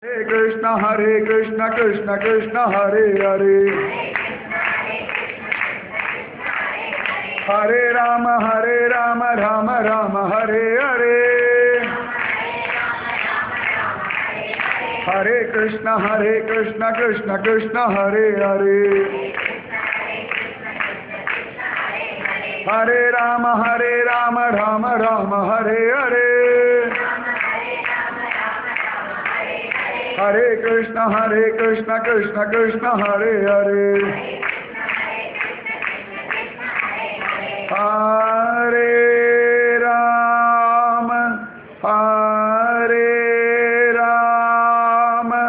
Hare Krishna, Hare Krishna, Krishna Krishna, Hare Hare. Hare Rama, Hare Rama, Rama Rama, Hare Hare. Hare Krishna, Hare Krishna, Krishna Krishna, Hare Hare. Hare Rama, Hare Rama, Rama Rama, Hare Hare. Hare Krishna, Hare Krishna, Krishna Krishna, Hare Hare. Hare Rama, Hare Rama,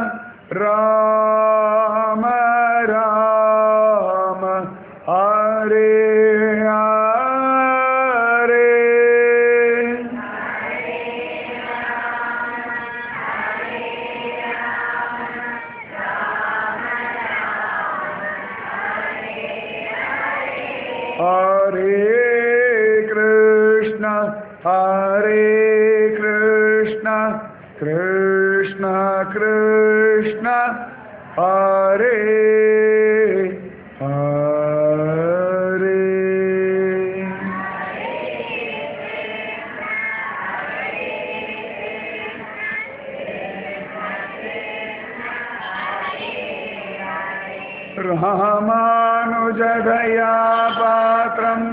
Rama Rama, Hare Hare. Hare Krishna, Hare Krishna, Krishna Krishna, Hare Hare. रामानुजदया पात्रम्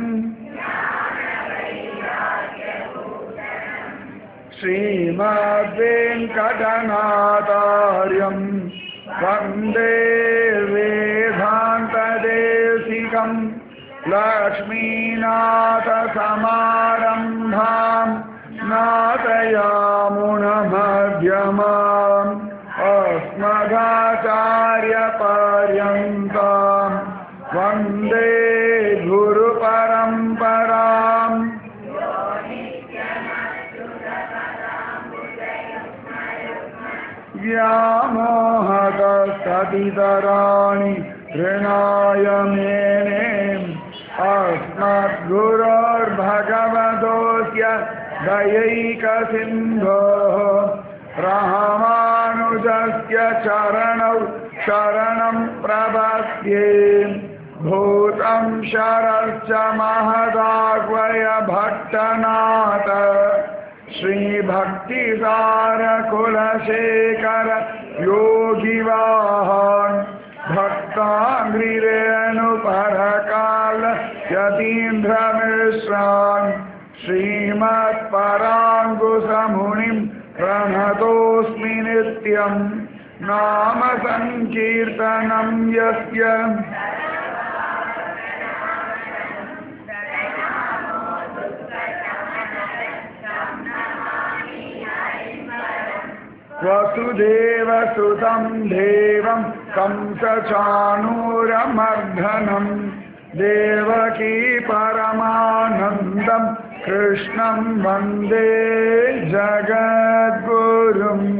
श्रीमद्वेङ्कटनाथार्यम् वन्दे वेदान्तदेशिकम् लक्ष्मीनाथसमारम्भाम् नाथयामुनमध्यमाम् अस्मदाचार्यपर्यन्ताम् वन्दे गुरुपरम्पराम् व्यामोहतस्ततितराणि ऋणाय मेने अस्मद्गुरोर्भगवतोऽस्य दयैकसिन्धोः रामानुजस्य चरणौ शरणं प्रपद्ये भूतं शरश्च महदाग्वय भट्टनाथ श्रीभक्तिसारकुलशेखर योगिवाहान् भक्ताङ्ग्रिरेणुपरकाल यतीन्द्रमिश्रान् श्रीमत्पराङ्कुशमुनिम् प्रणतोऽस्मि नित्यम् नाम सङ्कीर्तनं यस्य वसुदेवसुतं देवं कंसचाणूरमर्धनम् देवकी परमानन्दम् कृष्णं वन्दे ஜகத்குரும்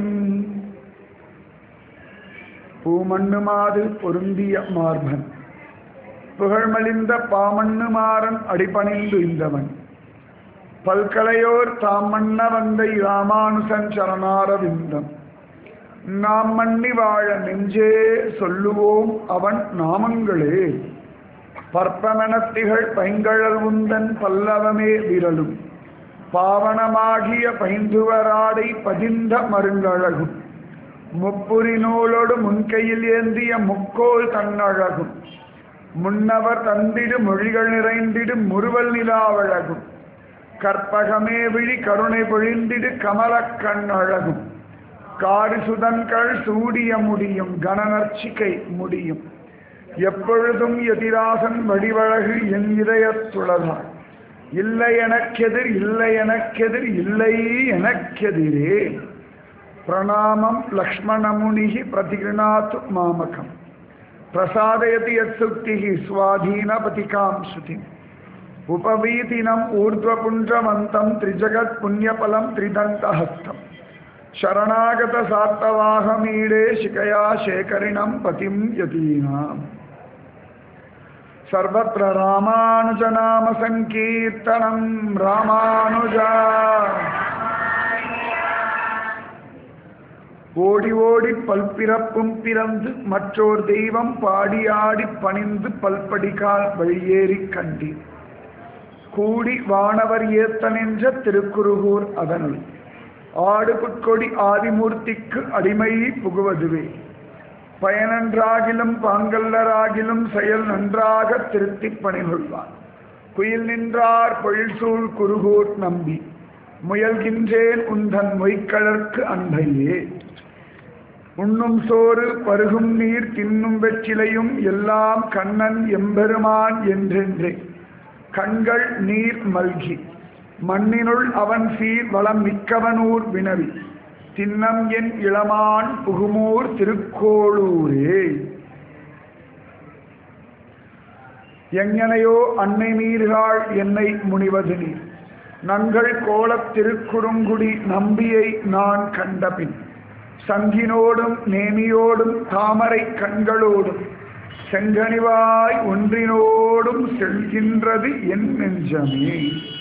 பூமண்ணுமாது பொருந்திய மார்பன் புகழ்மலிந்த பாமண்ணுமாறன் அடிபணிந்து இந்தவன் பல்கலையோர் தாம் மன்ன வந்தை ராமானுசன் சரணாரவிந்தம் நாம் மன்னி வாழ நெஞ்சே சொல்லுவோம் அவன் நாமங்களே பற்பமெனத்திகள் பைங்கழல் உந்தன் பல்லவமே விரலும் பாவனமாகிய பைந்துவராடை பதிந்த மருங்கழகும் முப்புரி நூலோடு முன்கையில் ஏந்திய முக்கோல் தன்னழகும் முன்னவர் தந்திடு மொழிகள் நிறைந்திடு முறுவல் நிலாவழகும் கற்பகமே விழி கருணை பொழிந்திடு கமலக் கண்ணழகும் காடு சுதன்கள் சூடிய முடியும் கணநர்ச்சிகை முடியும் எப்பொழுதும் எதிராசன் வடிவழகு என் இதயத்துளதாய் இல்லை எனக்கெதிர் இல்லை எனக்கெதிர் இல்லை எனக்கெதிரே பிரணாமம் லக்ஷ்மணமுனிகி பிரதிகிருணாத்து மாமகம் பிரசாதயதி யத்சுக்தி ஸ்வாதீனபதிகாம் ஸ்ருதிம் உபவீதினம் ஊர்ಧ್ವபுன்றமந்தம் திரிஜகத் புண்ணியபலம் திரிதந்தஹஸ்தம் शरणागत सात्तवाहमीडे शिकया शेखरिणं पतिं यतीनाम् सर्वत्र रामानुजनामसङ्कीर्तनं रामानुजा ஓடி ஓடி பல்பிறப்பும் பிறந்து மற்றோர் தெய்வம் பாடியாடி பணிந்து பல்படிகால் வழியேறி கண்டீர் கூடி வானவர் ஏத்த நின்ற திருக்குருகூர் அதனுள் ஆடு புட்கொடி ஆதிமூர்த்திக்கு அடிமை புகுவதுவே பயனன்றாகிலும் பாங்கல்லராகிலும் செயல் நன்றாக திருத்திப் பணிகொள்வான் குயில் நின்றார் பொழில்சூழ் குருகூர் நம்பி முயல்கின்றேன் உந்தன் மொய்க்கழற்கு அன்பையே உண்ணும் சோறு பருகும் நீர் தின்னும் வெற்றிலையும் எல்லாம் கண்ணன் எம்பெருமான் என்றென்றே கண்கள் நீர் மல்கி மண்ணினுள் அவன் சீர் வளம் மிக்கவனூர் வினவி தின்னம் என் இளமான் புகுமூர் திருக்கோளூரே எங்கனையோ அன்னை நீர்காள் என்னை முனிவது நீர் நங்கள் கோலத் திருக்குறுங்குடி நம்பியை நான் கண்டபின் சங்கினோடும் நேமியோடும் தாமரை கண்களோடும் செங்கனிவாய் ஒன்றினோடும் செல்கின்றது என் நெஞ்சமே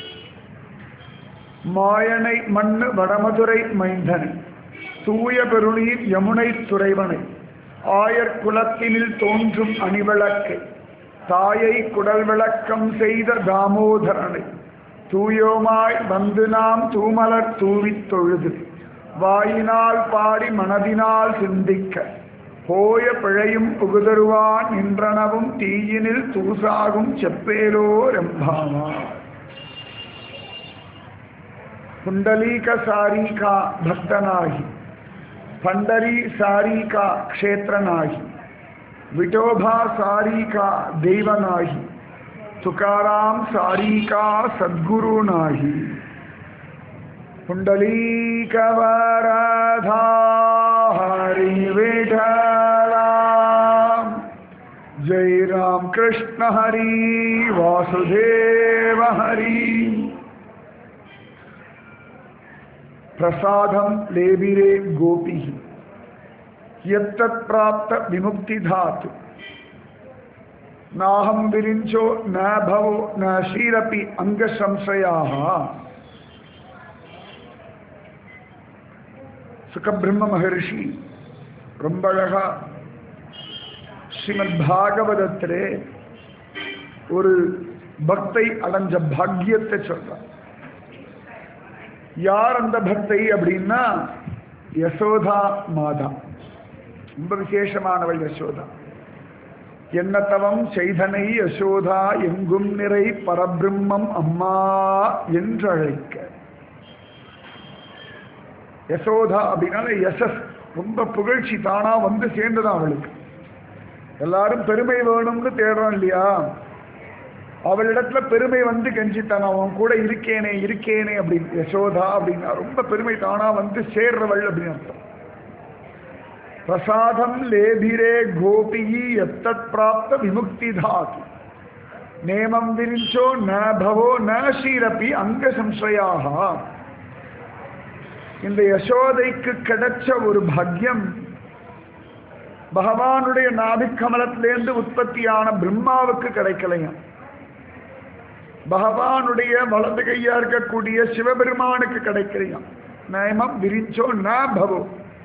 மாயனை மண்ணு வடமதுரை மைந்தனை தூய பெருளீர் யமுனை துறைவனை ஆயர் குலத்தினில் தோன்றும் அணிவிளக்கை தாயை குடல் விளக்கம் செய்த தாமோதரனை தூயோமாய் வந்து நாம் தூமலர் தூவித் தொழுது வாயினால் பாடி மனதினால் சிந்திக்க போய பிழையும் புகுதருவான் நின்றனவும் தீயினில் தூசாகும் செப்பேலோ ரெம்பாமா पुंडलीक सारी का भक्त नाही पंडरी सारी का क्षेत्र नाही विठोबा सारी का देव नाही तुकाराम सारी का सद्गुरु नाही पुंडलीक वरधा हरि विठला जय राम कृष्ण हरि वासुदेव हरि प्रसादम लेबिरे गोपी यत्तत् प्राप्त विमुक्ति धातु नाहं विरिञ्चो न भवो न शीरपि अङ्गसंशयाः சுகபிரம்ம மகர்ஷி ரொம்ப அழகா ஸ்ரீமத் பாகவதத்திலே ஒரு பக்தை அடைஞ்ச பாக்கியத்தை சொல்றார் யார் அந்த பக்தை அப்படின்னா யசோதா மாதா ரொம்ப விசேஷமானவள் யசோதா என்ன தவம் செய்தனை யசோதா எங்கும் நிறை பரபிரம்மம் அம்மா என்று அழைக்க யசோதா அப்படின்னால யசஸ் ரொம்ப புகழ்ச்சி தானா வந்து சேர்ந்ததான் அவளுக்கு எல்லாரும் பெருமை வேணும்னு தேடுறோம் இல்லையா அவளிடத்துல பெருமை வந்து கெஞ்சித்தான் அவன் கூட இருக்கேனே இருக்கேனே அப்படின்னு யசோதா அப்படின்னா ரொம்ப பெருமை தானா வந்து சேர்றவள் அப்படின்னு அர்த்தம் பிரசாதம் லேபிரே கோபியி எத்தத் பிராப்த விமுக்தி தாத்து நேமம் விரிஞ்சோ ந பவோ ந ஷீரப்பி அங்க சம்சயாக இந்த யசோதைக்கு கிடைச்ச ஒரு பாக்கியம் பகவானுடைய நாபிக்கமலத்திலேருந்து உற்பத்தியான பிரம்மாவுக்கு கிடைக்கலையாம் பகவானுடைய வலது கையா இருக்கக்கூடிய சிவபெருமானுக்கு கிடைக்கலையாம் நயமம் விரிஞ்சோ ந பவோ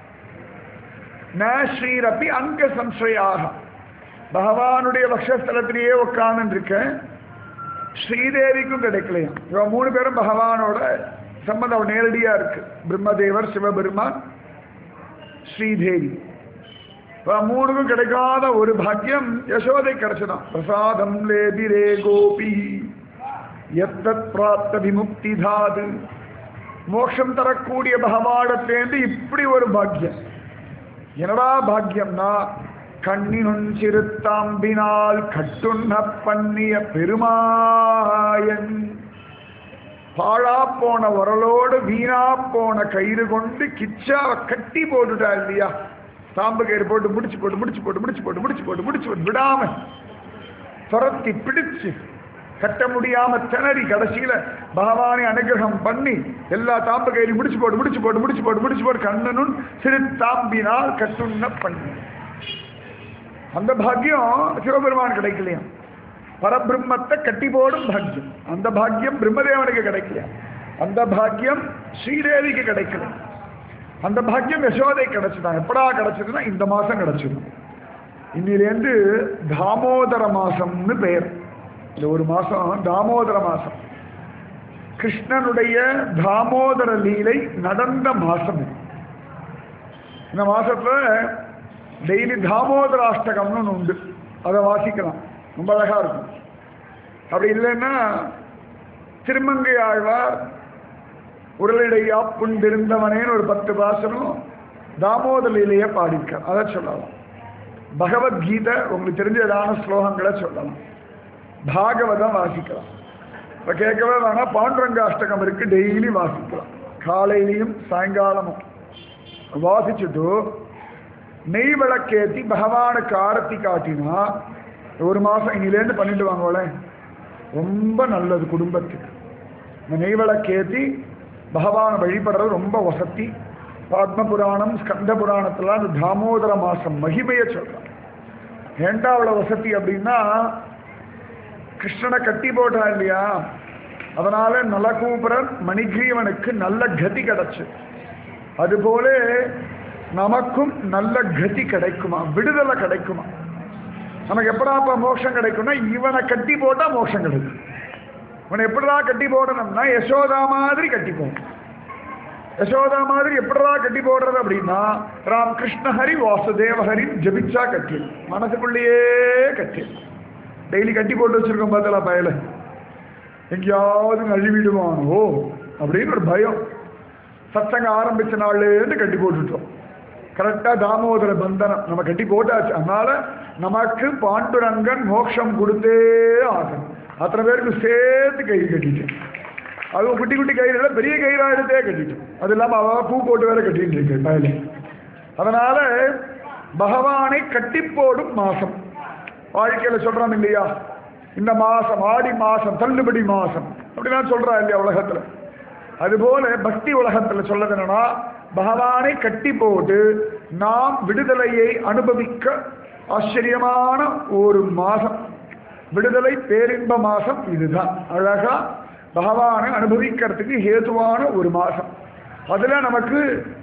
ந ஸ்ரீரப்பி அங்க சம்சயாக பகவானுடைய வக்ஷஸ்தலத்திலேயே உட்கார்ந்து இருக்க ஸ்ரீதேவிக்கும் கிடைக்கலையாம் இவன் மூணு பேரும் பகவானோட சம்பந்தம் நேரடியா இருக்கு பிரம்மதேவர் சிவபெருமான் ஸ்ரீதேவி இவன் மூணுக்கும் கிடைக்காத ஒரு பாக்கியம் யசோதை கிடைச்சதான் பிரசாதம் லேபிரே கோபி எத்தத் பிராப்த விமுக்தி தாது மோட்சம் தரக்கூடிய பகவானத்தேந்து இப்படி ஒரு பாக்கியம் என்னடா பாக்கியம்னா கண்ணினுன் சிறுத்தாம்பினால் கட்டுண்ண பண்ணிய பெருமாயன் பாழா போன உரலோடு வீணா போன கயிறு கொண்டு கிச்சாவை கட்டி போட்டுட்டா இல்லையா தாம்பு கயிறு போட்டு முடிச்சு போட்டு முடிச்சு போட்டு முடிச்சு போட்டு முடிச்சு போட்டு முடிச்சு போட்டு விடாம துரத்தி பிடிச்சு கட்ட முடியாம திணறி கடைசியில பகவானை அனுகிரகம் பண்ணி எல்லா தாம்பு கயிறு முடிச்சு போட்டு முடிச்சு போட்டு முடிச்சு போட்டு முடிச்சு போட்டு கண்ணனும் சிறு தாம்பினால் கட்டுண்ண பண்ணி அந்த பாக்கியம் சிவபெருமான் கிடைக்கலையாம் பரபிரம்மத்தை கட்டி போடும் பாக்கியம் அந்த பாக்கியம் பிரம்மதேவனுக்கு கிடைக்கல அந்த பாக்கியம் ஸ்ரீதேவிக்கு கிடைக்கல அந்த பாக்கியம் யசோதை கிடைச்சுதான் எப்படா கிடைச்சதுன்னா இந்த மாசம் கிடைச்சது இன்னிலேருந்து தாமோதர மாசம்னு பெயர் இந்த ஒரு மாசம் தாமோதர மாசம் கிருஷ்ணனுடைய தாமோதர லீலை நடந்த மாசம் இது. இந்த மாசத்துல டெய்லி தாமோதராஷ்டகம்னு ஒன்று உண்டு அதை வாசிக்கலாம் ரொம்ப அழகா இருக்கும் அப்படி இல்லைன்னா திருமங்கை ஆழ்வார் உடலடையா புண்டிருந்தவனேன்னு ஒரு பத்து பாசனம் தாமோதர லீலையை பாடிக்க அதை சொல்லலாம் பகவத்கீதை உங்களுக்கு தெரிஞ்ச ஏதான ஸ்லோகங்களை சொல்லலாம் பாகவதம் வாசிக்கலாம் இப்போ கேட்கவே வேணாம் பாண்டுரங்க அஷ்டகம் இருக்கு டெய்லி வாசிக்கலாம் காலையிலையும் சாயங்காலமும் வாசிச்சுட்டு நெய் விளக்கேத்தி பகவானுக்கு ஆரத்தி காட்டினா ஒரு மாதம் இன்னிலேருந்து பண்ணிட்டு வாங்கோளேன் ரொம்ப நல்லது குடும்பத்துக்கு இந்த நெய் விளக்கேத்தி பகவானை வழிபடுறது ரொம்ப வசதி பத்ம புராணம் ஸ்கந்த புராணத்துல அந்த தாமோதர மாசம் மகிமையை சொல்றான் ஏண்டா அவ்வளோ வசதி அப்படின்னா கிருஷ்ணனை கட்டி போட்டா இல்லையா அதனால நலகூபரன் மணிகிரீவனுக்கு நல்ல கதி கிடைச்சு அதுபோல நமக்கும் நல்ல கதி கிடைக்குமா விடுதலை கிடைக்குமா நமக்கு எப்படாப்ப மோட்சம் கிடைக்கும்னா இவனை கட்டி போட்டா மோட்சம் கிடைக்கும் இவனை எப்படிடா கட்டி போடணும்னா யசோதா மாதிரி கட்டி போடணும் யசோதா மாதிரி எப்படிடா கட்டி போடுறது அப்படின்னா ராம் கிருஷ்ண ஹரி வாசுதேவ ஹரி ஜபிச்சா கட்டி மனசுக்குள்ளேயே கட்டி டெய்லி கட்டி போட்டு வச்சிருக்கோம் பார்த்தல பயல எங்கேயாவது நழுவிடுவானோ அப்படின்னு ஒரு பயம் சத்தங்க ஆரம்பிச்ச நாள்லேருந்து கட்டி போட்டுட்டோம் கரெக்டாக தாமோதர பந்தனம் நம்ம கட்டி போட்டாச்சு அதனால நமக்கு பாண்டுரங்கன் மோட்சம் கொடுத்தே ஆகணும் அத்தனை பேருக்கு சேர்த்து கை கட்டிட்டேன் அதுவும் குட்டி குட்டி கயிறுல பெரிய கயிறா எடுத்தே கட்டிட்டோம் அது இல்லாமல் அவ பூ போட்டு வேற கட்டிட்டு இருக்கு பயல அதனால பகவானை கட்டி போடும் மாசம் வாழ்க்கையில சொல்றோம் இல்லையா இந்த மாசம் ஆடி மாசம் தள்ளுபடி மாசம் அப்படிலாம் சொல்றா இல்லையா உலகத்துல அதுபோல பக்தி உலகத்துல சொல்லது என்னன்னா பகவானை கட்டி போட்டு நாம் விடுதலையை அனுபவிக்க ஆச்சரியமான ஒரு மாசம் விடுதலை பேரின்ப மாசம் இதுதான் அழகா பகவானை அனுபவிக்கிறதுக்கு ஹேதுவான ஒரு மாசம் அதுல நமக்கு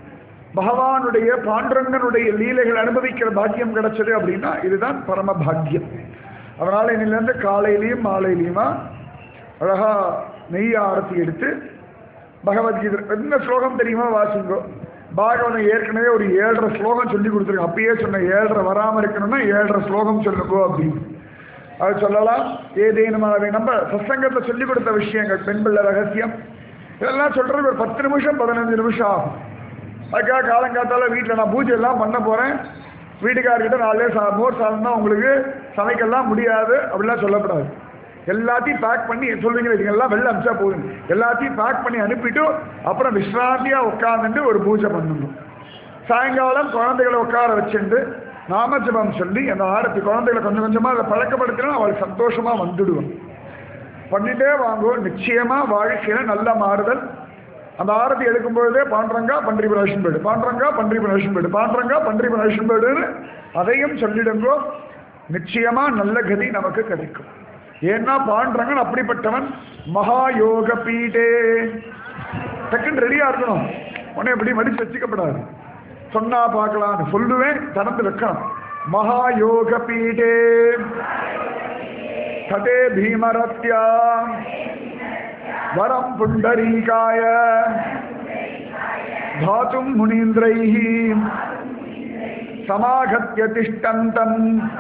பகவானுடைய பாண்டுரங்கனுடைய லீலைகள் அனுபவிக்கிற பாக்கியம் கிடைச்சது அப்படின்னா இதுதான் பரம பாக்கியம் அதனால இன்னிலேருந்து காலையிலையும் மாலையிலையுமா அழகா நெய் ஆரத்தி எடுத்து பகவத்கீதை என்ன ஸ்லோகம் தெரியுமா வாசிங்கோ பாகவதம் ஏற்கனவே ஒரு ஏழரை ஸ்லோகம் சொல்லி கொடுத்துருங்க அப்பயே சொன்ன ஏழரை வராமல் இருக்கணும்னா ஏழரை ஸ்லோகம் சொல்லுங்கோ அப்படின்னு அது சொல்லலாம் ஏதேனுமாவே நம்ம சத்சங்கத்தில் சொல்லி கொடுத்த விஷயங்கள் பெண் பிள்ளை ரகசியம் இதெல்லாம் சொல்றது ஒரு பத்து நிமிஷம் பதினஞ்சு நிமிஷம் ஆகும் அதுக்காக காலங்காத்தால வீட்டில் நான் பூஜை எல்லாம் பண்ண போகிறேன் வீட்டுக்காரர்கிட்ட நாலு சா மோர் சாதம் தான் உங்களுக்கு சமைக்கலாம் முடியாது அப்படிலாம் சொல்லப்படாது எல்லாத்தையும் பேக் பண்ணி சொல்றீங்க இதெல்லாம் வெளில அமிச்சா போதும் எல்லாத்தையும் பேக் பண்ணி அனுப்பிட்டு அப்புறம் விஸ்ராந்தியாக உட்காந்துட்டு ஒரு பூஜை பண்ணணும் சாயங்காலம் குழந்தைகளை உட்கார வச்சுட்டு நாமஜபம் சொல்லி அந்த ஆரத்தி குழந்தைகளை கொஞ்சம் கொஞ்சமாக அதை பழக்கப்படுத்தினா அவள் சந்தோஷமாக வந்துடுவான் பண்ணிட்டே வாங்குவோம் நிச்சயமாக வாழ்க்கையில் நல்ல மாறுதல் அந்த ஆரத்தி எடுக்கும் பொழுதே பாண்டரங்கா பன்றிபு நரசிம்பேடு பாண்டரங்கா பன்றிபு நரசிம்பேடு பாண்டரங்கா பன்றிபு நரசிம்பேடுன்னு அதையும் சொல்லிடுங்கோ நிச்சயமா நல்ல கதி நமக்கு கிடைக்கும் ஏன்னா பாண்டரங்கன் அப்படிப்பட்டவன் மகா யோக பீடே டக்குன்னு ரெடியா இருக்கணும் உடனே எப்படி மடிச்சு வச்சுக்கப்படாது சொன்னா பார்க்கலாம்னு சொல்லுவேன் திறந்து வைக்கணும் மகா யோக பீடே ததே பீமரத்யா வரம் புண்டரீகாய தாத்தும் முனீந்திரைः சமாகத்திய திஷ்டந்தம்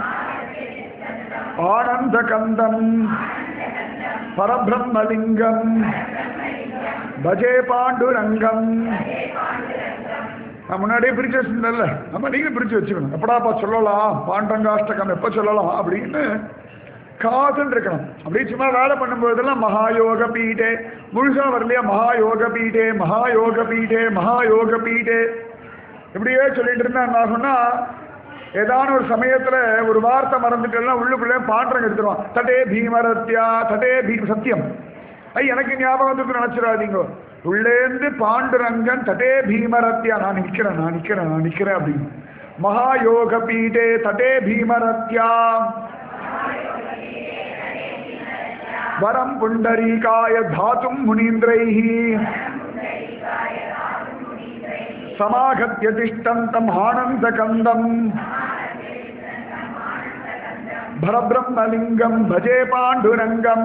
ஆனந்தகந்தம் பரபிரம்மலிங்கம் பஜே பாண்டுரங்கம் நான் முன்னாடியே பிரிச்சு வச்சிருந்தேன்ல நம்ம நீங்க பிரிச்சு வச்சுக்கணும் எப்படாப்பா சொல்லலாம் பாண்டங்காஷ்டகம் எப்ப சொல்லலாம் அப்படின்னு காதுன்னு இருக்கணும் அப்படியே சும்மா வேலை பண்ணும்போதெல்லாம் மகாயோக பீடே முழுசா வரலையா மகாயோக பீடே மகாயோக பீடே மகாயோக பீடே இப்படியே சொல்லிட்டு இருந்தா என்ன ஆகும்னா ஏதான ஒரு சமயத்துல ஒரு வார்த்தை மறந்துட்டேன்னா உள்ளுக்குள்ளே பாண்டரங்க எடுத்துருவான் தடே பீமரத்யா தடே பீ சத்தியம் ஐ எனக்கு ஞாபகம் வந்து நினைச்சிடாதீங்க உள்ளேந்து பாண்டுரங்கன் தடே பீமரத்யா நான் நிக்கிறேன் நான் நிக்கிறேன் நான் நிக்கிறேன் அப்படின்னு மகாயோக பீடே தடே பீமரத்யா வரம் புண்டரீகாய தாத்தும் முனீந்திரைः சமாகத்திய திஷ்டந்தம் ஆனந்த கந்தம் பரபிரம்மலிங்கம் பஜே பாண்டுரங்கம்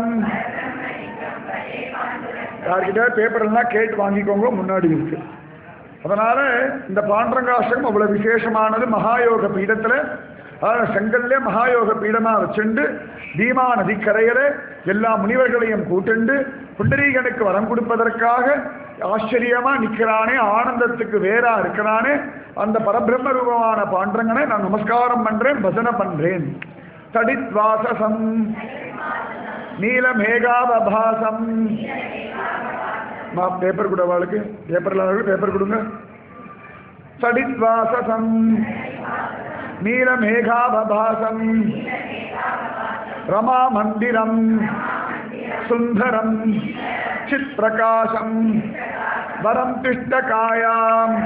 யார்கிட்ட பேப்பர் எல்லாம் கேட்டு வாங்கிக்கோங்க முன்னாடி இருக்கு அதனால இந்த பாண்டரங்காஷ்டகம் அவ்வளவு விசேஷமானது மகாயோக பீடத்துல அதாவது செங்கல்லே மகாயோக பீடமா வச்சுண்டு பீமா நதிக்கரையில எல்லா முனிவர்களையும் கூட்டுண்டு புண்டரீகனுக்கு வரம் கொடுப்பதற்காக ஆச்சரியமா நிக்கிறானே ஆனந்தத்துக்கு வேறா இருக்கிறானே அந்த பரபிரம்ம ரூபமான பாண்டரங்கனை நான் நமஸ்காரம் பண்றேன் பஜனை பண்றேன் தடித்வாசசம் நீலமேகாவபாசம் மா பேப்பர் கூட அவளுக்கு பேப்பர் இல்லாதவங்களுக்கு பேப்பர் கொடுங்க சடித்வாசசம் நீலமேகாவபாசம் ரமா மந்திரம் சுந்தரம் சித் பிரகாசம் வரம் திஷ்டகாயாம்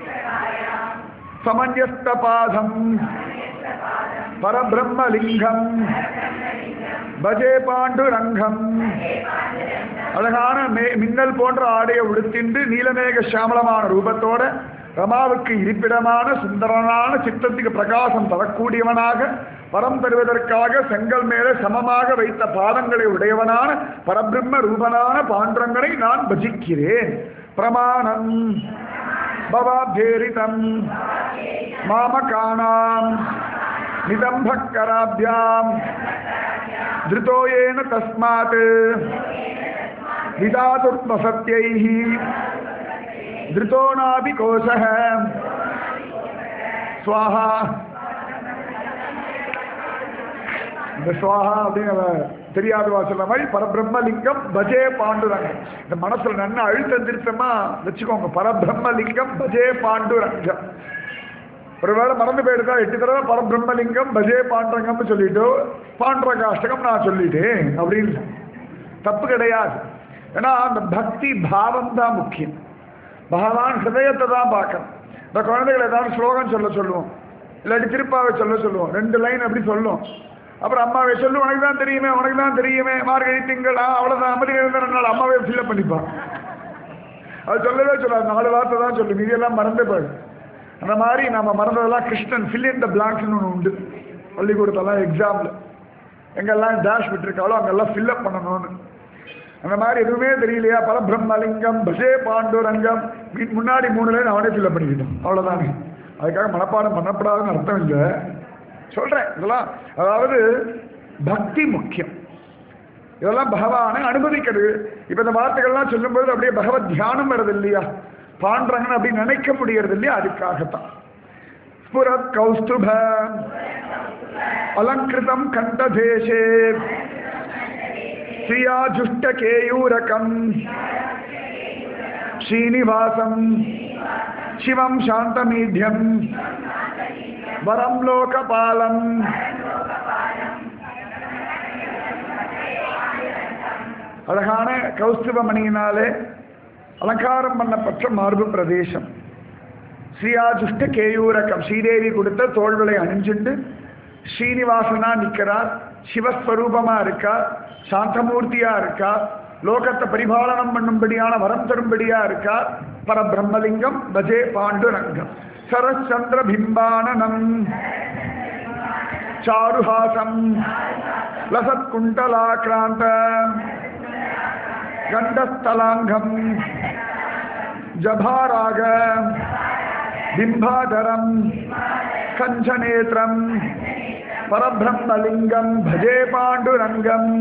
சமஞ்சஸ்தபாதம் பரபிரம்மலிங்கம் பஜே பாண்டுரங்கம் அழகான மே- மின்னல் போன்ற ஆடையை உடுத்திண்டு நீலமேக சாமளமான ரூபத்தோட ரமாவுக்கு இருப்பிடமான சுந்தரனான சித்தத்துக்கு பிரகாசம் தரக்கூடியவனாக வரம் தருவதற்காக செங்கல் மேலே சமமாக வைத்த பாதங்களை உடையவனான பரபிரம்ம ரூபனான பாண்டரங்களை நான் பஜிக்கிறேன் பிரமாணம் பவாபேரிதம் மாமகானாம் நிதம்பக்கராபியாம் धृतो येन तस्मात् विधातुर्वसत्यैः धृतो नापि कोशः स्वाहा இந்த சுவாஹா அப்படின்னு தெரியாதவா சொல்ல மாதிரி பரபிரம்மலிங்கம் பஜே பாண்டுரங்கம் இந்த மனசுல நன்ன அழுத்தம் திருத்தமா வச்சுக்கோங்க பரபிரம்மலிங்கம் பஜே பாண்டுரங்கம் ஒருவேளை மறந்து போயிடுதா எட்டு தடவை பரபிரம்மலிங்கம் பஜே பாண்டரங்கம்னு சொல்லிட்டு பாண்டரகாஷ்டகம் நான் சொல்லிட்டேன் அப்படின்னு தப்பு கிடையாது ஏன்னா அந்த பக்தி பாவம் தான் முக்கியம் பகவான் ஹிருதயத்தை தான் பார்க்கணும் இந்த குழந்தைகள் ஏதாவது ஸ்லோகம் சொல்ல சொல்லுவோம் இல்லாட்டி திருப்பாவை சொல்ல சொல்லுவோம் ரெண்டு லைன் அப்படி சொல்லும் அப்புறம் அம்மாவை சொல்லு உனக்கு தான் தெரியுமே உனக்கு தான் தெரியுமே மார்கழி திங்களா அவ்வளோதான் அம்மதி இருந்த ரெண்டு நாள் அம்மாவே ஃபில்லப் பண்ணிப்பான் அது சொல்லவே சொல்லாது நாலு வார்த்தை தான் சொல்லு மீதியெல்லாம் மறந்தே போயிடும் அந்த மாதிரி நம்ம மறந்ததெல்லாம் கிருஷ்ணன் ஃபில் இன் த பிளாங்க்ஸ்னு ஒன்று உண்டு பள்ளிக்கூடத்தெல்லாம் எக்ஸாமில் எங்கெல்லாம் டேஷ் விட்டுருக்காளோ அங்கெல்லாம் ஃபில்லப் பண்ணணும்னு அந்த மாதிரி எதுவுமே தெரியலையா பரபிரம்மலிங்கம் பஜே பாண்டுரங்கம் வீட்டு முன்னாடி மூணு லைன் அவனே ஃபில்லப் பண்ணிக்கிட்டான் அவ்வளோதானே அதுக்காக மனப்பாடம் பண்ணப்படாதுன்னு அர்த்தம் இல்லை சொல்கிறேன் இதெல்லாம் அதாவது பக்தி முக்கியம் இதெல்லாம் பகவானை அனுபவிக்கிறது இப்போ இந்த வார்த்தைகள்லாம் சொல்லும்போது அப்படியே பகவத் தியானம் வருது இல்லையா பாண்டரங்கன்னு அப்படி நினைக்க முடியறது இல்லையா அதுக்காகத்தான் ஸ்புரத் கௌஸ்துப அலங்கிருதம் கண்டதேசே ஸ்ரீயாஜுஷ்ட கேயூரகம் ஸ்ரீனிவாசம் சிவம் சாந்தமீட்யம் வரம் லோகபாலம் அழகான கௌஸ்துவமணியினாலே அலங்காரம் பண்ணப்பட்ட மார்பு பிரதேசம் ஸ்ரீயாஜுஷ்ட கேயூரகம் ஸ்ரீதேவி கொடுத்த தோள்களை அணிஞ்சுண்டு ஸ்ரீனிவாசனா நிற்கிறார் சிவஸ்வரூபமா இருக்கா சாந்தமூர்த்தியா இருக்கா லோகத்தை பரிபாலனம் பண்ணும்படியான வரம் தரும்படியா இருக்கா பரபிரம்மலிங்கம் பஜே பாண்டுரங்கம் சரச்சந்திர பிம்பானனம் சாருஹாசம் லசத்குண்டலாக்ராந்த கண்டஸ்தலாங்கம் ஜபாராக பிம்பாதரம் கஞ்சநேத்திரம் பரபிரம்மலிங்கம் பஜே பாண்டுரங்கம்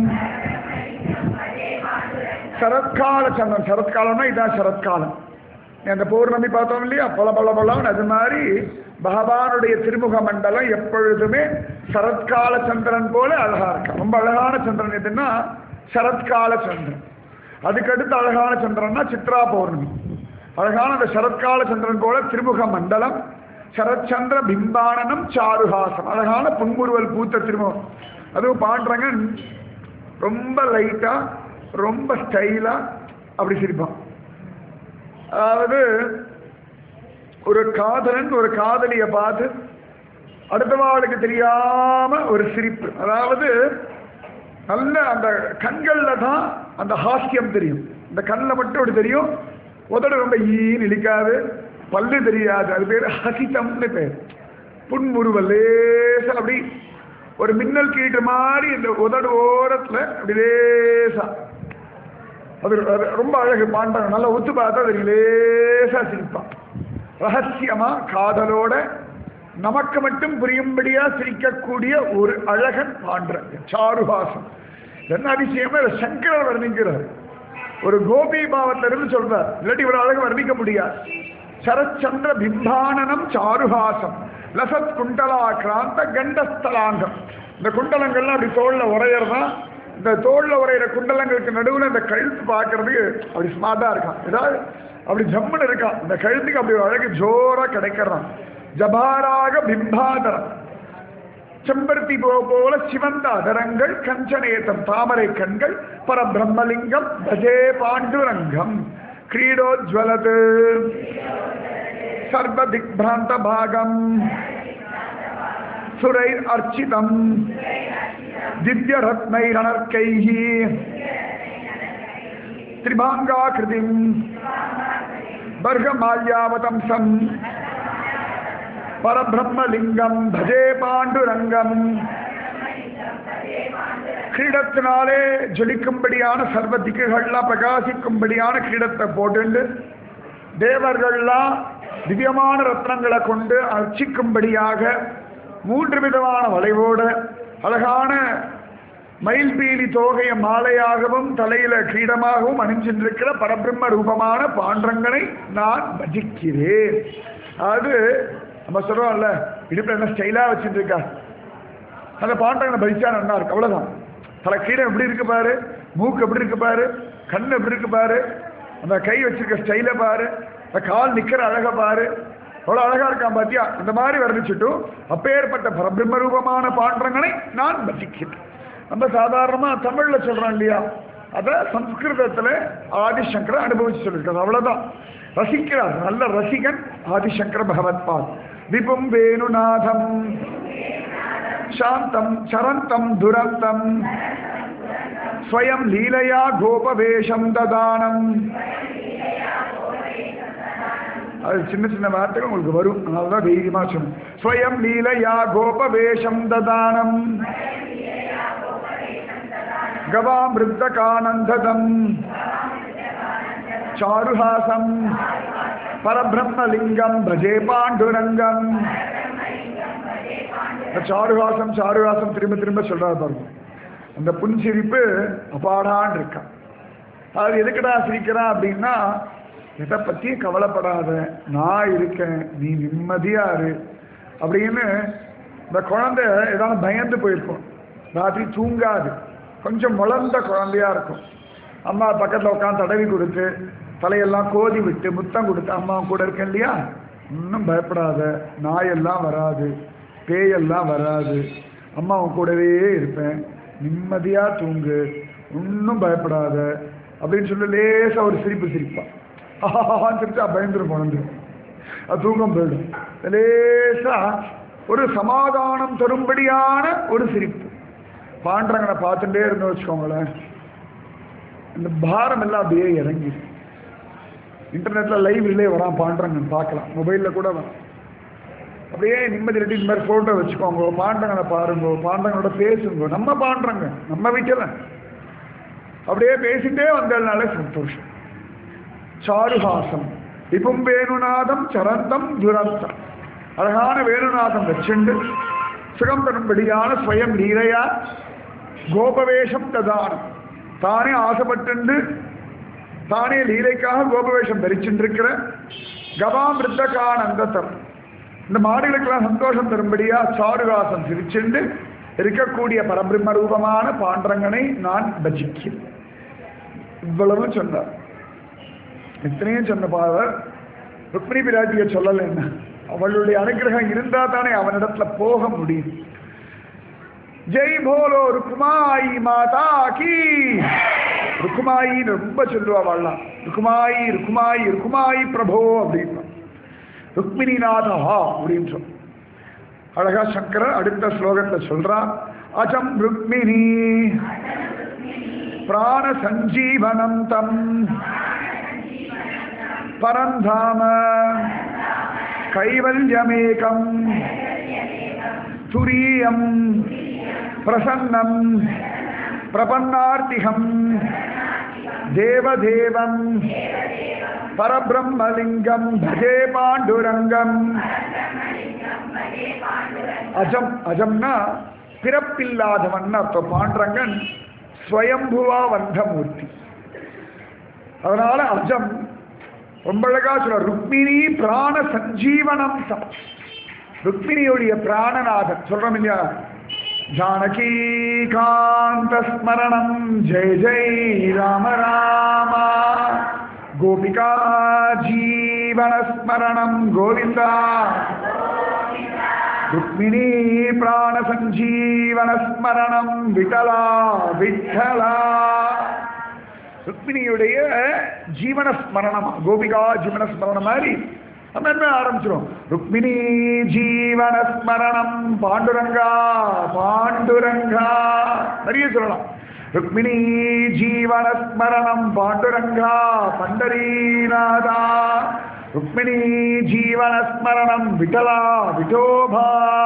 சரத்கால சந்திரன் சரத்காலம்னா இதான் சரத்காலம் அந்த பௌர்ணமி பார்த்தோம் இல்லையா பல பல பலம் அது மாதிரி பகவானுடைய திருமுக மண்டலம் எப்பொழுதுமே சரத்கால சந்திரன் போல அழகா இருக்கும் ரொம்ப அழகான சந்திரன் எதுன்னா சரத்கால சந்திரன் அதுக்கடுத்து அழகான சந்திரன்னா சித்ரா பௌர்ணமி அழகான அந்த சரத்கால சந்திரன் போல திருமுக மண்டலம் சரச்சந்திர பிம்பானனம் சாருஹாசம் அழகான புன்முறுவல் பூத்த திருமுகம் அதுவும் பாண்டுறங்கன் ரொம்ப லைட்டா ரொம்ப ஸ்டைலா அப்படி சிரிப்பான் அதாவது ஒரு காதலன் ஒரு காதலியை பார்த்து அடுத்தவாளுக்கு தெரியாம ஒரு சிரிப்பு அதாவது நல்ல அந்த கண்கள்ல தான் அந்த ஹாஸ்யம் தெரியும் இந்த கண்ணில் மட்டும் அப்படி தெரியும் உதடு ரொம்ப ஈன்னு இழிக்காது பல்லு தெரியாது அது பேர் ஹசிதம்னு பேர் புன்முறுவல் லேசா அப்படி ஒரு மின்னல் கீட்டு மாதிரி இந்த உதடு ஓரத்துல அப்படி லேசா அது அது ரொம்ப அழகு பாண்டாங்க நல்லா ஒத்து பார்த்தா அது லேசா சிரிப்பான் ரகசியமா காதலோட நமக்கு மட்டும் புரியும்படியா சிரிக்கக்கூடிய ஒரு அழகன் பாண்ட சாருஹாசம் என்ன அதிசயமா இதை சங்கரர் வர்ணிக்கிறார் ஒரு கோபி பாவத்துல இருந்து சொல்றார் இல்லாட்டி இவ்வளவு அழகு வர்ணிக்க முடியாது சரச்சந்திர பிம்பானனம் சாருஹாசம் லசத் குண்டலா கிராந்த கண்டஸ்தலாங்கம் இந்த குண்டலங்கள்லாம் அப்படி தோல்ல உரையறதா இந்த தோல்ல உரையிற குண்டலங்களுக்கு நடுவுல இந்த கழுத்து பார்க்கறதுக்கு அப்படி ஸ்மார்ட்டா இருக்கான் ஏதாவது அப்படி ஜம்முன்னு இருக்கான் இந்த கழுத்துக்கு அப்படி ஒரு அழகு ஜோரா கிடைக்கிறான் ஜபாராக பிம்பாதரம் செம்பருத்தி போ போல சிவந்த அதரங்கள் கஞ்சநேதம் தாமரை கண்கள் பரபிரம்மலிங்கம் பஜே பாண்டுரங்கம் கிரீடோஜ்வலது சர்வ திக்பிராந்த பாகம் சுரைர் அர்ச்சிதம் திவ்ய ரத்னைரணர்க்கைः திரிபாங்காகிருதிம் பர்கமால்யாவதம்சம் பரபிரம்மலிங்கம் பஜே பாண்டுரங்கம் கிரீடத்தினாலே ஜொலிக்கும்படியான சர்வ திக்குகள்லாம் பிரகாசிக்கும்படியான கிரீடத்தை போட்டுண்டு தேவர்கள்லாம் திவ்யமான ரத்னங்களை கொண்டு அர்ச்சிக்கும்படியாக மூன்று விதமான வளைவோட அழகான மயில்பீலி தோகைய மாலையாகவும் தலையில கிரீடமாகவும் அணிஞ்சின்றிருக்கிற பரபிரம்ம ரூபமான பாண்டங்களை நான் பஜிக்கிறேன் அது நம்ம சொல்றோம்ல இடுப்புல என்ன ஸ்டைலா வச்சுட்டு இருக்கா அந்த பாண்டங்களை பஜிச்சா நல்லா இருக்கு அவ்வளவுதான் தலை கீழே எப்படி இருக்கு பாரு மூக்கு எப்படி இருக்கு பாரு கண் எப்படி இருக்கு பாரு அந்த கை வச்சிருக்க ஸ்டைல பாரு அந்த கால் நிக்கிற அழக பாரு அவ்வளவு அழகா இருக்கான் பாத்தியா இந்த மாதிரி வர்ணிச்சுட்டும் அப்பேற்பட்ட பரபிரம்ம ரூபமான பாண்டங்களை நான் பஜிக்கிறேன் நம்ம சாதாரணமா தமிழ்ல சொல்றோம் இல்லையா அத சம்ஸ்கிருதத்துல ஆதிசங்கர அனுபவிச்சு சொல்லியிருக்காரு அவ்வளவுதான் ரசிக்கிறார் நல்ல ரசிகன் ஆதிசங்கர பகவத்பாத் விபும் வேணுநாதம் சாந்தம் சரந்தம் துரந்தம் ஸ்வயம் லீலையா கோபவேஷம் ததானம் அது சின்ன சின்ன வார்த்தைகள் உங்களுக்கு வரும் அதனாலதான் தைரியமா சொன்னேன் ஸ்வயம் லீலையா கோபவேஷம் ததானம் கவாமிருத்தகானந்ததம் சாருஹாசம் பரபிரம்மலிங்கம் பஜே பாண்டுரங்கம் இந்த சாருஹாசம் சாருஹாசம் திரும்ப திரும்ப சொல்றாரு பாருங்க அந்த புன்சிரிப்பு அப்பாடான் இருக்கான் அது எதுக்குடா சிரிக்கிறான் அப்படின்னா எதை பத்தியும் கவலைப்படாத நான் இருக்கேன் நீ நிம்மதியா இரு அப்படின்னு இந்த குழந்தை ஏதாவது பயந்து போயிருக்கும் ராத்திரி தூங்காது கொஞ்சம் வளர்ந்த குழந்தையா இருக்கும் அம்மா பக்கத்தில் உட்காந்து தடவி கொடுத்து தலையெல்லாம் கோதி விட்டு முத்தம் கொடுத்து அம்மா கூட இருக்கேன் இல்லையா இன்னும் பயப்படாத நாயெல்லாம் வராது பேயெல்லாம் வராது அம்மா உன் கூடவே இருப்பேன் நிம்மதியா தூங்கு ஒன்றும் பயப்படாத அப்படின்னு சொல்லி லேசா ஒரு சிரிப்பு சிரிப்பான் ஆஹான்னு சிரிச்சா பயந்துரும் குழந்தை அது தூக்கம் போயிடும் லேசா ஒரு சமாதானம் தரும்படியான ஒரு சிரிப்பு பாண்டங்களை பார்த்துட்டே இருந்து வச்சுக்கோங்களேன் இந்த பாரம் எல்லாம் அப்படியே இறங்கி இன்டர்நெட்ல லைவ் ரிலே வரான் பாண்டரங்கன் பார்க்கலாம் மொபைல்ல கூட வரான் அப்படியே நிம்மதி ரெட்டி இந்த மாதிரி போட்டோ வச்சுக்கோங்க பாண்டங்களை பாருங்க பாண்டங்களோட பேசுங்க நம்ம பாண்டறங்க நம்ம வீட்டில் அப்படியே பேசிட்டே வந்ததுனால சந்தோஷம் சாருஹாசம் இப்பம் வேணுநாதம் சரந்தம் துரந்தம் அழகான வேணுநாதம் வச்சுண்டு சுகம் தரும்படியான ஸ்வயம் லீலையா கோபவேஷம் ததானம் தானே ஆசைப்பட்டு தானே லீலைக்காக கோபவேஷம் தரிச்சுருக்கிற கபாமிருத்தகானந்தத்தம் இந்த மாடுகளுக்கெல்லாம் சந்தோஷம் தரும்படியா சாருகாசம் சிரிச்சுண்டு இருக்கக்கூடிய பரபிரம்ம ரூபமான பாண்டரங்கனை நான் பஜிக்கிறேன் இவ்வளவு சொன்னார் எத்தனையும் சொன்ன பாவர் ருக்மிணி பிராட்டிய சொல்லல என்ன அவளுடைய அனுகிரகம் இருந்தா தானே அவனிடத்துல போக முடியும் ஜெய் போலோ ருக்குமாயி மாதா கி ருக்குமாயின்னு ரொம்ப சொல்லுவா வாழலாம் ருக்குமாயி ருக்குமாயி ருக்குமாயி பிரபோ அப்படின்னு ருக்மிணிநாதா அப்படின்னு சொல் அழகா சங்கரர் அடுத்த ஸ்லோகத்துல சொல்றான் அஜம் ருக்மிணி பிராண சஞ்சீவனம் தம் பரந்தாம கைவல்யமேகம் துரியம் பிரசன்னம் பிரபன்னார்த்திகம் தேவதேவம் பரபிரம்மலிங்கம் பஜே பாண்டுரங்கம் அஜம் அஜம்னா பிறப்பில்லாதவன் அர்த்தம் பாண்டரங்கன் ஸ்வயம்புவா வந்த மூர்த்தி அதனால அஜம் ரொம்ப அழகா சொல்ற ருக்மிணி பிராண சஞ்சீவனம் தம் ருக்மிணியுடைய பிராணநாதன் சொல்றோம் இல்லையா ஜானகி காந்த ஸ்மரணம் ஜெய ஜெய் ராம ராமா கோபிகா ஜீவன ஸ்மரணம் கோவிந்தா ருக்மிணி பிராண சஞ்சீவன ஸ்மரணம் விட்டலா விட்டலா ருக்மிணியுடைய ஜீவன ஸ்மரணம் கோபிகா ஜீவன ஸ்மரணம் மாதிரி நம்ம என்ன ஆரம்பிச்சிடும் ருக்மிணி ஜீவன ஸ்மரணம் பாண்டுரங்கா பாண்டுரங்கா நிறைய சொல்லலாம் ருக்மிணி ஜீவன ஸ்மரணம் பாண்டுரங்கா பண்டரீநாதா ருக்மிணி ஜீவன ஸ்மரணம் விட்டலா விட்டோபா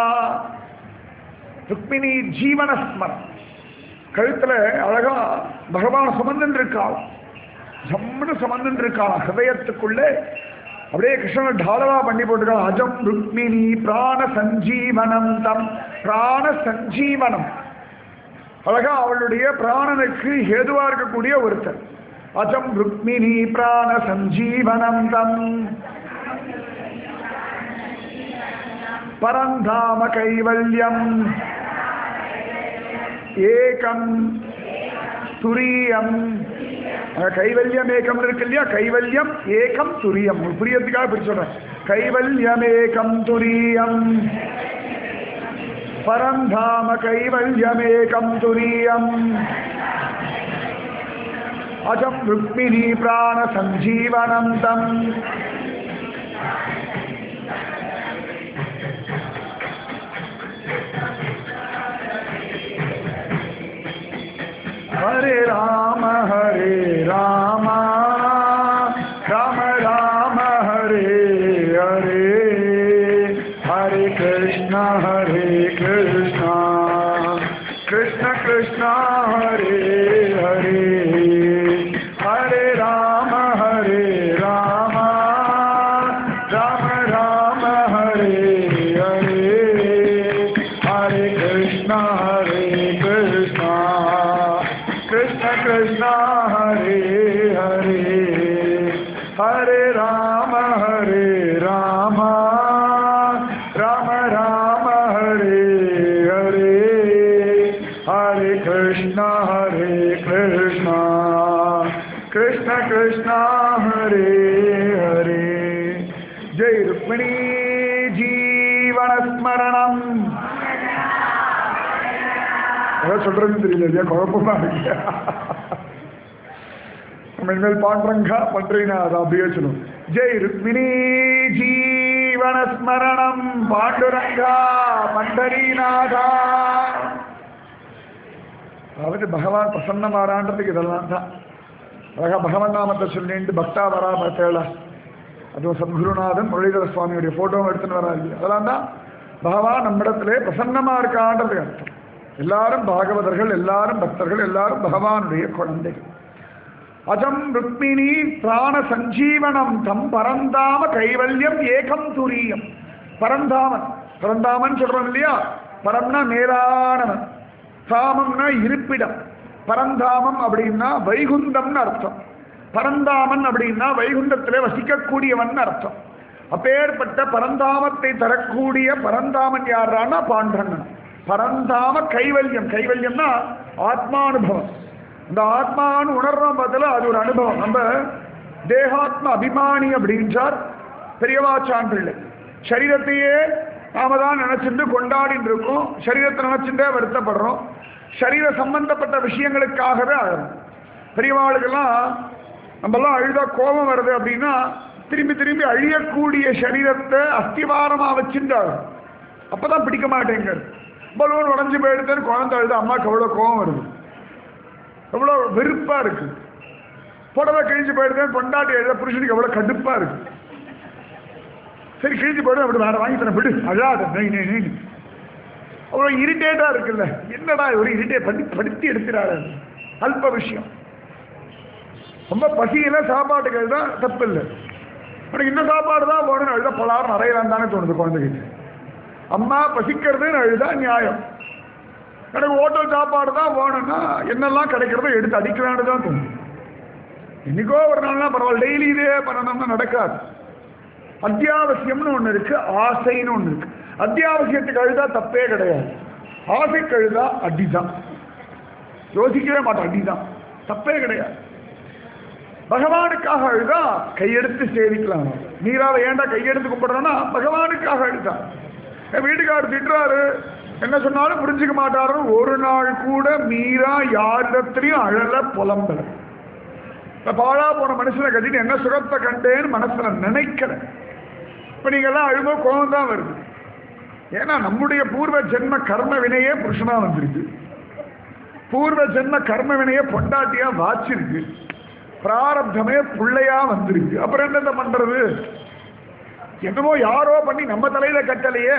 ருக்மிணி ஜீவன ஸ்மரணம் கழுத்துல அழகா பகவான் சுமந்துட்டு இருக்காள் ஜம்முன்னு சுமந்துட்டு இருக்காள் ஹிருதயத்துக்குள்ளே அப்படியே கிருஷ்ணன் டாலவா பண்ணி போட்டுருக்காள் அஜம் ருக்மிணி பிராண சஞ்சீவனம் தம் பிராண சஞ்சீவனம் அழகா அவளுடைய பிராணனுக்கு ஏதுவா இருக்கக்கூடிய ஒருத்தர் அஜம் ருக்மிணி பிராண சஞ்சீவனம் தம் பரந்தாம கைவல்யம் ஏகம் துரியம் அஹ் கைவல்யம் ஏகம் இருக்கு இல்லையா கைவல்யம் ஏகம் துரியம் உங்களுக்கு புரியறதுக்காக பிரிச்சு சொல்றேன் கைவல்யம் ஏகம் துரியம் பரந்தாம கைவல்யமேகம் துரியம் அஜம் ருக்மிணி பிராண சஞ்சீவனம் தம் ஹரே ராம ஹரே ராம ராம ராம ஹரே ஹரே ஹரே கிருஷ்ண ஹரே கிருஷ்ண கிருஷ்ண கிருஷ்ண ஹரே ஹரே ஹரே ராம ஹரே ராம ராம ராம ஹரே ஹரே ஹரே கிருஷ்ண ஹரே கிருஷ்ண கிருஷ்ண கிருஷ்ண ஹரே ஹரே ஹரே ராம ஹரே ராம ராம ராம ஹரே ஹரே ஹரே கிருஷ்ண ஹரே கிருஷ்ண கிருஷ்ண கிருஷ்ண ஹரே ஹரே ஜெய் ருக்மிணி ஜீவனஸ்மரணம் அதான் சொல்றதுன்னு தெரியல இல்லையா குழப்பமா இருக்கு நம்ம இனிமேல் பாண்டரங்கா பண்றீனா அதை அப்படியே சொல்லுவோம் ஜெய் ருக்மிணி ஜீவன ஸ்மரணம் பாண்டுரங்கா பண்டரீநாதா அதாவது பகவான் பிரசன்னமாறான்றதுக்கு இதெல்லாம் தான் அழகா பகவன் நாமத்தை சொல்லிட்டு பக்தா வரா பார்த்தேள அதுவும் சத்குருநாதன் முரளிதர சுவாமியுடைய போட்டோவும் எடுத்துன்னு வரா இல்லையா அதெல்லாம் தான் பகவான் நம்மிடத்திலே பிரசன்னமா இருக்கான்றது அர்த்தம் எல்லாரும் பாகவதர்கள் எல்லாரும் பக்தர்கள் எல்லாரும் பகவானுடைய குழந்தைகள் அஜம் ருக்மிணி பிராண சஞ்சீவனம் தம் பரந்தாம கைவல்யம் ஏகம் துரியம் பரந்தாமன் பரந்தாமன் சொல்றோம் இல்லையா பரம்னா மேலானவன் தாமம்னா இருப்பிடம் பரந்தாமம் அப்படின்னா வைகுந்தம்னு அர்த்தம் பரந்தாமன் அப்படின்னா வைகுண்டத்திலே வசிக்கக்கூடியவன் அர்த்தம் அப்பேற்பட்ட பரந்தாமத்தை தரக்கூடிய பரந்தாமன் யாரான்னா பாண்டரங்கன் பரந்தாம கைவல்யம் கைவல்யம்னா ஆத்மானுபவம் இந்த ஆத்மான்னு உணர்றோம் பார்த்தல அது ஒரு அனுபவம் நம்ம தேகாத்ம அபிமானி அப்படின்றார் பெரியவாச்சான்றில்லை சரீரத்தையே நாம தான் நினைச்சிட்டு கொண்டாடிட்டு இருக்கோம் சரீரத்தை நினைச்சுட்டே வருத்தப்படுறோம் சரீர சம்பந்தப்பட்ட விஷயங்களுக்காகவே அழகும் பெரியவாளுக்கெல்லாம் நம்மெல்லாம் அழுதா கோபம் வருது அப்படின்னா திரும்பி திரும்பி அழியக்கூடிய சரீரத்தை அஸ்திவாரமா வச்சுட்டு அழுகும் அப்பதான் பிடிக்க மாட்டேங்கிறது பலூன் உடஞ்சு போயிடுதுன்னு குழந்தை அழுது அம்மாவுக்கு எவ்வளோ கோபம் வருது எவ்வளோ வெறுப்பா இருக்கு புடவை கிழிஞ்சு போயிடுதுன்னு கொண்டாட்டி எழுத புருஷனுக்கு எவ்வளோ கடுப்பா இருக்கு சரி கிழிச்சு போடு அப்படி வேற வாங்கி தரேன் விடு அழாத நை நை நை அவ்வளோ இரிட்டேட்டா இருக்குல்ல என்னடா ஒரு இரிட்டேட் பண்ணி படுத்தி எடுக்கிறாரு அல்ப விஷயம் ரொம்ப பசியில சாப்பாட்டுக்கு தான் தப்பு இல்லை உனக்கு இந்த சாப்பாடு தான் போகணும்னு அழுதா பலாரம் அறையலாம் தானே தோணுது குழந்தைகிட்ட அம்மா பசிக்கிறதுன்னு அழுதா நியாயம் எனக்கு ஹோட்டல் சாப்பாடு தான் வேணும்னா என்னெல்லாம் கிடைக்கிறதோ எடுத்து அடிக்கலான்னு தான் தோணும் இன்னைக்கோ ஒரு நாள்னா பரவாயில்ல டெய்லி இதே பண்ணணும்னா நடக்காது அத்தியாவசியம்னு ஒன்று இருக்கு ஆசைன்னு ஒன்று இருக்கு அத்தியாவசியத்துக்கு அழுதா தப்பே கிடையாது ஆசைக்கு அழுதா அடிதான் யோசிக்கவே மாட்டோம் அடிதான் தப்பே கிடையாது பகவானுக்காக அழுதா கையெடுத்து சேவிக்கலாம் நீரால ஏன்டா கையெடுத்து கும்பிடுறோம்னா பகவானுக்காக அழுதா என் வீட்டுக்காரர் திட்டுறாரு என்ன சொன்னாலும் புரிஞ்சுக்க மாட்டாரு ஒரு நாள் கூட மீரா யாரிடத்திலையும் அழல புலம்பல இந்த பாழா போன மனுஷனை கட்டிட்டு என்ன சுகத்தை கண்டேன்னு மனசுல நினைக்கல இப்ப நீங்க எல்லாம் அழுமோ கோபம் தான் வருது ஏன்னா நம்முடைய பூர்வ ஜென்ம கர்ம வினையே புருஷனா வந்திருக்கு பூர்வ ஜென்ம கர்ம வினையே பொண்டாட்டியா வாச்சிருக்கு பிராரப்தமே பிள்ளையா வந்திருக்கு அப்புறம் என்னத்த பண்றது என்னமோ யாரோ பண்ணி நம்ம தலையில கட்டலையே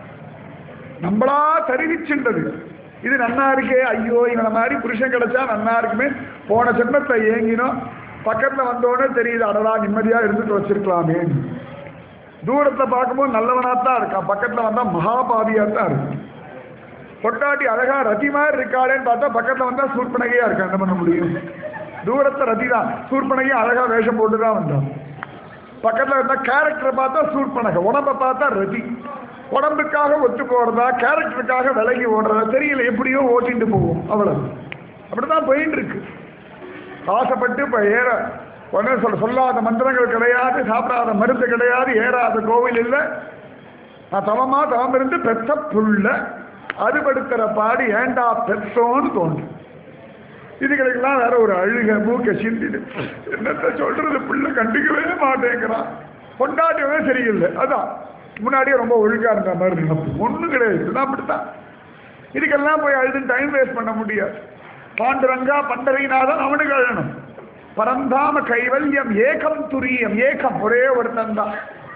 நம்மளா தெரிவிச்சுண்டது இது நன்னா இருக்கே ஐயோ இவனை மாதிரி புருஷன் கிடைச்சா நன்னா இருக்குமே போன ஜென்மத்தை ஏங்கினோம் பக்கத்துல வந்தோடனே தெரியுது அடடா நிம்மதியா இருந்துட்டு வச்சிருக்கலாமே தூரத்துல பார்க்கும்போது நல்லவனாத்தான் இருக்கான் பக்கத்துல வந்தா மகாபாவியா தான் இருக்கு பொட்டாட்டி அழகா ரதி மாதிரி இருக்காளேன்னு பார்த்தா பக்கத்துல வந்தா சூர்பனகையா இருக்கா என்ன பண்ண முடியும் தூரத்தை ரதி தான் சூர்பனகையும் அழகா வேஷம் போட்டு தான் வந்தான் பக்கத்துல இருந்தா கேரக்டரை பார்த்தா சூர்பனகை உடம்ப பார்த்தா ரதி உடம்புக்காக ஒத்து போறதா கேரக்டருக்காக விலகி ஓடுறதா தெரியல எப்படியோ ஓட்டிட்டு போவோம் அவ்வளவு அப்படிதான் போயிட்டு இருக்கு ஆசைப்பட்டு இப்ப ஏற உடனே சொல்ல சொல்லாத மந்திரங்கள் கிடையாது சாப்பிடாத மருந்து கிடையாது ஏறாத கோவில் இல்லை நான் தவமா தவம் இருந்து பெத்த புள்ள அறுபடுத்துற பாடி ஏண்டா பெத்தோன்னு தோன்று இதுகளுக்கெல்லாம் வேற ஒரு அழுக மூக்க சிந்திடு என்னத்த சொல்றது பிள்ளை கண்டுக்கவே மாட்டேங்கிறான் கொண்டாட்டமே சரியில்லை அதான் முன்னாடியே ரொம்ப ஒழுங்கா இருந்த மாதிரி நினைப்பு ஒண்ணும் கிடையாது இதுதான் அப்படித்தான் இதுக்கெல்லாம் போய் அழுது டைம் வேஸ்ட் பண்ண முடியாது பாண்டுரங்கா பண்டரிநாதன் அவனுக்கு அழணும் பரந்தாம கைவல்யம் ஏகம் துரியம் ஏகம் ஒரே ஒருத்தன் தான்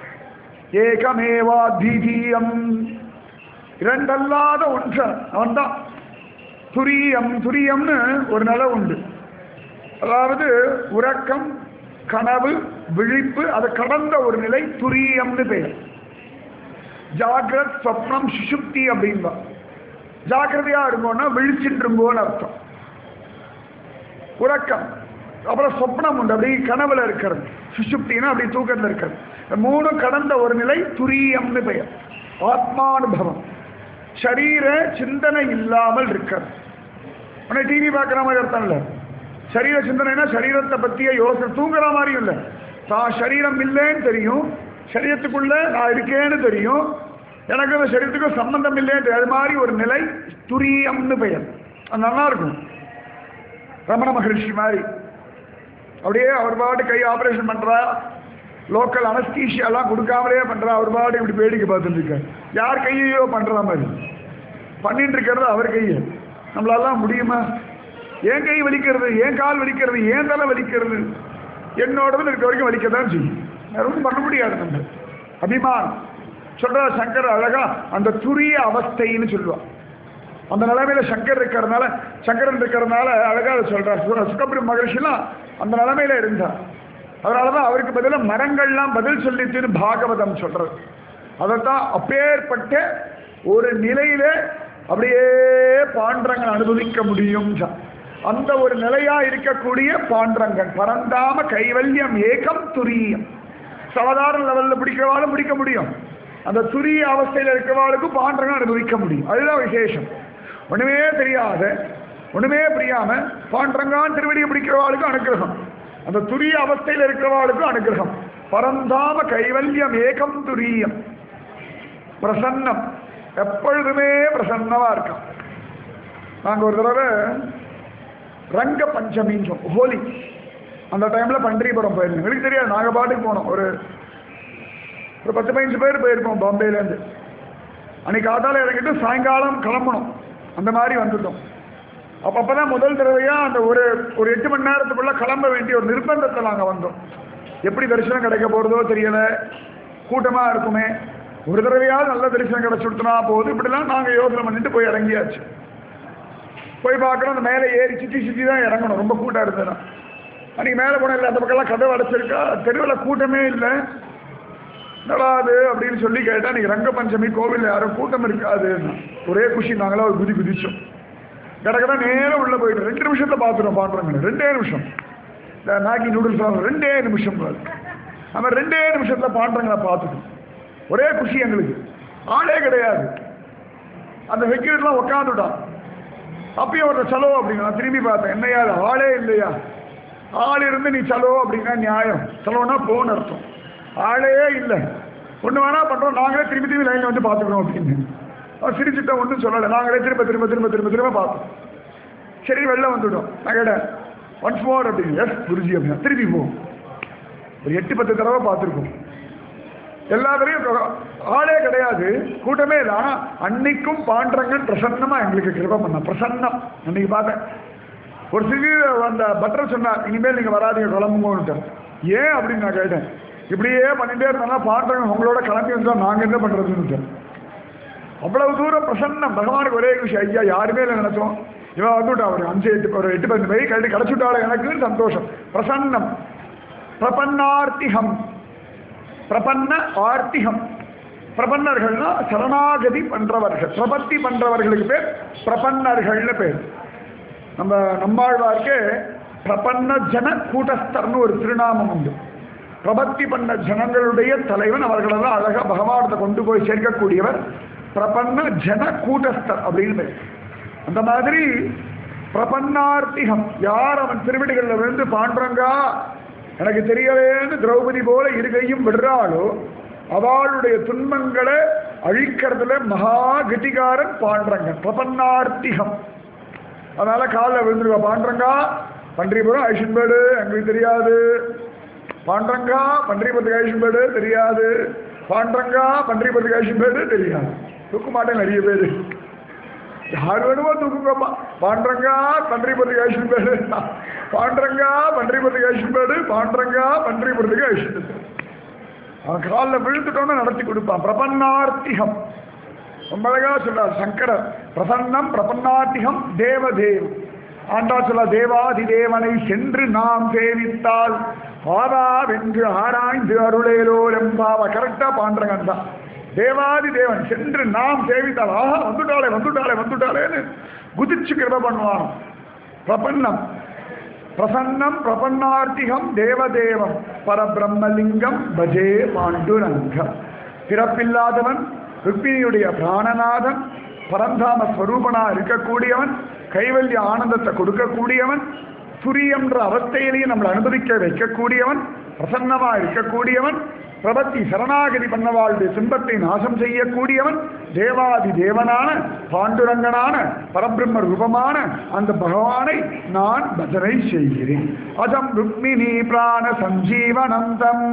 ஏகமேவா தீதீயம் இரண்டல்லாத ஒன்றன் அவன் தான் துரியம் துரியம்னு ஒரு நிலை உண்டு அதாவது உறக்கம் கனவு விழிப்பு அதை கடந்த ஒரு நிலை துரியம்னு பெயர் ஜாகிரத் சொப்னம் சுஷுப்தி அப்படின்பா ஜாக்கிரதையா இருங்கோன்னா விழிச்சுட்டு இருங்கோன்னு அர்த்தம் உறக்கம் அப்புறம் சொப்னம் உண்டு அப்படி கனவுல இருக்கிறது சுஷுப்தினா அப்படி தூக்கத்தில் இருக்கிறது இந்த மூணு கடந்த ஒரு நிலை துரியம்னு பெயர் ஆத்மானுபவம் சரீர சிந்தனை இல்லாமல் இருக்கிறது உடனே டிவி பார்க்குற மாதிரி அர்த்தம் இல்லை சரீர சிந்தனைனா சரீரத்தை பற்றிய யோசனை தூங்குற மாதிரியும் இல்லை தான் சரீரம் இல்லைன்னு தெரியும் சரீரத்துக்குள்ள நான் இருக்கேன்னு தெரியும் எனக்கு அந்த சரீரத்துக்கும் சம்பந்தம் இல்லைன்னு தெரியும். அது மாதிரி ஒரு நிலை துரியம்னு பெயர் அது நல்லா இருக்கும் ரமண மகரிஷி மாதிரி அப்படியே அவர் பாட்டு கை ஆபரேஷன் பண்றா லோக்கல் அனஸ்தீஷியாலாம் கொடுக்காமலே பண்றா அவர் பாட்டு இப்படி வேடிக்கை பார்த்துட்டு இருக்கார் யார் கையையோ பண்ற மாதிரி பண்ணிட்டு இருக்கிறது அவர் கையை நம்மளாலாம் முடியுமா ஏன் கை வலிக்கிறது ஏன் கால் வலிக்கிறது ஏன் தலை வலிக்கிறது என்னோடதுல இருக்க வரைக்கும் வலிக்க தான் செய்யும் வேற ஒன்றும் பண்ண முடியாது நம்ம அபிமானம் சொல்ற சங்கர் அழகா அந்த துரிய அவஸ்தைன்னு சொல்லுவான் அந்த நிலைமையில சங்கர் இருக்கிறதுனால சங்கரன் இருக்கிறதுனால அழகா அதை சொல்றார் சு- சுகபிரி மகர்ஷிலாம் அந்த நிலைமையில இருந்தார் அதனாலதான் அவருக்கு பதிலா மரங்கள்லாம் பதில் சொல்லிச்சுன்னு பாகவதம் சொல்றது அதைத்தான் அப்பேற்பட்ட ஒரு நிலையில அப்படியே பாண்டரங்கன் அனுபவிக்க முடியும் அந்த ஒரு நிலையா இருக்கக்கூடிய பாண்டரங்கன் பரந்தாம கைவல்யம் ஏகம் துரியம் சாதாரண லெவல்ல பிடிக்கிறவாலும் பிடிக்க முடியும் அந்த துரிய அவஸ்தையில் இருக்கிறவாளுக்கும் பாண்டரங்கன் அனுபவிக்க முடியும் அதுதான் விசேஷம் ஒண்ணுமே தெரியாத ஒண்ணுமே புரியாம பாண்டரங்கான் திருவடியை பிடிக்கிறவாளுக்கும் அனுகிரகம் அந்த துரிய அவஸ்தையில் இருக்கிறவாளுக்கும் அனுகிரகம் பரந்தாம கைவல்யம் ஏகம் துரியம் பிரசன்னம் எப்பொழுதுமே பிரசன்னமா இருக்கான் நாங்க ஒரு தடவை ரங்க பஞ்சமின்னு சொல்லுவோம், ஹோலி அந்த டைம்ல பண்டரிபுரம் போயிருந்தோம் எங்களுக்கு தெரியாது நாங்க பாட்டுக்கு போனோம் ஒரு ஒரு பத்து பதினஞ்சு பேர் போயிருப்போம் பாம்பேல இருந்து அன்னைக்கு காத்தால இறங்கிட்டு சாயங்காலம் கிளம்பணும் அந்த மாதிரி வந்துட்டோம் அப்ப அப்பதான் முதல் தடவையா அந்த ஒரு ஒரு எட்டு மணி நேரத்துக்குள்ள கிளம்ப வேண்டிய ஒரு நிர்பந்தத்தில் நாங்க வந்தோம் எப்படி தரிசனம் கிடைக்க போறதோ தெரியல கூட்டமா இருக்குமே ஒரு தடவையாவது நல்ல தரிசனம் கிடைச்சுடுத்துனா போதும் இப்படிலாம் நாங்க யோசனை பண்ணிட்டு போய் இறங்கியாச்சு போய் பார்க்குறோம் அந்த மேலே ஏறி சுற்றி சுற்றி தான் இறங்கணும் ரொம்ப கூட்டம் இருந்ததுன்னா அன்றைக்கி மேலே போன இல்லை அந்த பக்கம்லாம் கதவு அடைச்சிருக்கா தெருவில் கூட்டமே இல்லை என்னடா அது அப்படின்னு சொல்லி கேட்டால் அன்றைக்கி ரங்க பஞ்சமி கோவிலில் யாரும் கூட்டம் இருக்காதுன்னா ஒரே குஷி நாங்களாம் ஒரு குதி குதிச்சோம் கிடக்கிற நேரம் உள்ளே போயிட்டு ரெண்டு நிமிஷத்தில் பார்த்துருவோம் பாண்டுறோங்க ரெண்டே நிமிஷம் இந்த மேகி நூடுல்ஸ் வாங்க ரெண்டே நிமிஷம் பாரு. நம்ம ரெண்டே நிமிஷத்தில் பாண்டுறங்களை பார்த்துட்டோம் ஒரே குஷி எங்களுக்கு ஆளே கிடையாது அந்த செக்யூரிட்டிலாம் உட்காந்துட்டான் அப்பயும் ஒரு சலோ அப்படிங்க நான் திரும்பி பார்த்தேன் என்னையா அது ஆளே இல்லையா ஆள் இருந்து நீ சலோ அப்படின்னா நியாயம் சலோனா போன்னு அர்த்தம் ஆளே இல்லை ஒன்று வேணா பண்ணுறோம் நாங்களே திரும்பி திரும்பி லைனில் வந்து பார்த்துக்கணும் அப்படின்னு அவன் சிரிச்சுட்டா ஒன்றும் சொல்லலை நாங்களே திரும்ப திரும்ப திரும்ப திரும்ப திரும்ப பார்த்தோம் சரி வெளில வந்துவிட்டோம் நான் கேட்டேன் ஒன்ஸ் மோர் அப்படின்னு எஸ் குருஜி அப்படின்னா திருப்பி போ ஒரு எட்டு பத்து தடவை பார்த்துருக்கோம் எல்லாத்துலேயும் ஆளே கிடையாது கூட்டமே இல்லை ஆனால் அன்னைக்கும் பாண்டரங்கன் பிரசன்னமாக எங்களுக்கு கிருபம் பண்ண பிரசன்னம் அன்னைக்கு பார்த்தேன் ஒரு சிறு அந்த பட்டர் சொன்னார் இனிமேல் நீங்கள் வராதீங்க கிளம்புங்கன்ட்டு ஏன் அப்படின்னு நான் கேட்டேன் இப்படியே பண்ணிட்டே இருந்தா பாண்டரங்கன் உங்களோட கிளம்பி வந்தால் நாங்கள் என்ன பண்ணுறதுன்னு அவ்வளவு தூரம் பிரசன்னம் பகவானுக்கு ஒரே விஷயம் ஐயா யாருமே இல்லை நினைச்சோம் இவன் வந்துவிட்டா ஒரு அஞ்சு எட்டு ஒரு எட்டு பத்து பேர் கழட்டி கிடச்சுட்டாள் எனக்கு சந்தோஷம் பிரசன்னம் பிரபன்னார்த்திகம் பிரபன்ன ஆர்த்திகம் பிரபன்னர்கள்னா சரணாகதி பண்றவர்கள் பிரபத்தி பண்றவர்களுக்கு பேர் பிரபன்னர்கள்னு பேர் நம்ம நம்மாழ்வார்க்கு பிரபன்ன ஜன கூட்டஸ்தர்னு ஒரு திருநாமம் உண்டு பிரபத்தி பண்ண ஜனங்களுடைய தலைவன் அவர்களெல்லாம் அழகா பகவானத்தை கொண்டு போய் சேர்க்கக்கூடியவர் பிரபன்ன ஜன கூட்டஸ்தர் அப்படின்னு பேர் அந்த மாதிரி பிரபன்னார்த்திகம் யார் அவன் திருவிடிகளில் விழுந்து பாண்டுறங்கா எனக்கு தெரியலேன்னு திரௌபதி போல இருகையும் விடுறாளோ அவளுடைய துன்பங்களை அழிக்கிறதுல மகா கதிகாரன் பாண்டரங்கன் பிரபன்னார்த்திகம் அதனால காலில் விழுந்துருவா பாண்டரங்கா பன்றிபுரம் ஐஷன்பேடு எங்களுக்கு தெரியாது பாண்டரங்கா பன்றிபுரத்துக்கு ஐஷன்பேடு தெரியாது பாண்டரங்கா பன்றிபுரத்துக்கு ஐஷன்பேடு தெரியாது தூக்க மாட்டேன் நிறைய பேர் யார் வேணுமோ தூக்குங்கம்மா பாண்டரங்கா பன்றிபுரத்துக்கு ஐஷன்பேடு பாண்டரங்கா பன்றிபுரத்துக்கு ஐஷன்பேடு பாண்டரங்கா பன்றிபுரத்துக்கு ஐஷன்பேடு அவன் காலில் விழுந்துட்டோன்னு நடத்தி கொடுப்பான் பிரபன்னார்த்திகம் ரொம்ப அழகா சொல்றார் சங்கரர் பிரசன்னம் பிரபன்னார்த்திகம் தேவதேவ் ஆண்டா சொல்ல தேவாதி தேவனை சென்று நாம் சேவித்தால் ஆதா வென்று ஆராய்ந்து அருளேலோ எம்பாவ கரெக்டா பாண்டரங்கன் தான் தேவாதி தேவன் சென்று நாம் சேவித்தால் ஆஹா வந்துட்டாளே வந்துட்டாளே வந்துட்டாளேன்னு குதிச்சு கிருப பண்ணுவான் பிரபன்னம் பிரசன்னம் பிரபன்னார்த்திகம் தேவதேவம் பரபிரம்மலிங்கம் பஜே பாண்டுரங்கம் பிறப்பில்லாதவன் ருக்மிணியுடைய பிராணநாதன் பரந்தாம ஸ்வரூபனா இருக்கக்கூடியவன் கைவல்ய ஆனந்தத்தை கொடுக்கக்கூடியவன் துரியன்ற அவஸ்தையிலேயே நம்மளை அனுபவிக்க வைக்கக்கூடியவன் பிரசன்னமா இருக்கக்கூடியவன் பிரபத்தி சரணாகதி பண்ணவாளுடைய துன்பத்தை நாசம் செய்யக்கூடியவன் தேவாதி தேவனான பாண்டுரங்கனான பரபிரம்ம ரூபமான அந்த பகவானை நான் பஜனை செய்கிறேன் அதம் ருக்மிணி பிராண சஞ்சீவனந்தம்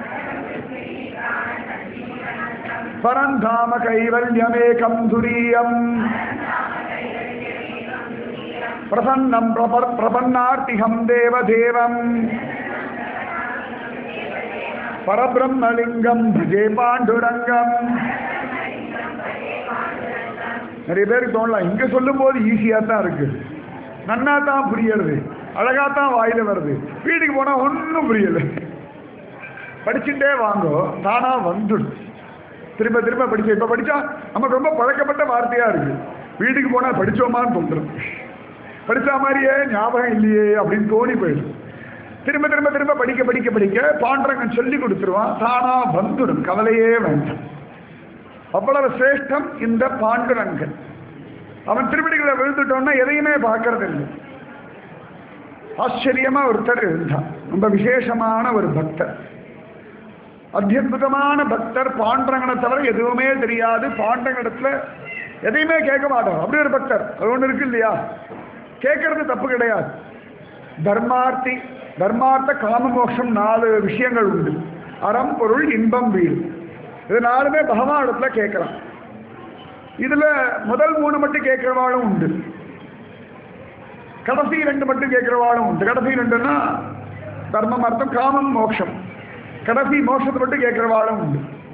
பரந்தாம கைவல்யமேகம் துரியம் பிரசன்னம் பிரப- பிரபன்னார்த்திகம் தேவதேவம் பரபிரம்மலிங்கம் பஜே பாண்டுரங்கம் நிறைய பேருக்கு தோணலாம் இங்க சொல்லும் போது ஈஸியா தான் இருக்கு நன்னா தான் புரியறது அழகா தான் வாயில வருது வீட்டுக்கு போனா ஒன்றும் புரியல படிச்சுட்டே வாங்கோ தானா வந்துடும் திரும்ப திரும்ப படிச்சு இப்ப படிச்சா நமக்கு ரொம்ப பழக்கப்பட்ட வார்த்தையா இருக்கு வீட்டுக்கு போனா படிச்சோமான்னு தோன்றும் படிச்ச மாதிரியே ஞாபகம் இல்லையே அப்படின்னு தோணி போயிடும் திரும்ப திரும்ப திரும்ப படிக்க படிக்க படிக்க பாண்டரங்கன் சொல்லி கொடுத்துருவான் தானா வந்துடும் கவலையே வேண்டாம் அவ்வளவு சிரேஷ்டம் இந்த பாண்டுரங்கன் அவன் திருப்படிகளை விழுந்துட்டோன்னா எதையுமே பார்க்கறது இல்லை ஆச்சரியமா ஒருத்தர் இருந்தான் ரொம்ப விசேஷமான ஒரு பக்தர் அத்தியுதமான பக்தர் பாண்டரங்கனை தவிர எதுவுமே தெரியாது பாண்டரங்கடத்துல எதையுமே கேட்க மாட்டார் அப்படி ஒரு பக்தர் அது ஒன்று இருக்கு இல்லையா கேட்கறது தப்பு கிடையாது தர்மார்த்தி தர்மார்த்த காமமோக்ஷம் நாலு விஷயங்கள் உண்டு அறம் பொருள் இன்பம் வீடு இது நாலுமே பகவானிடத்துல கேட்கலாம் இதுல முதல் மூணு மட்டும் கேட்கிறவாளும் உண்டு கடைசி ரெண்டு மட்டும் கேட்கிறவாளும் உண்டு கடைசி ரெண்டுன்னா தர்மம் அர்த்தம் காமம் மோட்சம் கடைசி மோட்சத்தை மட்டும் கேட்கிறவாளும் உண்டு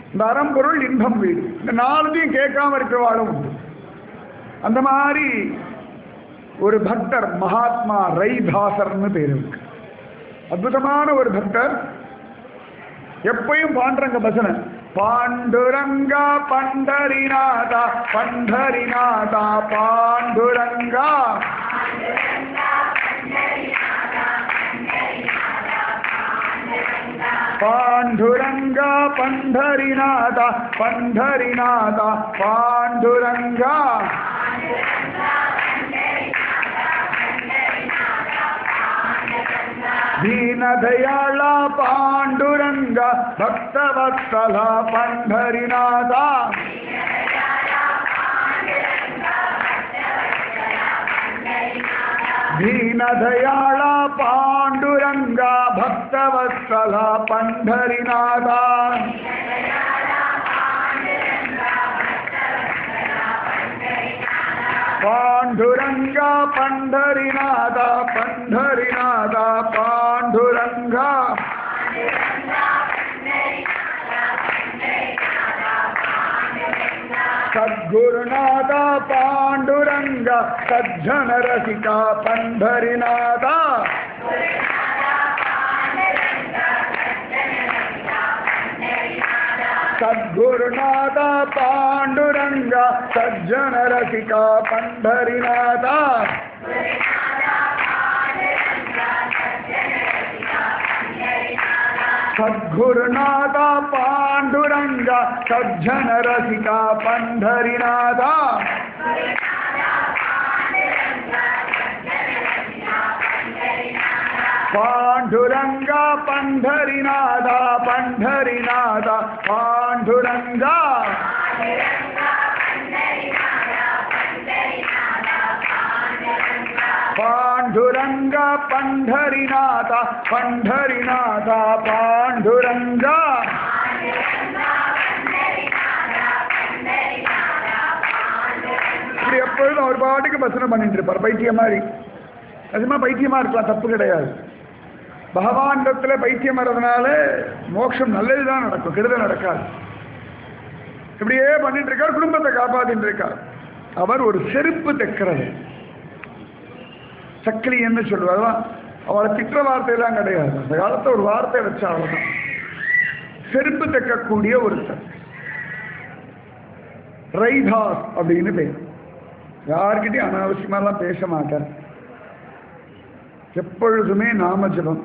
இந்த அறம்பொருள் இன்பம் வீடு இந்த நாலுத்தையும் கேட்காம இருக்கிறவாளும் உண்டு அந்த மாதிரி ஒரு பக்தர் மகாத்மா ரைதாசர்னு பேர் இருக்கு அற்புதமான ஒரு பக்தர் எப்பயும் பாண்டரங்க பசன பாண்டுரங்கா பண்டரிநாதா பண்டரிநாதா பாண்டுரங்கா பாண்டுரங்கா பண்டரிநாதா பண்டரிநாதா பாண்டுரங்கா ದೀನದಯಾಳ ಪಾಂಡುರಂಗ ಭಕ್ತವತ್ಸಲ ಪಂಢರಿನಾಥ ದೀನದಯಾಳ ಪಾಂಡುರಂಗ ಭಕ್ತವತ್ಸಲ ಪಂಢರಿನಾಥ ಪಾಂಡುರಂಗ ಪಂಢರಿನಾಥ ಪಂಢರಿನಾಥ ಪಾಂಡುರಂಗ ಸದ್ಗುರುನಾಥ ಪಾಂಡುರಂಗ ಸಜ್ಜನ ರಸಿಕ ಪಂಢರಿನಾಥ ಸದ್ಗುರುನಾಥ ಪಾಂಡುರಂಗ ಸಜ್ಜನ ರಸಿಕ ಪಂಢರಿನಾಥ ಸದ್ಗುರುನಾಥ ಪಾಂಡುರಂಗ ಸಜ್ಜನ ರಸಿಕ ಪಂಢರಿನಾಥ ಪಾಂಡುರಂಗ ಪಂಢರಿನಾಥ ಪಂಢರಿನಾಥ ಪಾಂಡುರಂಗ ಪಾಂಡುರಂಗ ಪಂಢರಿನಾಥ ಪಂಢರಿನಾಥ ಪಾಂಡುರಂಗ இப்படி எப்பொழுதும் அவர் பாட்டுக்கு பசனம் பண்ணிட்டு இருப்பார் பைத்தியம் மாதிரி நிஜமா பைத்தியமா இருக்கலாம் தப்பு கிடையாது பகவானிடத்துல பைத்தியம் வர்றதுனால மோட்சம் நல்லதுதான் நடக்கும் கெடுதல் நடக்காது இப்படியே பண்ணிட்டு இருக்கார் குடும்பத்தை காப்பாத்திட்டு இருக்கார் அவர் ஒரு செருப்பு தைக்கிறது சக்கிலி என்ன சொல்லுவார் அவளை திட்டுற வார்த்தையெல்லாம் கிடையாது அந்த காலத்தை ஒரு வார்த்தை வச்சா அவ்வளவுதான் செருப்பு தைக்கக்கூடிய ஒருத்தர் ரைதாஸ் அப்படின்னு பேர் யார்கிட்டயும் அனாவசியமாலாம் பேச மாட்டார் எப்பொழுதுமே நாம ஜபம்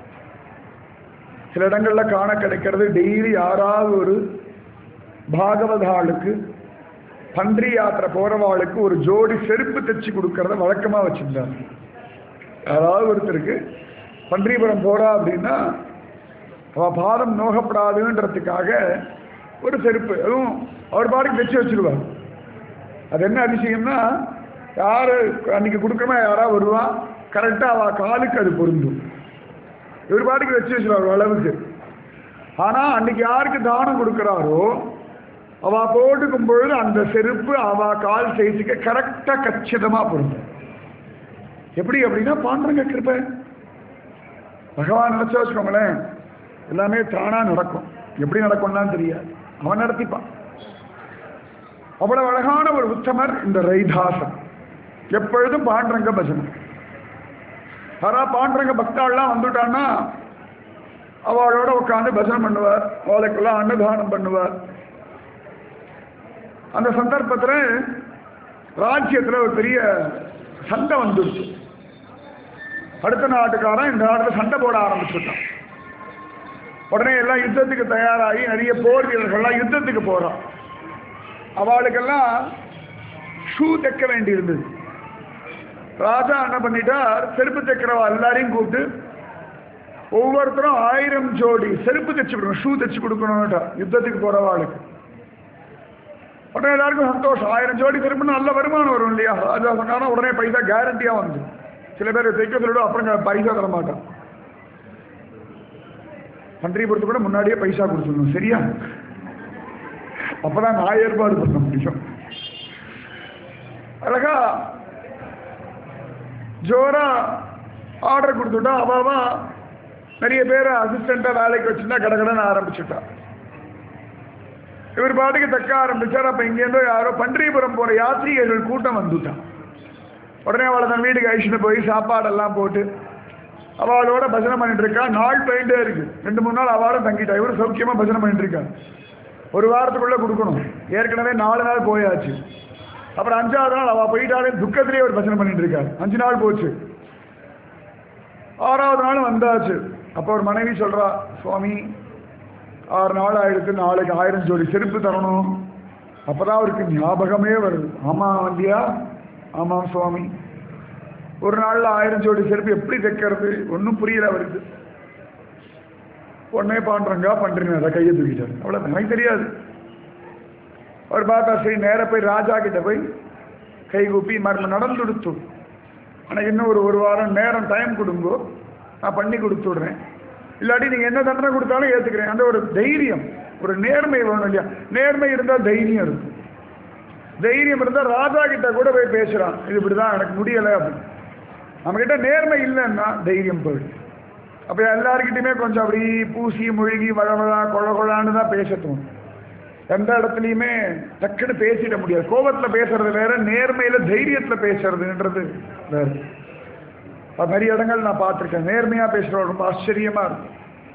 சில இடங்கள்ல காண கிடைக்கிறது டெய்லி யாராவது ஒரு பாகவதாளுக்கு பன்றி யாத்திரை போறவாளுக்கு ஒரு ஜோடி செருப்பு தைச்சு கொடுக்கறத வழக்கமா வச்சிருந்தார் யாராவது ஒருத்தருக்கு பன்றிபுரம் போறா அப்படின்னா அவ பாதம் நோகப்படாதுன்றதுக்காக ஒரு செருப்பு அதுவும் அவர் பாட்டுக்கு தைச்சு வச்சிருவார் அது என்ன அதிசயம்னா யாரு அன்னைக்கு கொடுக்குறமா யாராவது வருவா கரெக்டாக அவ காலுக்கு அது பொருந்தும் இவர் பாட்டுக்கு வச்சு வச்சிருவார் அளவுக்கு ஆனா அன்னைக்கு யாருக்கு தானம் கொடுக்குறாரோ அவ போட்டுக்கும் பொழுது அந்த செருப்பு அவ கால் சைஸுக்கு கரெக்டா கச்சிதமா பொருந்தும் எப்படி அப்படின்னா பாண்டங்க கிருப்ப பகவான் நினைச்சா வச்சுக்கோங்களேன் எல்லாமே தானா நடக்கும் எப்படி நடக்கும்லாம் தெரியாது அவன் நடத்திப்பான் அவ்வளவு அழகான ஒரு உத்தமர் இந்த ரைதாசன் எப்பொழுதும் பாண்டரங்க பஜனை யாரா பாண்டரங்க பக்தாள்லாம் வந்துட்டான்னா அவளோட உட்காந்து பஜனை பண்ணுவார் அவளுக்கெல்லாம் அன்னதானம் பண்ணுவார் அந்த சந்தர்ப்பத்தில் ராஜ்யத்தில் ஒரு பெரிய சண்டை வந்துருச்சு அடுத்த நாட்டுக்காரன் இந்த நாட்டில் சண்டை போட ஆரம்பிச்சுட்டான் உடனே எல்லாம் யுத்தத்துக்கு தயாராகி நிறைய போர் வீரர்கள்லாம் யுத்தத்துக்கு போறான் அவளுக்கெல்லாம் ஷூ தைக்க வேண்டியிருந்தது ராஜா என்ன பண்ணிட்டார் செருப்பு தைக்கிறவா எல்லாரையும் கூப்பிட்டு ஒவ்வொருத்தரும் ஆயிரம் ஜோடி செருப்பு தைச்சு கொடுக்கணும் ஷூ தைச்சு கொடுக்கணும்ட்டா யுத்தத்துக்கு போறவாளுக்கு உடனே எல்லாருக்கும் சந்தோஷம் ஆயிரம் ஜோடி செருப்புன்னு நல்ல வருமானம் வரும் இல்லையா ராஜா சொன்னாலும் உடனே பைசா கேரண்டியா வந்து சில பேர் தைக்க சொல்லிவிடும் அப்புறம் பைசா தர மாட்டான் பன்றிபுரத்து கூட முன்னாடியே பைசா கொடுத்துடணும் சரியா அப்பதான் நான் ஏற்பாடு பண்ண முடியும் அழகா ஜோரா ஆர்டர் கொடுத்துட்டா அவாவா நிறைய பேர் அசிஸ்டண்டா வேலைக்கு வச்சுருந்தா கடகடன்னு ஆரம்பிச்சுட்டா இவர் பாட்டுக்கு தக்க ஆரம்பிச்சார் அப்ப இங்கேருந்தோ யாரோ பன்றிபுரம் போற யாத்ரீகர்கள் கூட்டம் வந்துட்டான் உடனே அவளை தன் வீட்டுக்கு அழிச்சுட்டு போய் சாப்பாடெல்லாம் போட்டு அவளோட பஜனை பண்ணிட்டு இருக்கா நாள் போயிட்டே இருக்கு ரெண்டு மூணு நாள் அவளும் தங்கிட்டா இவரும் சௌக்கியமா பஜனை பண்ணிட்டு இருக்கா ஒரு வாரத்துக்குள்ள கொடுக்கணும் ஏற்கனவே நாலு நாள் போயாச்சு அப்புறம் அஞ்சாவது நாள் அவ போயிட்டாலே துக்கத்திலேயே ஒரு பஜனை பண்ணிட்டு இருக்காரு அஞ்சு நாள் போச்சு ஆறாவது நாள் வந்தாச்சு அப்போ ஒரு மனைவி சொல்றா சுவாமி ஆறு நாள் ஆயிடுத்து நாளைக்கு ஆயிரம் ஜோடி செருப்பு தரணும் அப்பதான் அவருக்கு ஞாபகமே வருது ஆமா வந்தியா ஆமாம் சுவாமி ஒரு நாள்ல ஆயிரம் ஜோடி செருப்பு எப்படி தைக்கிறது ஒன்றும் புரியல அவருக்கு உடனே பாண்டுறங்கா பண்றீங்க அதை கையை தூக்கிட்டாரு அவ்வளோ எனக்கு தெரியாது அவர் பார்த்தா சரி நேரா போய் ராஜா கிட்ட போய் கை கூப்பி மருந்து நடந்து கொடுத்து எனக்கு இன்னும் ஒரு ஒரு வாரம் நேரம் டைம் கொடுங்கோ நான் பண்ணி கொடுத்து விடுறேன் இல்லாட்டி நீங்கள் என்ன தண்டனை கொடுத்தாலும் ஏற்றுக்கிறேன் அந்த ஒரு தைரியம் ஒரு நேர்மை வேணும் இல்லையா நேர்மை இருந்தால் தைரியம் இருக்கும் தைரியம் இருந்தால் ராஜா கிட்ட கூட போய் பேசுகிறான் இது இப்படி தான் எனக்கு முடியலை அப்படின்னு நம்மக்கிட்ட நேர்மை இல்லைன்னா தைரியம் போயிடும் அப்போ எல்லாருக்கிட்டையுமே கொஞ்சம் அப்படி பூசி முழுகி வழவழா கொழ கொழான்னு தான் பேச தோணும் எந்த இடத்துலையுமே டக்குன்னு பேசிட முடியாது கோபத்தில் பேசுறது வேற நேர்மையில் தைரியத்தில் பேசுறதுன்றது வேற அது நிறைய இடங்கள் நான் பார்த்துருக்கேன் நேர்மையாக பேசுகிறவங்க ரொம்ப ஆச்சரியமாக இருக்கும்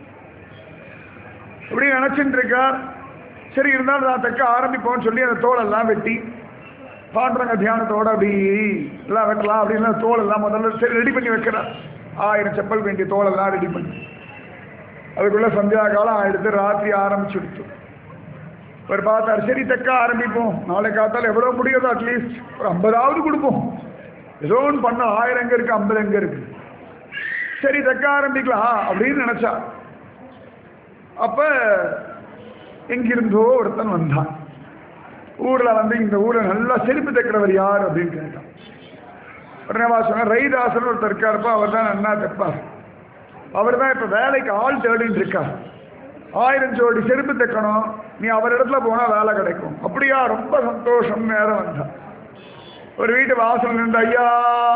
இப்படி நினச்சிட்டு இருக்கா சரி இருந்தாலும் நான் தைக்க ஆரம்பிப்போம்னு சொல்லி அந்த தோலெல்லாம் வெட்டி பாண்டுறங்க தியானத்தோட அப்படி எல்லாம் வெட்டலாம் அப்படின்னு தோலெல்லாம் முதல்ல சரி ரெடி பண்ணி வைக்கிறேன் ஆயிரம் செப்பல் வேண்டிய தோலெல்லாம் ரெடி பண்ணி அதுக்குள்ள சந்தியா காலம் ஆயிடுத்து ராத்திரி ஆரம்பிச்சுடுத்து ஒரு பார்த்தாரு சரி தைக்க ஆரம்பிப்போம் நாளை காத்தால எவ்வளோ முடியுதோ அட்லீஸ்ட் ஒரு ஐம்பதாவது கொடுப்போம் ஏதோ ஒன்று பண்ண ஆயிரம் எங்க இருக்கு ஐம்பது எங்க இருக்கு சரி தைக்க ஆரம்பிக்கலாம் அப்படின்னு நினைச்சா அப்ப எங்கிருந்தோ ஒருத்தன் வந்தான் ஊர்ல வந்து இந்த ஊர்ல நல்லா செருப்பு தைக்கிறவர் யார் அப்படின்னு கேட்டான் உடனே வா சொன்ன ரைதாசன் ஒருத்தர் இருக்காருப்பா அவர் தான் நன்னா தைப்பார் அவர் தான் இப்ப வேலைக்கு ஆள் தேடிட்டு இருக்கார் ஆயிரம் ஜோடி செருப்பு தைக்கணும் நீ அவர் இடத்துல போனா வேலை கிடைக்கும் அப்படியா ரொம்ப சந்தோஷம் நேரம் வந்தான் ஒரு வீட்டு வாசல் நின்று ஐயா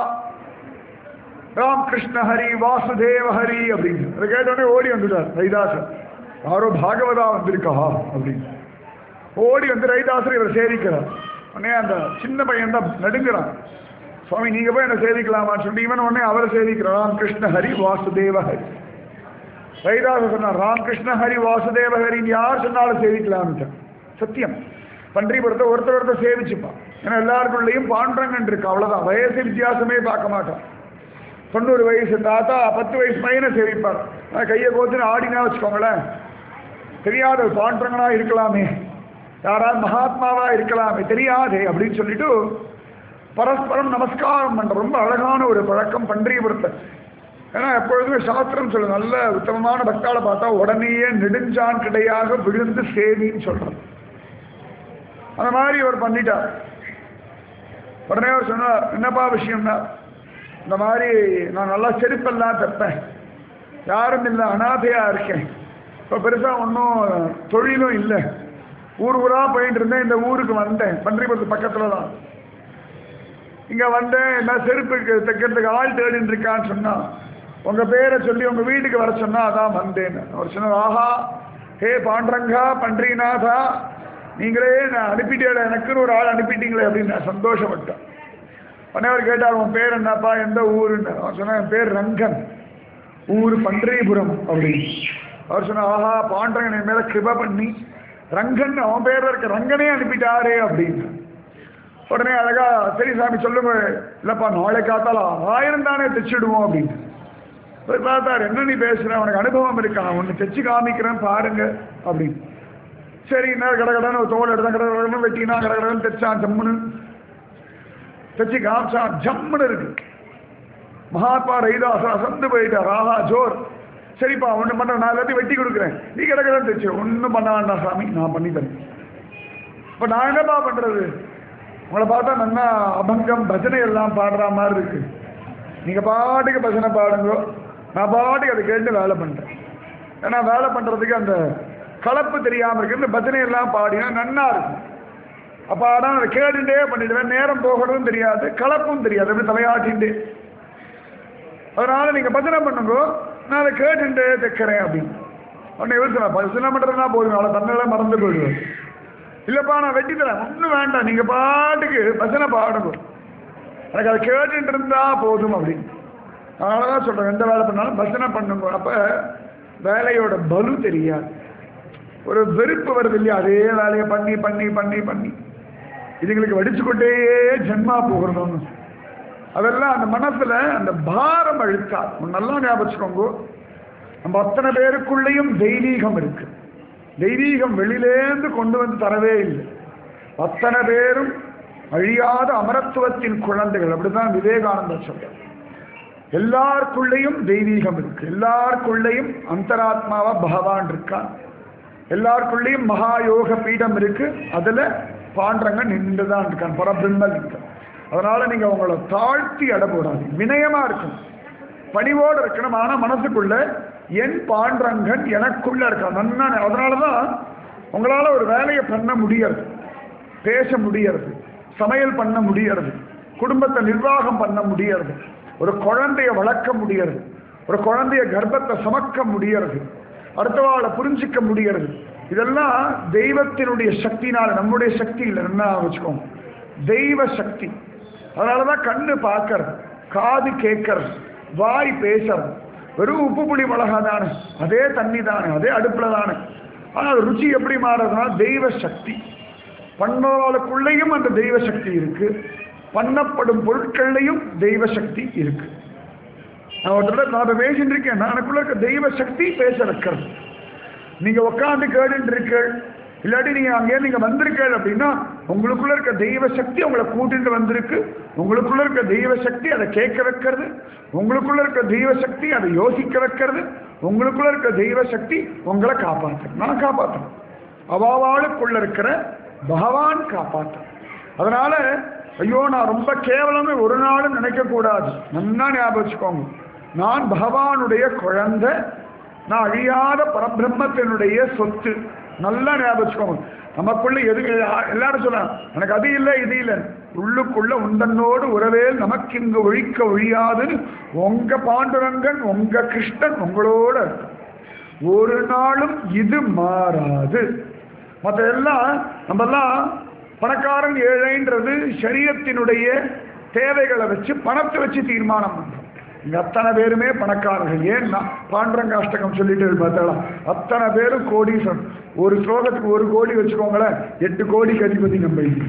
ராமகிருஷ்ண ஹரி வாசுதேவ ஹரி அப்படின்னு அதை கேட்டோடனே ஓடி வந்துட்டார் ரைதாசன் யாரோ பாகவதா வந்திருக்கா அப்படின்னு ஓடி வந்து ரைதாசர் இவர் சேவிக்கிறார் உடனே அந்த சின்ன பையன் தான் நடுங்கிறான் சுவாமி நீங்க போய் என்ன சேவிக்கலாமான்னு சொல்லி இவன் உடனே அவரை சேவிக்கிறார் ராமகிருஷ்ண ஹரி வாசுதேவ ஹரி ரைதாச சொன்னார் ராமகிருஷ்ண ஹரி வாசுதேவ ஹரின்னு யார் சொன்னாலும் சேவிக்கலாம்னு சத்தியம் பன்றிபுரத்தை ஒருத்தர் ஒருத்தர் சேவிச்சுப்பான் ஏன்னா எல்லாருக்குள்ளேயும் பாண்டரங்கன் இருக்கு அவ்வளவுதான் வயசு வித்தியாசமே பார்க்க மாட்டான் தொண்ணூறு வயசு தாத்தா பத்து வயசு பையனை சேவிப்பார் நான் கையை கோத்துன்னு ஆடினா வச்சுக்கோங்களேன் தெரியாத ஒரு பாண்டரங்கனா இருக்கலாமே யாராவது மகாத்மாவா இருக்கலாமே தெரியாதே அப்படின்னு சொல்லிட்டு பரஸ்பரம் நமஸ்காரம் பண்ற ரொம்ப அழகான ஒரு பழக்கம் பன்றியபுரத்தை ஏன்னா எப்பொழுதுமே சாஸ்திரம் சொல்லு நல்ல உத்தமமான பக்தாளை பார்த்தா உடனேயே நெடுஞ்சான் கிடையாக விழுந்து சேவின்னு சொல்றது அந்த மாதிரி அவர் பண்ணிட்டார் உடனே அவர் சொன்னார் என்னப்பா விஷயம்னா இந்த மாதிரி நான் நல்லா செருப்பெல்லாம் தைப்பேன் யாரும் இல்லை அனாதையா இருக்கேன் இப்போ பெருசாக ஒன்றும் தொழிலும் இல்லை ஊர் ஊரா போயிட்டு இருந்தேன் இந்த ஊருக்கு வந்தேன் பன்றிபுரத்து பக்கத்துல தான் இங்க வந்தேன் என்ன செருப்பு தைக்கிறதுக்கு ஆள் தேடின்னு இருக்கான்னு சொன்னா உங்க பேரை சொல்லி உங்க வீட்டுக்கு வர சொன்னா அதான் வந்தேன் அவர் சொன்னார் ஆஹா ஹே பாண்டரங்கா பன்றிநாதா நீங்களே நான் அனுப்பிட்டேன் எனக்குன்னு ஒரு ஆள் அனுப்பிட்டீங்களே அப்படின்னு நான் சந்தோஷப்பட்டேன் உடனே அவர் கேட்டார் உன் பேர் என்னப்பா எந்த ஊருன்னு அவன் சொன்னா என் பேர் ரங்கன் ஊர் பன்றிபுரம் அப்படின்னு அவர் சொன்னா ஆஹா பாண்டரங்கன் என் மேல கிருப பண்ணி ரங்கன் அவன் பேர்ல இருக்க ரங்கனே அனுப்பிட்டாரே அப்படின்னு உடனே அழகா சரி சாமி சொல்லுங்க இல்லப்பா நாளை காத்தால ஆயிரம் தானே தைச்சிடுவோம் அப்படின்னு போய் பார்த்தாரு என்ன நீ பேசுற உனக்கு அனுபவம் இருக்கா ஒன்று தைச்சு காமிக்கிறேன் பாருங்க அப்படின்னு சரி என்ன கடகடன்னு ஒரு தோல் எடுத்தான் கடகடன்னு வெட்டினா கடகடன்னு தைச்சான் ஜம்முன்னு தைச்சு காமிச்சான் ஜம்முன்னு இருக்கு மகாத்மா ரைதாசன் அசந்து போயிட்டார் ஆஹா ஜோர் சரிப்பா ஒன்று பண்ண நான் எல்லாத்தையும் வெட்டி கொடுக்குறேன் நீ கிடக்கிறேன்னு தைச்சு ஒன்றும் பண்ண வேண்டாம் சாமி நான் பண்ணி தரேன் இப்போ நான் என்னப்பா பண்ணுறது உங்களை பார்த்தா நல்லா அபங்கம் பஜனை எல்லாம் பாடுற மாதிரி இருக்கு நீங்கள் பாட்டுக்கு பஜனை பாடுங்க நான் பாட்டுக்கு அதை கேட்டு வேலை பண்ணுறேன் ஏன்னா வேலை பண்ணுறதுக்கு அந்த கலப்பு தெரியாமல் இருக்கு இந்த பஜனை எல்லாம் பாடினா நன்னா இருக்கும் அப்போ ஆனால் அதை கேட்டுட்டே பண்ணிடுவேன் நேரம் போகிறதும் தெரியாது கலப்பும் தெரியாது அப்படி தலையாட்டின்ட்டு அதனால நீங்கள் பஜனை பண்ணுங்க நான் அதை கேட்டுட்டு தைக்கிறேன் அப்படின்னு உடனே இவர் சொன்னா பஜனை பண்ணுறதுனா போதும் அவளை தன்னெல்லாம் மறந்து போயிடுவேன் இல்லப்பா நான் வெட்டி தரேன் ஒன்றும் வேண்டாம் நீங்க பாட்டுக்கு பஜனை பாடுங்க எனக்கு அதை கேட்டுட்டு இருந்தா போதும் அப்படின்னு அதனால தான் சொல்றேன் எந்த வேலை பண்ணாலும் பஜனை பண்ணுங்க அப்ப வேலையோட பலு தெரியாது ஒரு வெறுப்பு வருது இல்லையா அதே வேலையை பண்ணி பண்ணி பண்ணி பண்ணி இதுங்களுக்கு வடிச்சுக்கொண்டே ஜென்மா போகிறோம்னு அதெல்லாம் அந்த மனசுல அந்த பாரம் அழுத்தாது நல்லா ஞாபகம் வச்சுக்கோங்க நம்ம அத்தனை பேருக்குள்ளேயும் தெய்வீகம் இருக்கு தெய்வீகம் வெளியிலேந்து கொண்டு வந்து தரவே இல்லை அத்தனை பேரும் அழியாத அமரத்துவத்தின் குழந்தைகள் அப்படிதான் விவேகானந்தர் சொல்றார் எல்லாருக்குள்ளேயும் தெய்வீகம் இருக்கு எல்லாருக்குள்ளேயும் அந்தராத்மாவா பகவான் இருக்கான் எல்லாருக்குள்ளேயும் மகாயோக பீடம் இருக்கு அதுல பாண்டரங்க நின்றுதான் இருக்கான் பரபிரம்ம லிங்கம் அதனால நீங்க உங்களை தாழ்த்தி அட போடாது வினயமா இருக்கும் பணிவோடு இருக்கணும் ஆனா மனசுக்குள்ள என் பாண்டரங்கன் எனக்குள்ள இருக்கான் நன்னா அதனாலதான் உங்களால ஒரு வேலையை பண்ண முடியாது பேச முடியறது சமையல் பண்ண முடியறது குடும்பத்தை நிர்வாகம் பண்ண முடியறது ஒரு குழந்தைய வளர்க்க முடியறது ஒரு குழந்தைய கர்ப்பத்தை சுமக்க முடியறது அடுத்தவாளை புரிஞ்சிக்க முடியறது இதெல்லாம் தெய்வத்தினுடைய சக்தினால நம்முடைய சக்தி இல்லை என்ன வச்சுக்கோங்க தெய்வ சக்தி அதனாலதான் கண்ணு பார்க்கறது காது கேட்கறது வாய் பேசுறது வெறும் உப்பு புளி மிளகா தானே அதே தண்ணி தானே அதே அடுப்புல தானே ஆனா அது ருச்சி எப்படி மாறுறதுனா தெய்வ சக்தி பண்ணவாளுக்குள்ளேயும் அந்த தெய்வ சக்தி இருக்கு பண்ணப்படும் பொருட்கள்லையும் தெய்வ சக்தி இருக்கு நான் ஒருத்தர் நான் இப்ப பேசிட்டு இருக்கேன் நான் எனக்குள்ள இருக்க தெய்வ சக்தி பேச வைக்கிறது நீங்க உட்காந்து கேட்டுட்டு இருக்கீள் இல்லாட்டி நீங்க அங்கே நீங்க வந்திருக்கீள் அப்படின்னா உங்களுக்குள்ள இருக்க தெய்வ சக்தி உங்களை கூட்டிட்டு வந்திருக்கு உங்களுக்குள்ள இருக்க தெய்வ சக்தி அதை கேட்க வைக்கிறது உங்களுக்குள்ள இருக்க தெய்வ சக்தி அதை யோசிக்க வைக்கிறது உங்களுக்குள்ள இருக்க தெய்வ சக்தி உங்களை காப்பாற்றும் நான் காப்பாற்றணும் அவாவாளுக்குள்ள இருக்கிற பகவான் காப்பாற்றும் அதனால ஐயோ நான் ரொம்ப கேவலமே ஒரு நாளும் நினைக்க கூடாது நல்லா ஞாபகம் வச்சுக்கோங்க நான் பகவானுடைய குழந்தை நான் அழியாத பரபிரம்மத்தினுடைய சொத்து நல்லா ஞாபகம் வச்சுக்கோங்க நமக்குள்ள எது எல்லாரும் சொல்லலாம் எனக்கு அது இல்லை இது இல்லை உள்ளுக்குள்ள உந்தன்னோடு உறவேல் நமக்கு இங்கு ஒழிக்க ஒழியாதுன்னு உங்க பாண்டுரங்கன் உங்க கிருஷ்ணன் உங்களோட இருக்கும் ஒரு நாளும் இது மாறாது மற்ற எல்லாம் நம்மெல்லாம் பணக்காரன் ஏழைன்றது சரீரத்தினுடைய தேவைகளை வச்சு பணத்தை வச்சு தீர்மானம் பண்றோம் இங்க அத்தனை பேருமே பணக்காரர்கள் ஏன்னா பாண்டரங்க அஷ்டகம் சொல்லிட்டு பார்த்தா அத்தனை பேரும் கோடீஸ்வரன் ஒரு ஸ்லோகத்துக்கு ஒரு கோடி வச்சுக்கோங்களேன் எட்டு கோடிக்கு அதிபதி நம்ம இங்க.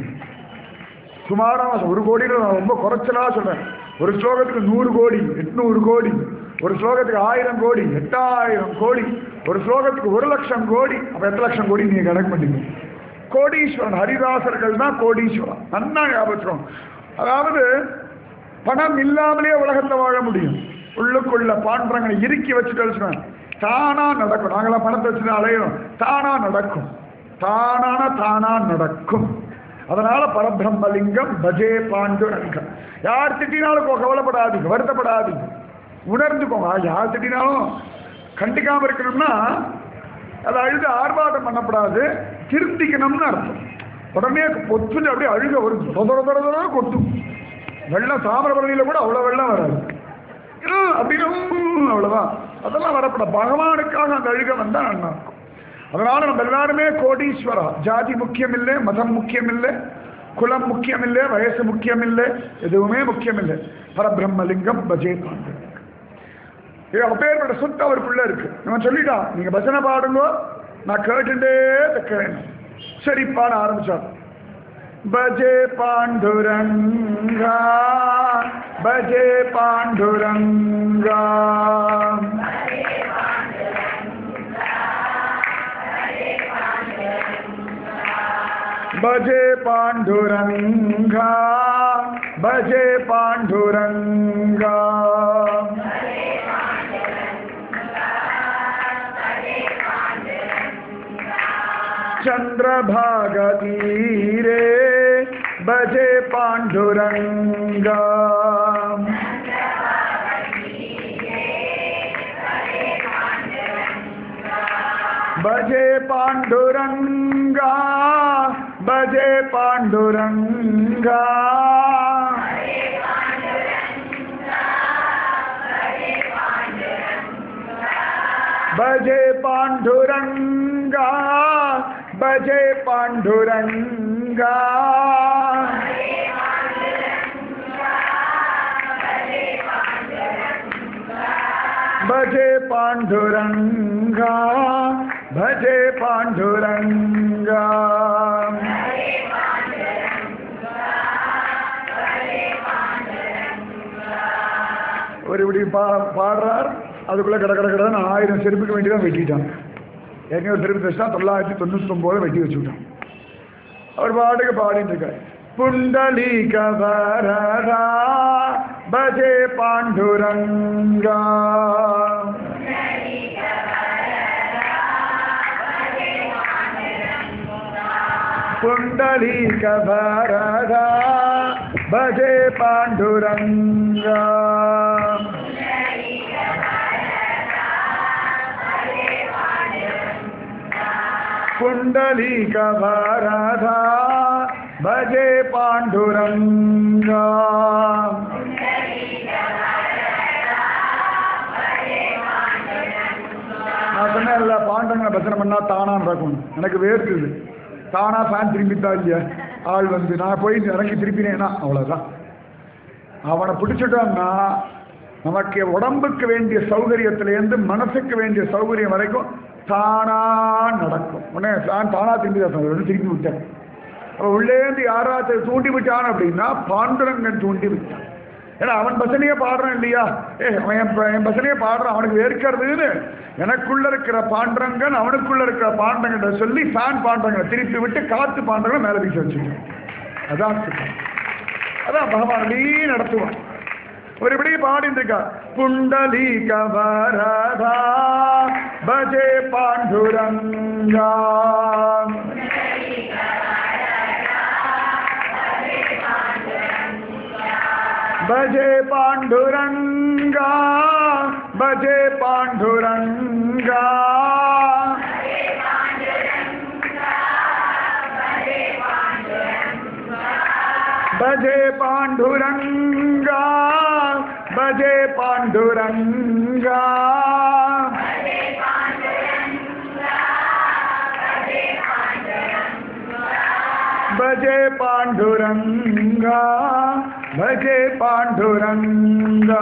சுமாரான ஒரு கோடியில் நான் ரொம்ப குறைச்சலா சொல்றேன் ஒரு ஸ்லோகத்துக்கு நூறு கோடி எட்நூறு கோடி ஒரு ஸ்லோகத்துக்கு ஆயிரம் கோடி எட்டாயிரம் கோடி ஒரு ஸ்லோகத்துக்கு ஒரு லட்சம் கோடி அப்ப எட்டு லட்சம் கோடி நீங்க கணக்கு பண்ணீங்க கோடீஸ்வரன் ஹரிதாசர்கள் தான் கோடீஸ்வரன் நன்னா ஞாபகம் வச்சுக்கோங்க. அதாவது பணம் இல்லாமலே உலகத்தை வாழ முடியும் உள்ளுக்குள்ள பாண்டங்களை இறுக்கி வச்சுட்டு வச்சுக்கோங்க. தானா நடக்கும் நாங்களாம் பணத்தை வச்சுட்டு அலையிறோம் தானா நடக்கும் தானான தானா நடக்கும் அதனால பரபிரம்மலிங்கம் பஜே பாண்டுரங்கம் யார் திட்டினாலும் கோ- கவலைப்படாதீங்க வருத்தப்படாதீங்க உணர்ந்துக்கோங்க ஆ, யார் திட்டினாலும் கண்டிக்காம இருக்கணும்னா அதை அழுது ஆர்ப்பாட்டம் பண்ணப்படாது திருத்திக்கணும்னு அர்த்தம் உடனே பொத்துன்னு அப்படியே அழுக வரும் தொதர தொட தொட கொட்டும் வெள்ளம் தாமிரபரணியில கூட அவ்வளோ வெள்ளம் வராது ஏன்னா, அப்படின்னு உம், அவ்வளவுதான் அதெல்லாம் வரப்பட பகவானுக்காக அந்த அழுக வந்தா நல்லா இருக்கும் அதனால நம்ம எல்லாருமே கோடீஸ்வரா ஜாதி முக்கியம் இல்லை மதம் முக்கியம் இல்லை குலம் முக்கியம் இல்லை வயசு முக்கியம் இல்லை எதுவுமே முக்கியம் இல்லை பரபிரம்மலிங்கம் பஜே பாண்டு ஏ அப்பேற்பட்ட சொத்து அவருக்குள்ள இருக்கு இவன் சொல்லிட்டான் நீங்க பஜனை பாடுங்க நான் கேட்டுட்டே தைக்கிறேன் சரி பாட ஆரம்பிச்சார் பஜே பாண்டுரங்கா பஜே பாண்டுரங்கா பஜே பாண்டுரங்கா பஜே பாண்டுரங்கா चन्द्रभागतीरे भजे पाण्डुरङ्गा भजे पाण्डुरङ्गा भजे पाण्डुरङ्गा भजे पाण्डुरङ्गा பஜே பாண்டுரங்கா भजे पाण्डुरङ्गा भजे पाण्डुरङ्गा ஒரு இப்படி பா பாடுறார் அதுக்குள்ள கட கட கடன்னு ஆயிரம் செருப்புக்கு வேண்டி தான் வெட்டிட்டான் ஏற்கனவே ஒரு செருப்பு தைச்சா தொள்ளாயிரத்தி தொண்ணூற்றி ஒம்போது வெட்டி வச்சுட்டான் அவர் பாட்டுக்கு பாடிட்டு இருக்கார் புண்டலீக வரதா பஜே பாண்டுரங்கா புண்டலீக வரதா பஜே பாண்டுரங்கா पुण्डलीक वरदा भजे पाण्डुरङ्गा நான் சொன்னேன்ல பாண்டங்களை பஜனை பண்ணா தானா நடக்கும் எனக்கு வேர்க்குது தானா ஃபேன் திரும்பித்தா இல்லையா ஆள் வந்து நான் போய் இறங்கி திருப்பினேன்னா அவ்வளோதான் அவனை பிடிச்சிட்டோம்னா நமக்கு உடம்புக்கு வேண்டிய சௌகரியத்திலேருந்து மனசுக்கு வேண்டிய சௌகரியம் வரைக்கும் தானா நடக்கும் உடனே நான் தானா திரும்பி தான் சொன்னேன் திருப்பி விட்டேன் அப்போ உள்ளேந்து யாராச்சும் தூண்டி விட்டான் அப்படின்னா பாண்டுரங்கன் தூண்டி விட்டான் ஏன்னா அவன் பசனையே பாடுறான் இல்லையா ஏ அவன் என் ப- என் பசனையே பாடுறான் அவனுக்கு வேர்க்கிறதுன்னு எனக்குள்ள இருக்கிற பாண்டரங்கன் அவனுக்குள்ள இருக்கிற பாண்டரங்கிட்ட சொல்லி ஃபேன் பாண்டரங்களை திருப்பி விட்டு காத்து பாண்டரங்களை மேலே வீசி வச்சுட்டான் அதான் சுத்தம். அதான் பகவான் அப்படியே நடத்துவான் ஒரு இப்படி பாடிட்டு இருக்கா புண்டலி கவரதா பஜே பாண்டுரங்கா பஜே பாண்டுரங்கா பஜே பாண்டுரங்கா भजे पाण्डुरङ्गा भजे पाण्डुरङ्गा भजे पाण्डुरङ्गा भजे पाण्डुरङ्गा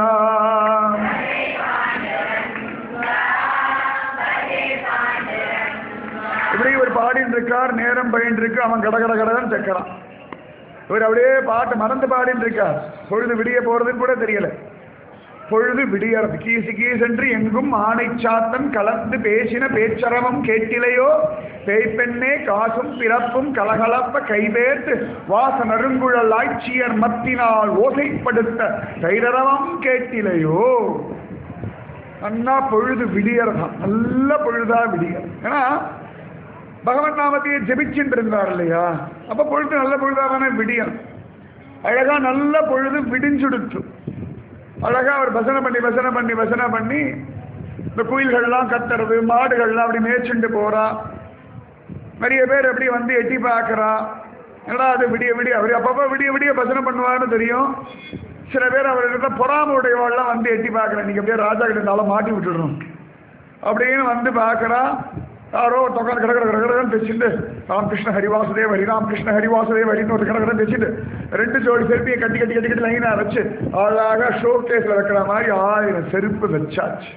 இப்படி ஒரு பாடின்னு இருக்கார் நேரம் பயின்று இருக்கு அவன் கட கட கடன்னு தைக்கிறான் இவர் அப்படியே பாட்டு மறந்து பாடின்னு இருக்கார் பொழுது விடிய போறதுன்னு கூட தெரியல பொழுது விடியறது கீசு கீசென்று எங்கும் ஆணை சாத்தன் கலந்து பேசின பேச்சரவம் கேட்டிலையோ பேய்ப்பெண்ணே காசும் பிறப்பும் கலகலப்ப கைவேர்த்து வாச நறுங்குழல் ஆட்சியர் மத்தினால் ஓசைப்படுத்த தைரரவம் கேட்டிலையோ நன்னா பொழுது விடியறதான் நல்ல பொழுதா விடியறது ஏன்னா பகவன் நாமத்தையே ஜெபிச்சுட்டு இருந்தார் இல்லையா அப்ப பொழுது நல்ல பொழுதாதானே விடியும் அழகா நல்ல பொழுது விடிஞ்சுடுத்து அழகா அவர் பசனை பண்ணி பசனை பண்ணி பசனை பண்ணி இந்த குயில்கள்லாம் கத்துறது மாடுகள்லாம் அப்படி மேய்ச்சுண்டு போறா நிறைய பேர் எப்படி வந்து எட்டி பார்க்கறா என்னடா அது விடிய விடிய அவர் அப்பப்போ விடிய விடிய பசனை பண்ணுவான்னு தெரியும் சில பேர் அவர்கிட்ட பொறாம உடையவாள்லாம் வந்து எட்டி பார்க்குறேன் நீங்கள் அப்படியே ராஜா கிட்ட இருந்தாலும் மாட்டி விட்டுடணும் அப்படின்னு வந்து பார்க்கறா யாரோ ஒரு தொகை கடை கடை கடகடன்னு தைச்சுட்டு ராமகிருஷ்ண ஹரிவாசுதேவ் ஹரி ராமகிருஷ்ண ஹரிவாசுதேவ் ஹரின்னு ஒரு கடை கடை தைச்சுட்டு ரெண்டு ஜோடி செருப்பியை கட்டி கட்டி கட்டி கட்டி லைனாக வச்சு அழகாக ஷோ கேஸில் வைக்கிற மாதிரி ஆயிரம் செருப்பு வச்சாச்சு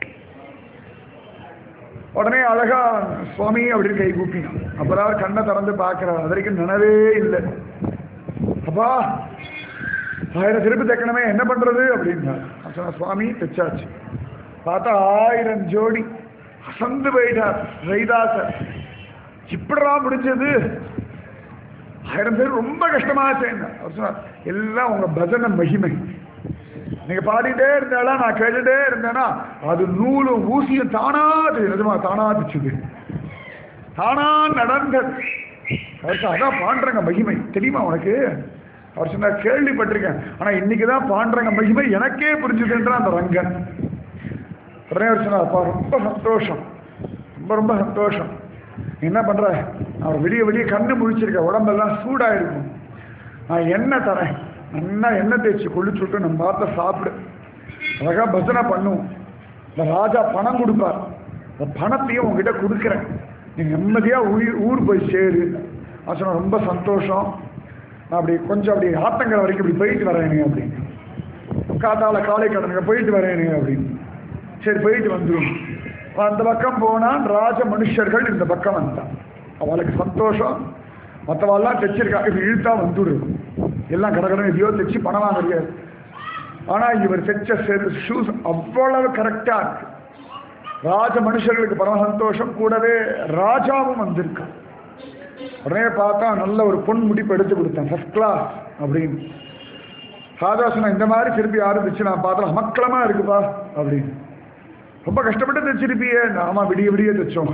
உடனே அழகா சுவாமி அப்படின்னு கை கூப்பினான் அப்புறம் அவர் கண்ணை திறந்து பார்க்கிறார் அது வரைக்கும் நினைவே இல்லை அப்பா ஆயிரம் செருப்பு தைக்கணுமே என்ன பண்றது அப்படின்னா நான் சொன்னேன், சுவாமி தைச்சாச்சு பார்த்தா ஆயிரம் ஜோடி அசந்து போயிட்டார் ரவிதாசர் இப்படா முடிஞ்சது ஆயிரம் பேர் ரொம்ப கஷ்டமாச்சேன்னா அவர் சொன்னார் எல்லாம் உங்க பஜனை மகிமை நீங்க பாடிட்டே இருந்தாலும் நான் கேட்டுட்டே இருந்தேன்னா அது நூலும் ஊசியும் தானாது நிஜமா தானாதிச்சுது தானா நடந்தது அவர் சொன்னார், அதான் பாண்டுறங்க மகிமை தெரியுமா உனக்கு அவர் சொன்னார் கேள்விப்பட்டிருக்கேன் ஆனா இன்னைக்கு தான் பாண்டுறங்க மகிமை எனக்கே புரிஞ்சுதுன்ற அந்த ரங்கன் உடனே அவர் சொன்னார் அப்பா ரொம்ப சந்தோஷம் ரொம்ப ரொம்ப சந்தோஷம் நீ என்ன பண்ற அவர் விடிய விடிய கண்ணு முழிச்சிருக்க உடம்பெல்லாம் சூடா இருக்கும் நான் எண்ணெய் தரேன் நல்லா எண்ணெய் தேய்ச்சி குளிச்சு விட்டு நம்ம பார்த்த சாப்பிடு அழகா பஜனை பண்ணுவோம் இந்த ராஜா பணம் கொடுப்பார் அந்த பணத்தையும் உங்ககிட்ட கொடுக்குறேன் நீ நிம்மதியாக ஊர் ஊர் போய் சேரு நான் சொன்னேன் ரொம்ப சந்தோஷம் நான் அப்படி கொஞ்சம் அப்படி ஆத்தங்கரை வரைக்கும் இப்படி போயிட்டு வரேனே அப்படின்னு காத்தால காலை கடனுங்க போயிட்டு வரேனே அப்படின்னு சரி போயிட்டு வந்துடும் அந்த பக்கம் போனான் ராஜ மனுஷர்கள் இந்த பக்கம் வந்தான் அவளுக்கு சந்தோஷம் மற்றவாள்லாம் தைச்சிருக்கா இப்படி இழுத்தா வந்துடும் எல்லாம் கடற்கடன் எதையோ தைச்சு பணம் வாங்குறது ஆனால் இவர் தைச்ச ஷூஸ் அவ்வளவு கரெக்டாக இருக்கு ராஜ மனுஷர்களுக்கு பரம சந்தோஷம் கூடவே ராஜாவும் வந்திருக்கான் உடனே பார்த்தா நல்ல ஒரு பொன் முடிப்பு எடுத்து கொடுத்தேன் ஃபர்ஸ்ட் கிளாஸ் அப்படின்னு ராஜா சொன்ன இந்த மாதிரி திருப்பி யாரும் தைச்சு நான் பார்த்தேன் அமக்கலமா இருக்குப்பா அப்படின்னு ரொம்ப கஷ்டப்பட்டு தைச்சிருப்பியே ஆமா விடிய விடிய தைச்சோம்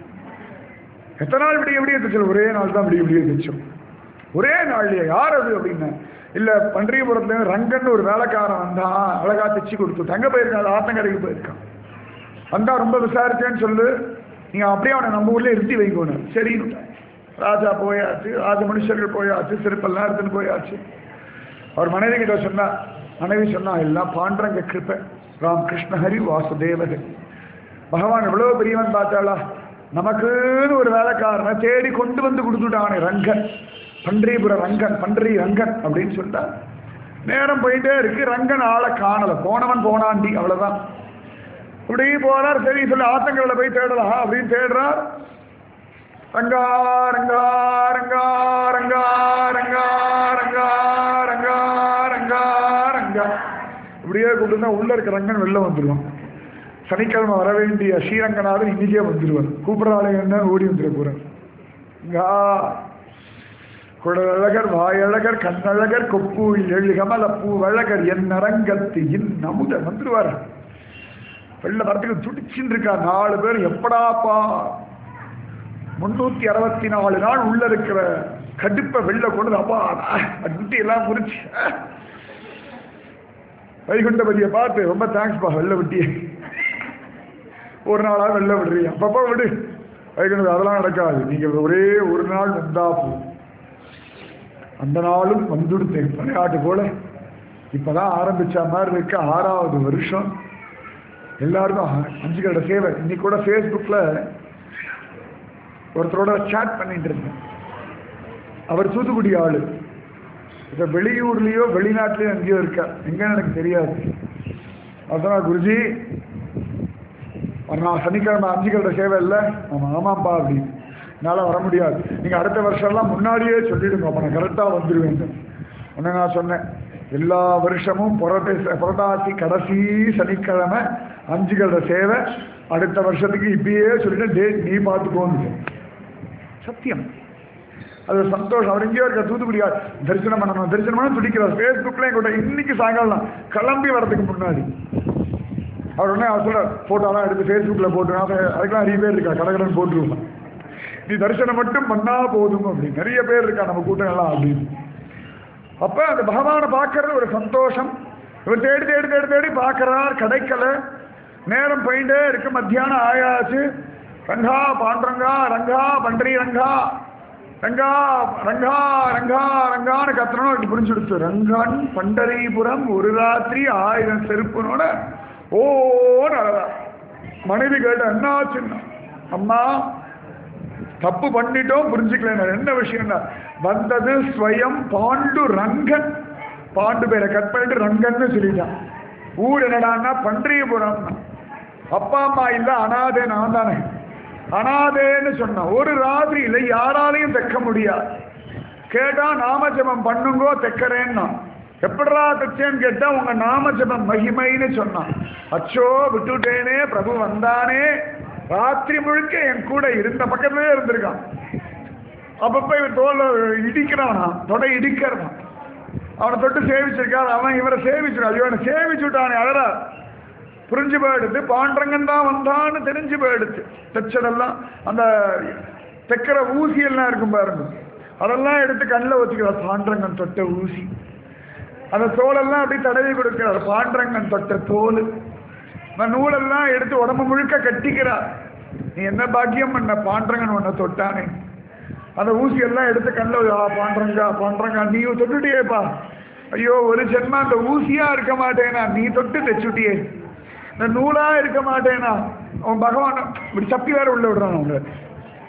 எத்தனை நாள் விடிய விடிய தைச்சோம் ஒரே நாள் தான் விடிய விடிய தைச்சோம் ஒரே நாள்லயே யார் அது அப்படின்னு இல்ல பன்றியபுரத்துல இருந்து ரங்கன்னு ஒரு வேலைக்காரன் வந்தான் அழகா தைச்சு கொடுத்து தங்க போயிருக்கான் ஆத்தங்கரைக்கு போயிருக்கான் வந்தா ரொம்ப விசாரிச்சேன்னு சொல்லு நீங்க அப்படியே அவனை நம்ம ஊர்ல இருத்தி வைக்கணும் சரி ராஜா போயாச்சு ராஜ மனுஷர்கள் போயாச்சு சிறப்பெல்லாம் எடுத்துன்னு போயாச்சு அவர் மனைவி கிட்ட சொன்னா மனைவி சொன்னா எல்லாம் பாண்டரங்க கிருப்பை ராம் கிருஷ்ணஹரி வாசுதேவகரி பகவான் எவ்வளவு பெரியவன் பார்த்தாளா நமக்குன்னு ஒரு வேலைக்காரனை தேடி கொண்டு வந்து கொடுத்துட்டானே ரங்கன் பன்றிபுர ரங்கன் பன்றி ரங்கன் அப்படின்னு சொல்லிட்டா நேரம் போயிட்டே இருக்கு ரங்கன் ஆளை காணல போனவன் போனாண்டி அவ்வளவுதான் இப்படி போறார் சரி சொல்லி ஆத்தங்கரில் போய் தேடலாம் அப்படின்னு தேடுறார் ரங்கா ரங்கா ரங்கா ரங்கா ரங்கா ரங்கா ரங்கா ரங்கா ரங்கா இப்படியே கூப்பிட்டு உள்ள இருக்க ரங்கன் வெளில வந்துடுவான் சனிக்கிழமை வர வேண்டிய ஸ்ரீரங்கநாதன் இன்னைக்கே வந்துடுவார் கூப்பிடுறாளே என்ன ஓடி வந்துட போறார் ரங்கா குடலழகர் வாயழகர் கண்ணழகர் கொப்பு எழு கமல பூவழகர் என் அரங்கத்து இன் நமுத வந்துடுவார் வெளில வரத்துக்கு துடிச்சுன்னு இருக்கா நாலு பேர் எப்படாப்பா முன்னூத்தி அறுபத்தி நாலு நாள் உள்ள இருக்கிற கடுப்பை வெளில கொண்டு அப்பா அட்டி எல்லாம் குறிச்சு வைகுண்டபதியை பார்த்து ரொம்ப தேங்க்ஸ்ப்பா வெளில விட்டியே ஒரு நாளா வெளில விடுறீங்க அப்பப்போ விடு வைகுண்டது அதெல்லாம் நடக்காது நீங்க ஒரே ஒரு நாள் வந்தா போதும் அந்த நாளும் வந்துடுத்தேன் விளையாட்டு போல இப்பதான் ஆரம்பிச்ச மாதிரி இருக்க ஆறாவது வருஷம் எல்லாருக்கும் அஞ்சு கடை சேவை இன்னைக்கு கூட ஃபேஸ்புக்கில் ஒருத்தரோட சேட் பண்ணிட்டு இருந்தேன் அவர் தூத்துக்குடி ஆளு இப்போ வெளியூர்லேயோ வெளிநாட்டிலேயோ எங்கேயோ இருக்கார் எங்கன்னு எனக்கு தெரியாது அதான் குருஜி நான் சனிக்கிழமை அஞ்சு கடை சேவை இல்லை ஆமாம் ஆமாம்ப்பா அப்படின்னு என்னால் வர முடியாது நீங்கள் அடுத்த வருஷம்லாம் முன்னாடியே சொல்லிடுங்க அப்போ நான் கரெக்டாக வந்துடுவேன் உடனே நான் சொன்னேன் எல்லா வருஷமும் புரட்டை புரட்டாசி கடைசி சனிக்கிழமை அஞ்சு கடை சேவை அடுத்த வருஷத்துக்கு இப்பயே சொல்லிட்டு டேட் நீ பார்த்துக்கோன்னு சத்தியம் அது ஒரு சந்தோஷம் அவர் எங்கேயோ இருக்க தூத்துக்குடி தரிசனம் பண்ணணும் தரிசனம் பண்ண துடிக்கிறார் ஃபேஸ்புக்லேயும் கூட இன்னைக்கு சாயங்காலம் கிளம்பி வரதுக்கு முன்னாடி அவர் உடனே அவர் சொல்ற ஃபோட்டோலாம் எடுத்து ஃபேஸ்புக்கில் போட்டு அதுக்கெல்லாம் நிறைய பேர் இருக்கா கடகடன் போட்டுருவோம் நீ தரிசனம் மட்டும் பண்ணா போதும் அப்படின்னு நிறைய பேர் இருக்கா நம்ம கூட்டம் எல்லாம் அப்படின்னு அப்ப அந்த பகவானை பார்க்கறது ஒரு சந்தோஷம் இவர் தேடி தேடி தேடி தேடி பார்க்கறார் கிடைக்கல நேரம் போயிட்டே இருக்கு மத்தியானம் ஆயாச்சு ரங்கா பாண்டரங்கா ரங்கா பண்டரி ரங்கா ரங்கா ரங்கா ரங்கா ரங்கான்னு கத்தணும் அப்படி புரிஞ்சுடுச்சு ரங்கன் பண்டரிபுரம் ஒரு ராத்திரி ஆயிரம் செருப்புனோட ஓ அழகா மனைவி கேட்ட என்னாச்சுன்னா அம்மா தப்பு பண்ணிட்டோம் புரிஞ்சுக்கல என்ன விஷயம்னா வந்தது ஸ்வயம் பாண்டு ரங்கன் பாண்டு பேரை கட் பண்ணிட்டு ரங்கன்னு சொல்லிட்டான் ஊர் என்னடான்னா பன்றியபுரம் அப்பா அம்மா இல்ல அனாதே நான் தானே அனாதேன்னு சொன்னான் ஒரு ராத்திரியில யாராலையும் தைக்க முடியாது கேட்டா நாமஜபம் பண்ணுங்கோ தைக்கிறேன்னா எப்படா தைச்சேன்னு கேட்டா உங்க நாமஜபம் மகிமைன்னு சொன்னான் அச்சோ விட்டுட்டேனே பிரபு வந்தானே ராத்திரி முழுக்க என் கூட இருந்த பக்கத்துலயே இருந்திருக்கான் அப்பப்ப இவர் தோல்ல இடிக்கிறானா தொடை இடிக்கிறான் அவனை தொட்டு சேவிச்சிருக்காரு அவன் இவரை சேவிச்சிருக்கான் ஐயோ அவனை சேவிச்சு விட்டானே அழறா புரிஞ்சு போயிடுத்து பாண்டரங்கன் தான் வந்தான்னு தெரிஞ்சு போயிடுச்சு தைச்சதெல்லாம் அந்த தைக்கிற ஊசி எல்லாம் இருக்கும் பாருங்க அதெல்லாம் எடுத்து கண்ணில் வச்சுக்கிறார் பாண்டரங்கன் தொட்ட ஊசி அந்த தோலெல்லாம் அப்படி தடவி கொடுக்கிறார் பாண்டரங்கன் தொட்ட தோல் அந்த நூலெல்லாம் எடுத்து உடம்பு முழுக்க கட்டிக்கிறார் நீ என்ன பாக்கியம் பண்ண பாண்டரங்கன் உன்னை தொட்டானே அந்த ஊசியெல்லாம் எடுத்து கண்ணில் ஆ பாண்டரங்கா பாண்டரங்கா நீ தொட்டுட்டியேப்பா ஐயோ ஒரு ஜென்மா அந்த ஊசியா இருக்க மாட்டேனா நீ தொட்டு தைச்சுட்டியே இந்த நூலா இருக்க மாட்டேனா அவன் பகவான் இப்படி சப்பி வேற உள்ள விடுறான் அவங்க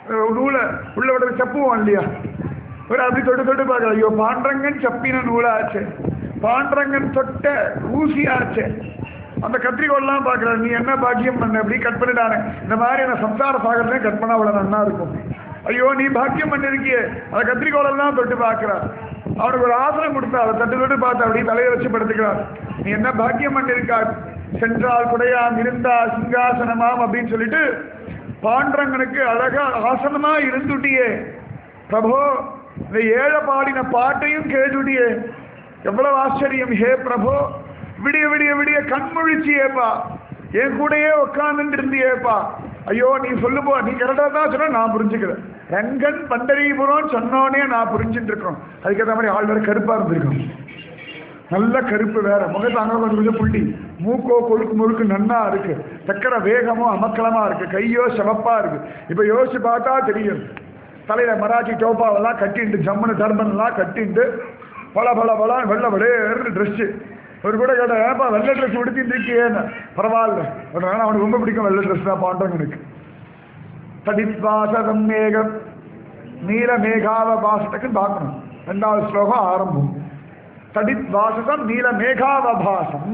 அஹ் நூலை உள்ள விட சப்புவோம் இல்லையா ஒரு அப்படி தொட்டு தொட்டு பார்க்கல ஐயோ பாண்டரங்கன் சப்பின நூலாச்சே பாண்டரங்கன் தொட்ட ஊசியாச்சே அந்த கத்திரிக்கோல்லாம் பார்க்கற நீ என்ன பாக்கியம் பண்ண அப்படி கட் பண்ணிட்டானே இந்த மாதிரி நான் சம்சார சாகரமே கட் பண்ணா அவ்வளோ நன்னா இருக்கும் ஐயோ நீ பாக்கியம் பண்ணிருக்கியே அந்த கத்திரிக்கோளெல்லாம் தொட்டு பார்க்கிறார் அவனுக்கு ஒரு ஆசனம் கொடுத்தா அதை தட்டு தொட்டு பார்த்து அப்படியே தலையை வச்சு படுத்துக்கிறார் நீ என்ன பாக்கியம் பண்ணிருக்கார் சென்றால் குடையாம் இருந்தா சிங்காசனமாம் அப்படின்னு சொல்லிட்டு பாண்டரங்கனுக்கு அழகா ஆசனமா இருந்துட்டியே பிரபோ இந்த ஏழை பாடின பாட்டையும் கேட்டுட்டியே எவ்வளவு ஆச்சரியம் ஹே பிரபோ விடிய விடிய விடிய கண்முழிச்சியேப்பா என் கூடயே உட்கார்ந்துட்டு இருந்தியேப்பா ஐயோ நீ சொல்லுப்போ நீ கரெக்டாக தான் சொன்ன நான் புரிஞ்சுக்கிறேன் ரங்கன் பண்டரிபுரம் சொன்னோனே நான் புரிஞ்சுட்டு இருக்கோம் அதுக்கேற்ற மாதிரி ஆள் வேற கருப்பா இருந்திருக்கும் நல்ல கருப்பு வேற முகத்து அங்க கொஞ்சம் கொஞ்சம் புள்ளி மூக்கோ கொழுக்கு முழுக்கு நன்னா இருக்கு சக்கரை வேகமோ அமக்கலமா இருக்கு கையோ சிவப்பா இருக்கு இப்ப யோசிச்சு பார்த்தா தெரியும் தலையில மராட்டி டோப்பாவெல்லாம் கட்டிண்டு ஜம்முன்னு டர்பன் எல்லாம் கட்டிண்டு பல பல பல வெள்ளை விளையாடு ட்ரெஸ்ஸு ஒரு கூட கேட்ட ஏப்பா வெள்ளை ட்ரெஸ் உடுத்திட்டு இருக்கியேன்னு பரவாயில்ல உடனே அவனுக்கு ரொம்ப பிடிக்கும் வெள்ளை ட்ரெஸ் தான் பாண்டவனுக்கு தடித்வாசதம் மேகம் நீல மேகாவ பாசத்துக்கு பார்க்கணும் ரெண்டாவது ஸ்லோகம் ஆரம்பம் தடித்வாசதம் நீல மேகாவபாசம்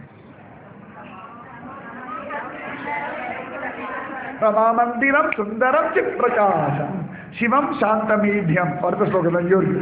ரமாமந்திரம் சுந்தரம் சிப்பிரகாசம் சிவம் சாந்தமீடியம் அடுத்த ஸ்லோகம் தான் இருக்கு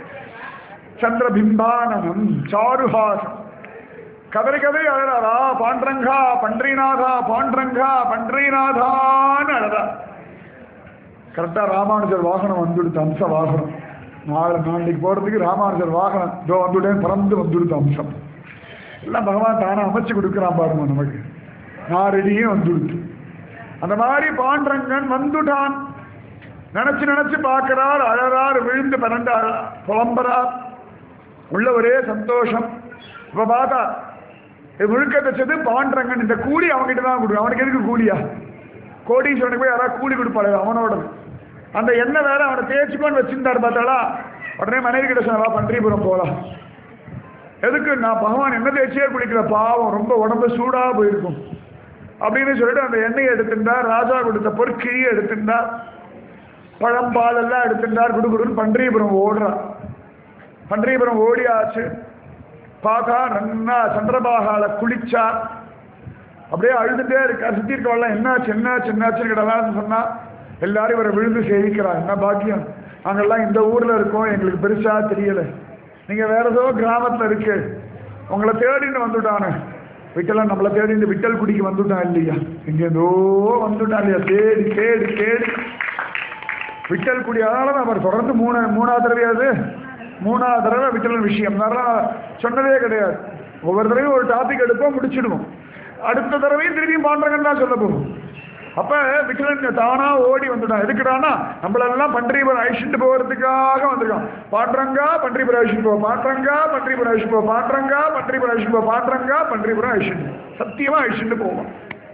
சந்திரபிம்பானனம் சாருஹாசம் கதறி கதறி அழறாரா பாண்டரங்கா பண்ட்ரிநாதா பாண்டரங்கா பண்ட்ரிநாதான்னு அழறா கரெக்டாக ராமானுஜர் வாகனம் வந்துடுத்து அம்ச வாகனம் நாளை நாளைக்கு போகிறதுக்கு ராமானுஜர் வாகனம் இதோ வந்துட்டேன் பறந்து வந்துடுத்து அம்சம் எல்லாம் பகவான் தானே அமைச்சு கொடுக்குறான் பாருங்க நமக்கு நான் ரெடியும் வந்துடுத்து அந்த மாதிரி பாண்டரங்கன் வந்துட்டான் நினைச்சு நினைச்சு பார்க்கிறார் அழறார் விழுந்து பன்னெண்டார் புலம்புறார் உள்ள ஒரே சந்தோஷம் இப்ப பார்த்தா இது முழுக்க தச்சது பாண்டரங்கன் இந்த கூலி அவன்கிட்ட தான் கொடுக்கும் அவனுக்கு எதுக்கு கூலியா கோடீஸ்வரனுக்கு போய் யாராவது கூலி கொடுப்பாரு அவனோட அந்த எண்ணெய் வேற அவனை தேய்ச்சிக்கொண்டு வச்சிருந்தாரு பார்த்தாளா உடனே மனைவி கிட்ட சொன்னா பன்றிபுரம் போலாம் எதுக்கு நான் பகவான் எண்ணெய் தேய்ச்சியே குளிக்கிற பாவம் ரொம்ப உடம்பு சூடா போயிருக்கும் அப்படின்னு சொல்லிட்டு அந்த எண்ணெயை எடுத்துட்டார் ராஜா கொடுத்த பொற்கிழியை எடுத்துட்டார் பழம் பால் எல்லாம் எடுத்துட்டார் குடுகுடுன்னு பன்றிபுரம் ஓடுறார் பன்றிபுரம் ஓடியாச்சு பார்த்தா நன்னா சந்திரபாகால குளிச்சா அப்படியே அழுதுட்டே இருக்கா சுத்தி இருக்கவெல்லாம் என்னாச்சு என்னாச்சு என்னாச்சுன்னு கிடலாம் சொன்னா எல்லாரும் இவரை விழுந்து சேவிக்கிறா என்ன பாக்கியம் நாங்கெல்லாம் இந்த ஊர்ல இருக்கோம் எங்களுக்கு பெருசா தெரியல நீங்க வேற ஏதோ கிராமத்துல இருக்கு உங்களை தேடின்னு வந்துட்டானே விட்டலாம் நம்மளை தேடிட்டு விட்டல் குடிக்கு வந்துட்டான் இல்லையா எங்கேருந்தோ வந்துட்டான் இல்லையா தேடி தேடி தேடி விட்டல் குடி அதனால தான் அவர் தொடர்ந்து மூணு மூணாவது தடவையாவது மூணாவது தடவை விட்டல் விஷயம் நான் சொன்னதே கிடையாது ஒவ்வொரு தடவையும் ஒரு டாபிக் எடுப்போம் முடிச்சிடுவோம் அடுத்த தடவையும் திரும்பியும் பாண்டங்கன்னு தான் சொல்ல போகும் அப்ப விக்கலன் தானா ஓடி வந்துட்டான் எதுக்குடானா நம்மளெல்லாம் பன்றிபுரம் அழிச்சுட்டு போகிறதுக்காக வந்திருக்கான் பாண்டரங்கா பன்றிபுரம் அழிச்சுட்டு போ பாண்டரங்கா பன்றிபுரம் அழிச்சுட்டு போ பாண்டரங்கா பன்றிபுரம் அழிச்சுட்டு போ பாண்டரங்கா பன்றிபுரம் அழிச்சுட்டு சத்தியமா அழிச்சுட்டு போவோம்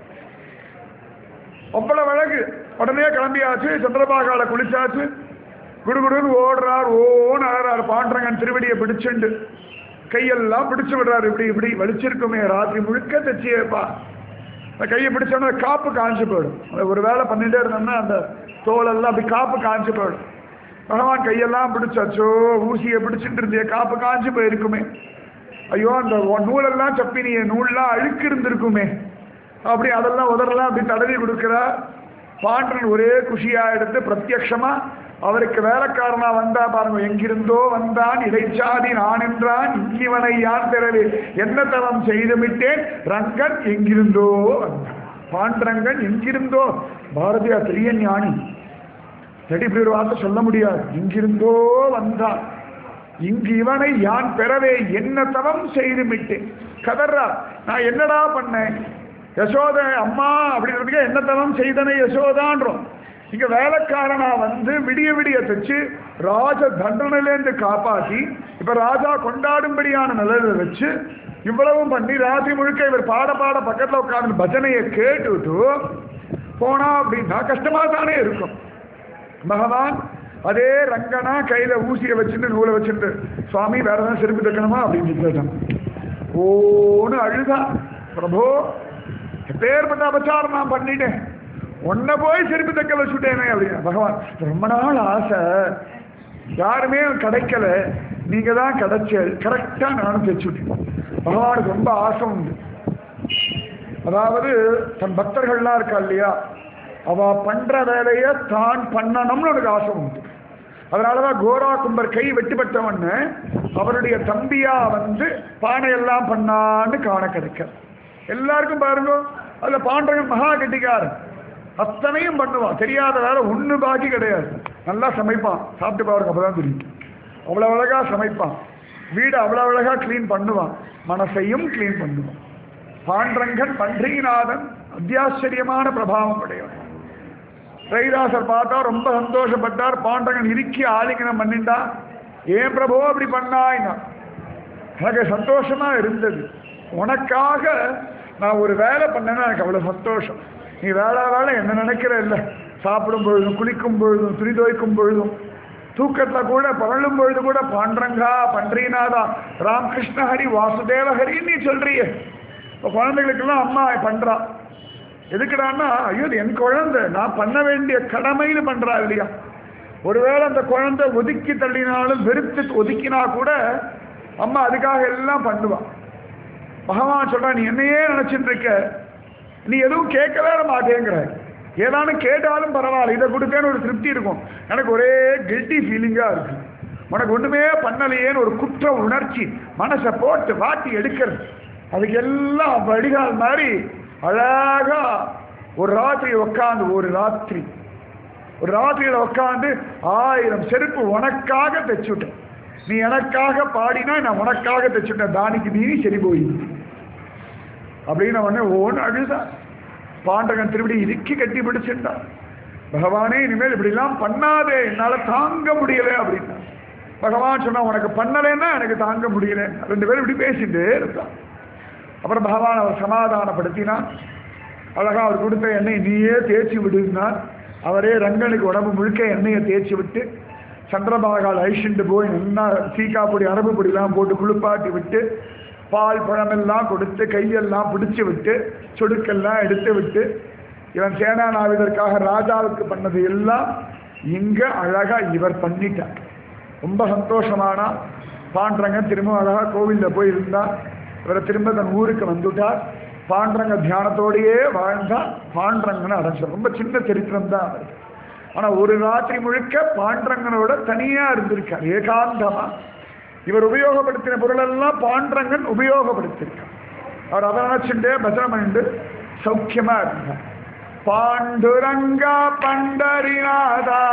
அவ்வளவு அழகு உடனே கிளம்பியாச்சு சந்திரபாகால குளிச்சாச்சு குடுகுடுன்னு ஓடுறார் ஓன்னு அழறார் பாண்டரங்கன் திருவடியை பிடிச்சுண்டு கையெல்லாம் பிடிச்சு விடுறாரு இப்படி இப்படி வலிச்சிருக்குமே ராத்திரி முழுக்க தச்சியேப்பா அந்த கையை பிடிச்சோன்னா காப்பு காஞ்சு போயிடும் அந்த ஒரு வேலை பண்ணிட்டே இருந்தோம்னா அந்த தோலெல்லாம் அப்படி காப்பு காஞ்சு போயிடும் பகவான் கையெல்லாம் பிடிச்சாச்சோ ஊசியை பிடிச்சிட்டு இருந்தியே காப்பு காஞ்சு போயிருக்குமே ஐயோ அந்த ஒ- நூலெல்லாம் சப்பினிய நூல்லாம் அழுக்கு இருந்திருக்குமே அப்படி அதெல்லாம் உதறலாம் அப்படி தடவி கொடுக்கிறா பாண்டன் ஒரே குஷியா எடுத்து பிரத்யக்ஷமா அவருக்கு வேலைக்காரனா வந்தா பாருங்க எங்கிருந்தோ வந்தான் இடைச்சாதி நான் என்றான் இங்கிவனை யான் பெறவே என்ன தவம் செய்துவிட்டேன் ரங்கன் எங்கிருந்தோ வந்தான் பாண்டரங்கன் எங்கிருந்தோ பாரதியார் பெரிய ஞானி செடி இப்படி ஒரு வார்த்தை சொல்ல முடியாது எங்கிருந்தோ வந்தான் இங்கு இவனை யான் பெறவே என்ன தவம் செய்து விட்டேன் கதர்றா நான் என்னடா பண்ணேன் யசோத அம்மா அப்படின்றதுக்கு என்ன தவம் செய்தனை யசோதான்றோம் இங்க வேலைக்காரனா வந்து விடிய விடிய தச்சு ராஜ தண்டனையிலேருந்து காப்பாத்தி இப்ப ராஜா கொண்டாடும்படியான நிலையில வச்சு இவ்வளவும் பண்ணி ராத்திரி முழுக்க இவர் பாட பாட பக்கத்துல உட்கார்ந்து பஜனையை கேட்டுட்டு போனா அப்படின்னா கஷ்டமா தானே இருக்கும் பகவான் அதே ரங்கனா கையில ஊசியை வச்சுட்டு நூலை வச்சுட்டு சுவாமி வேற ஏதாவது செருப்பு தைக்கணுமா அப்படின்னு கேட்டான் ஓன்னு அழுதா பிரபு எப்பேற்பட்ட அபச்சாரம் நான் பண்ணிட்டேன் உன்னை போய் செருப்பு தைக்க வச்சுட்டேனே அப்படின்னு பகவான் ரொம்ப நாள் ஆசை யாருமே கிடைக்கல நீங்க தான் கிடைச்ச கரெக்டா நானும் தைச்சுட்டேன் பகவானுக்கு ரொம்ப ஆசை உண்டு அதாவது தன் பக்தர்கள்லாம் இருக்கா இல்லையா அவ பண்ற வேலைய தான் பண்ணணும்னு எனக்கு ஆசை உண்டு அதனாலதான் கோரா கும்பர் கை வெட்டுப்பட்டவன்னு அவருடைய தம்பியா வந்து பானையெல்லாம் பண்ணான்னு காண கிடைக்க எல்லாருக்கும் பாருங்க அதுல பாண்டவன் மகா கெட்டிக்காரன் அத்தனையும் பண்ணுவான் தெரியாத வேலை ஒண்ணு பாக்கி கிடையாது நல்லா சமைப்பான் சாப்பிட்டு பாருங்க அப்பதான் தெரியும் அவ்வளவு அழகா சமைப்பான் வீடு அவ்வளவு அழகா க்ளீன் பண்ணுவான் மனசையும் க்ளீன் பண்ணுவான் பாண்டரங்கன் பன்றிநாதன் அத்தியாச்சரியமான பிரபாவம் உடையவன் ரவிதாசர் பார்த்தா ரொம்ப சந்தோஷப்பட்டார் பாண்டரங்கன் இறுக்கி ஆலிங்கனம் பண்ணிண்டா ஏன் பிரபு அப்படி பண்ணாய்னா எனக்கு சந்தோஷமா இருந்தது உனக்காக நான் ஒரு வேலை பண்ணேன்னா எனக்கு அவ்வளவு சந்தோஷம் நீ வேலை வேலை என்ன நினைக்கிற இல்லை சாப்பிடும் பொழுதும் குளிக்கும் பொழுதும் துணி துவைக்கும் பொழுதும் தூக்கத்துல கூட பகலும் பொழுது கூட பாண்டரங்கா பன்றிநாதா ராமகிருஷ்ண ஹரி வாசுதேவ ஹரின்னு நீ சொல்றியே இப்போ குழந்தைகளுக்கெல்லாம் அம்மா பண்றா எதுக்குடான்னா ஐயோ இது என் குழந்தை நான் பண்ண வேண்டிய கடமைன்னு பண்றா இல்லையா ஒருவேளை அந்த குழந்தை ஒதுக்கி தள்ளினாலும் வெறுத்து ஒதுக்கினா கூட அம்மா அதுக்காக எல்லாம் பண்ணுவா பகவான் சொல்றா நீ என்னையே நினைச்சிட்டு இருக்க நீ எதுவும் கேட்கவே மாட்டேங்கிற ஏதானும் கேட்டாலும் பரவாயில்ல இதை கொடுத்தேன்னு ஒரு திருப்தி இருக்கும் எனக்கு ஒரே கில்ட்டி ஃபீலிங்கா இருக்கு உனக்கு ஒண்ணுமே பண்ணலையேன்னு ஒரு குற்ற உணர்ச்சி மனசை போட்டு வாட்டி எடுக்கிறது அதுக்கு எல்லாம் வடிகால் மாதிரி அழகா ஒரு ராத்திரி உட்காந்து ஒரு ராத்திரி ஒரு ராத்திரியில உட்காந்து ஆயிரம் செருப்பு உனக்காக தைச்சுட்டேன் நீ எனக்காக பாடினா நான் உனக்காக தைச்சுட்டேன் தானிக்கு நீ சரி போயிடுச்சு அப்படின்னு உடனே ஓன்னு அழுதான் பாண்டகன் திருப்படி இறுக்கி கட்டி பிடிச்சிருந்தான் பகவானே இனிமேல் இப்படிலாம் பண்ணாதே என்னால தாங்க முடியல அப்படின்னா பகவான் சொன்னா உனக்கு பண்ணலைன்னா எனக்கு தாங்க முடியல ரெண்டு பேரும் இப்படி பேசிட்டே இருந்தான் அப்புறம் பகவான் அவர் சமாதானப்படுத்தினான் அழகா அவர் கொடுத்த எண்ணெய் நீயே தேய்ச்சி விடுனார் அவரே ரங்கனுக்கு உடம்பு முழுக்க எண்ணெயை தேய்ச்சி விட்டு சந்திரபாகால் ஐஷிண்டு போய் நல்லா சீக்கா பொடி அரபு பொடிலாம் போட்டு குளிப்பாட்டி விட்டு பால் பழமெல்லாம் கொடுத்து கையெல்லாம் பிடிச்சு விட்டு சொடுக்கெல்லாம் எடுத்து விட்டு இவன் சேனா நாவிதற்காக ராஜாவுக்கு பண்ணது எல்லாம் இங்க அழகா இவர் பண்ணிட்டார் ரொம்ப சந்தோஷமானா பாண்டரங்க திரும்ப அழகா கோவில்ல போய் இருந்தா இவரை திரும்ப தன் ஊருக்கு வந்துட்டார் பாண்டரங்க தியானத்தோடையே வாழ்ந்தார் பாண்டரங்கன்னு அடைஞ்சார் ரொம்ப சின்ன சரித்திரம் தான் அவருக்கு ஆனா ஒரு ராத்திரி முழுக்க பாண்டரங்கனோட தனியா இருந்திருக்கார் ஏகாந்தமா இவர் உபயோகப்படுத்தின பொருளெல்லாம் பாண்டரங்கன் உபயோகப்படுத்தியிருக்கார் அவர் அதை நினைச்சுட்டே பஜனை பண்ணிட்டு சௌக்கியமா இருந்தார் பாண்டுரங்கா பண்டரிநாதா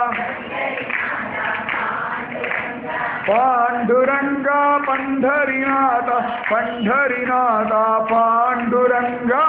பாண்டுரங்கா பண்டரிநாதா பண்டரிநாதா பாண்டுரங்கா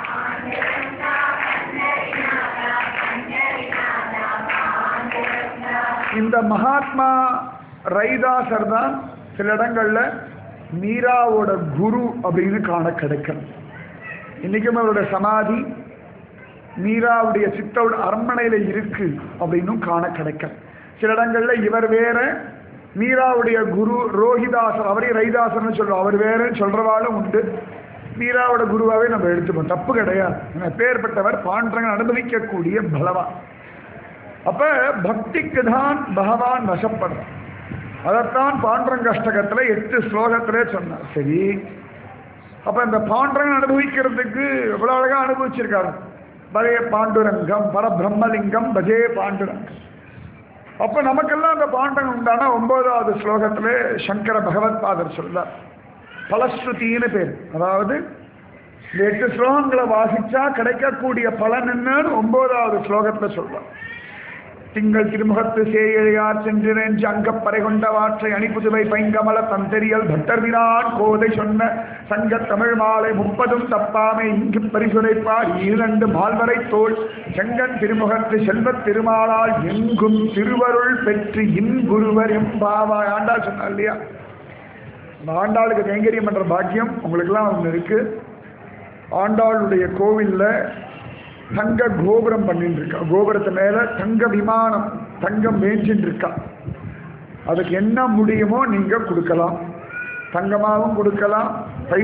இந்த மகாத்மா ரைதாசர் தான் சில இடங்கள்ல மீராவோட குரு அப்படின்னு காண கிடைக்கிறது இன்னைக்கும் அவரோட சமாதி மீராவுடைய சித்தோட அரண்மனையில இருக்கு அப்படின்னும் காண கிடைக்கும் சில இடங்கள்ல இவர் வேற மீராவுடைய குரு ரோஹிதாசர் அவரே ரைதாசர்னு சொல்றோம் அவர் வேறன்னு சொல்றவாளும் உண்டு மீராவோட குருவாவே நம்ம எடுத்துப்போம் தப்பு கிடையாது ஏன்னா பேர்பட்டவர் பாண்டரங்க அனுபவிக்கக்கூடிய பலவான் அப்ப பக்திக்கு தான் பகவான் வசப்படுறான் அதைத்தான் பாண்டரங்க அஷ்டகத்துல எட்டு ஸ்லோகத்திலே சொன்னார் சரி அப்ப இந்த பாண்டரங்க அனுபவிக்கிறதுக்கு எவ்வளவு அழகா அனுபவிச்சிருக்காரு பலே பாண்டுரங்கம் பரபிரம்மலிங்கம் பஜே பாண்டுரங்கம் அப்ப நமக்கெல்லாம் அந்த பாண்டரங்கம் உண்டான ஒன்பதாவது ஸ்லோகத்திலே சங்கர பகவத் பாதர் சொல்றார் பலஸ்ருதின்னு பேர் அதாவது இந்த எட்டு ஸ்லோகங்களை வாசிச்சா கிடைக்கக்கூடிய பலன் என்னன்னு ஒன்பதாவது ஸ்லோகத்துல சொல்றார் திங்கள் திருமுகத்து சேயழையார் சென்றிரஞ்சு அங்கப்பறை கொண்ட வாற்றை அணிப்புதுவை பைங்கமல தந்தெரியல் பட்டர்வினான் கோதை சொன்ன சங்க தமிழ் மாலை முப்பதும் தப்பாமை இங்கு பரிசுரைப்பார் இரண்டு மால்வரை தோல் செங்கன் திருமுகத்து செல்வத் திருமாலால் எங்கும் திருவருள் பெற்று இன்புருவர் எம்பாவா ஆண்டாள் சொன்னா இல்லையா இந்த ஆண்டாளுக்கு கைங்கரியம் பண்ற பாக்கியம் உங்களுக்கெல்லாம் ஒன்று இருக்கு ஆண்டாளுடைய கோவில்ல தங்க கோபுரம் பண்ணிட்டு இருக்கா கோபுரத்து மேல தங்க விமானம் தங்கம் மேய்ஞ்சிட்டு இருக்கா அதுக்கு என்ன முடியுமோ நீங்க கொடுக்கலாம் தங்கமாகவும் கொடுக்கலாம்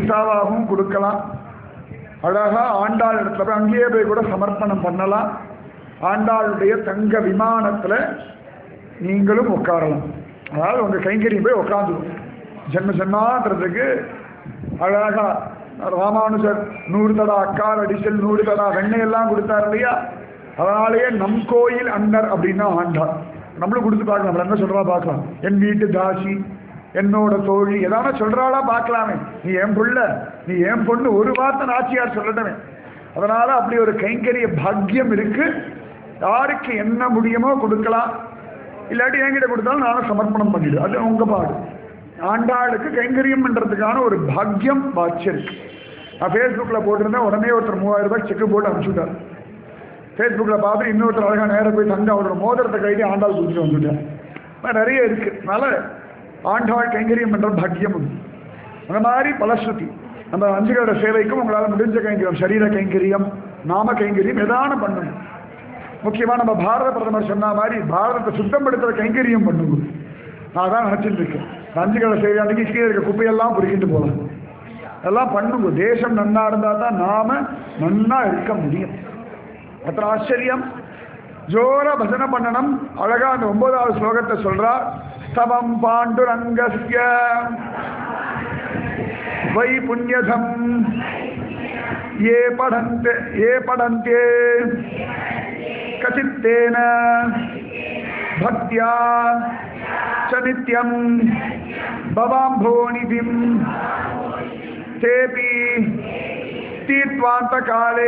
பைசாவாகவும் கொடுக்கலாம் அழகா ஆண்டாள் இடத்துல போய் அங்கேயே போய் கூட சமர்ப்பணம் பண்ணலாம் ஆண்டாளுடைய தங்க விமானத்துல நீங்களும் உட்காரலாம் அதாவது உங்க கைங்கரியம் போய் உட்காந்துரும் ஜென்ம ஜென்மாந்திரத்துக்கு அழகா ராமானுஜர் நூறு தடா அக்கால் அடிச்சல் நூறு தடா வெண்ணெய் எல்லாம் கொடுத்தார் இல்லையா அதனாலேயே நம் கோயில் அண்ணர் அப்படின்னா ஆண்டார் நம்மளும் கொடுத்து பார்க்கலாம் நம்மள என்ன சொல்றா பார்க்கலாம் என் வீட்டு தாசி என்னோட தோழி எதான சொல்றாளா பார்க்கலாமே நீ என் புள்ள நீ என் பொண்ணு ஒரு வார்த்தை நாச்சியார் சொல்லட்டமே அதனால அப்படி ஒரு கைங்கரிய பாக்கியம் இருக்கு யாருக்கு என்ன முடியுமோ கொடுக்கலாம் இல்லாட்டி என்கிட்ட கொடுத்தாலும் நானும் சமர்ப்பணம் பண்ணிடு அது உங்க பாடு ஆண்டாளுக்கு கைங்கரியம் பண்றதுக்கான ஒரு பாக்கியம் வாச்சிருக்கு நான் ஃபேஸ்புக்கில் போட்டிருந்தேன் உடனே ஒருத்தர் மூவாயிரம் ரூபாய் செக்கு போட்டு அனுப்பிச்சுட்டார் ஃபேஸ்புக்கில் பார்த்து இன்னொருத்தர் அழகாக நேராக போய் தங்க அவரோட மோதிரத்தை கைட்டி ஆண்டாள் கொடுத்துட்டு வந்துட்டேன் ஆனால் நிறைய இருக்கு அதனால ஆண்டாள் கைங்கரியம் பண்ற பாக்கியம் உண்டு அந்த மாதிரி பலஸ்ருதி நம்ம அஞ்சுகளோட சேவைக்கும் உங்களால் முடிஞ்ச கைங்கரியம் சரீர கைங்கரியம் நாம கைங்கரியம் எதான பண்ணணும் முக்கியமாக நம்ம பாரத பிரதமர் சொன்ன மாதிரி பாரதத்தை சுத்தப்படுத்துற கைங்கரியம் பண்ணுங்க நான் தான் நினச்சிட்டு இருக்கேன் அஞ்சுகளை சேவை அன்னைக்கு கீழே இருக்க குப்பையெல்லாம் பொறுக்கிட்டு போகலாம் எல்லாம் பண்ணுங்க தேசம் நன்னா இருந்தால் தான் நாம நன்னா இருக்க முடியும் அத்தனை ஆச்சரியம் ஜோர பஜனை பண்ணணும் அழகா அந்த ஒன்பதாவது ஸ்லோகத்தை சொல்றார் ஸ்தவம் பாண்டுரங்கஸ்ய வை புண்ணியதம் ஏ படந்தே ஏ படந்தே கச்சித்தேன பக்தியா ச நித்யம் பவாம்போநிதிம் தேபி தீர்த்வாந்தகாலே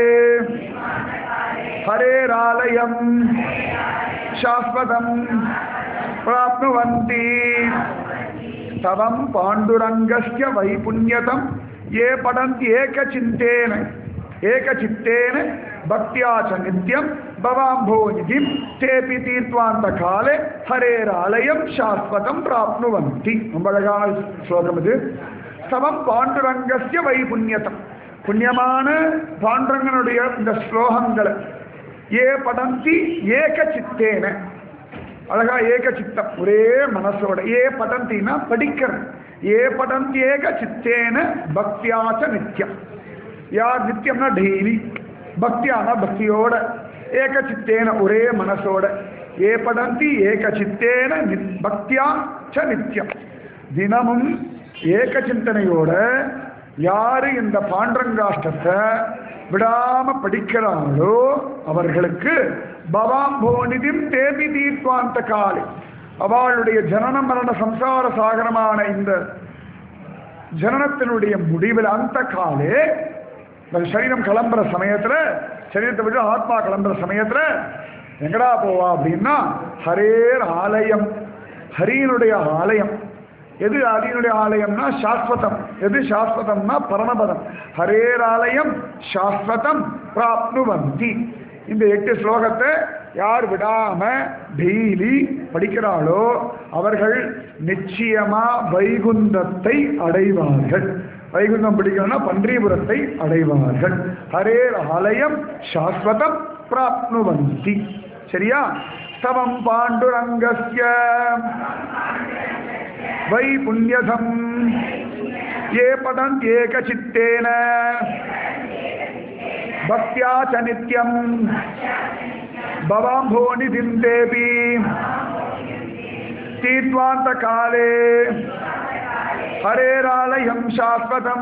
हरेरालयम् शाश्वतम् प्राप्नुवन्ति तवं पाण्डुरङ्गस्य वैपुण्यतं ये पठन्ति एकचिन्तेन एकचित्तेन भक्त्या च नित्यं भवाम्भोनिधिं तेऽपि तीर्त्वान्तकाले हरेरालयं शाश्वतं प्राप्नुवन्ति ரொம்ப அழகான ஸ்லோகம் இது ஸ்தவம் பாண்டுரங்கஸ்ய வைபுண்ணியதம் புண்ணியமான பாண்டரங்கனுடைய இந்த ஸ்லோகங்களை ஏ படந்தி ஏக சித்தேன அழகா ஏக சித்தம் ஒரே மனசோட ஏ படந்தினா படிக்கிறது ஏ படந்தி ஏக சித்தேன பக்தியாச்ச நித்தியம் யார் நித்தியம்னா டெய்லி பக்தியானா பக்தியோட ஏக சித்தேன ஒரே மனசோட ஏ படந்தி ஏக சித்தேன நி- பக்தியா ச நித்தியம் தினமும் ஏக சிந்தனையோட யாரு இந்த பாண்டரங்காஷ்டத்தை விடாம படிக்கிறாங்களோ அவர்களுக்கு பவாம்போனிதிம் தேவி தீர்த்வாந்த காலை அவளுடைய ஜனன மரண சம்சார சாகரமான இந்த ஜனனத்தினுடைய முடிவில் அந்த காலே இந்த சரீரம் கிளம்புற சமயத்துல சரீரத்தை விட்டு ஆத்மா கிளம்புற சமயத்துல எங்கடா போவா அப்படின்னா ஹரேர் ஆலயம் ஹரியனுடைய ஆலயம் எது ஹரியனுடைய ஆலயம்னா சாஸ்வதம் எது சாஸ்வதம்னா பரமபதம் ஹரேர் ஆலயம் சாஸ்வதம் பிராப்னுவந்தி இந்த எட்டு ஸ்லோகத்தை யார் விடாம டெய்லி படிக்கிறாளோ அவர்கள் நிச்சயமா வைகுந்தத்தை அடைவார்கள் வைகுந்தம் பிடிக்கணும்னா பன்றிபுரத்தை அடைவார்கள் ஹரேர் ஆலயம் சாஸ்வதம் பிராப்னுவந்தி சரியா ஸ்தவம் பாண்டுரங்கஸ்ய வை புண்ணியதம் ये पठन्त्येकचित्तेन भक्त्या च नित्यं भवाम्भोनिधिं देवी तीर्त्वान्तकाले हरेरालयं शाश्वतं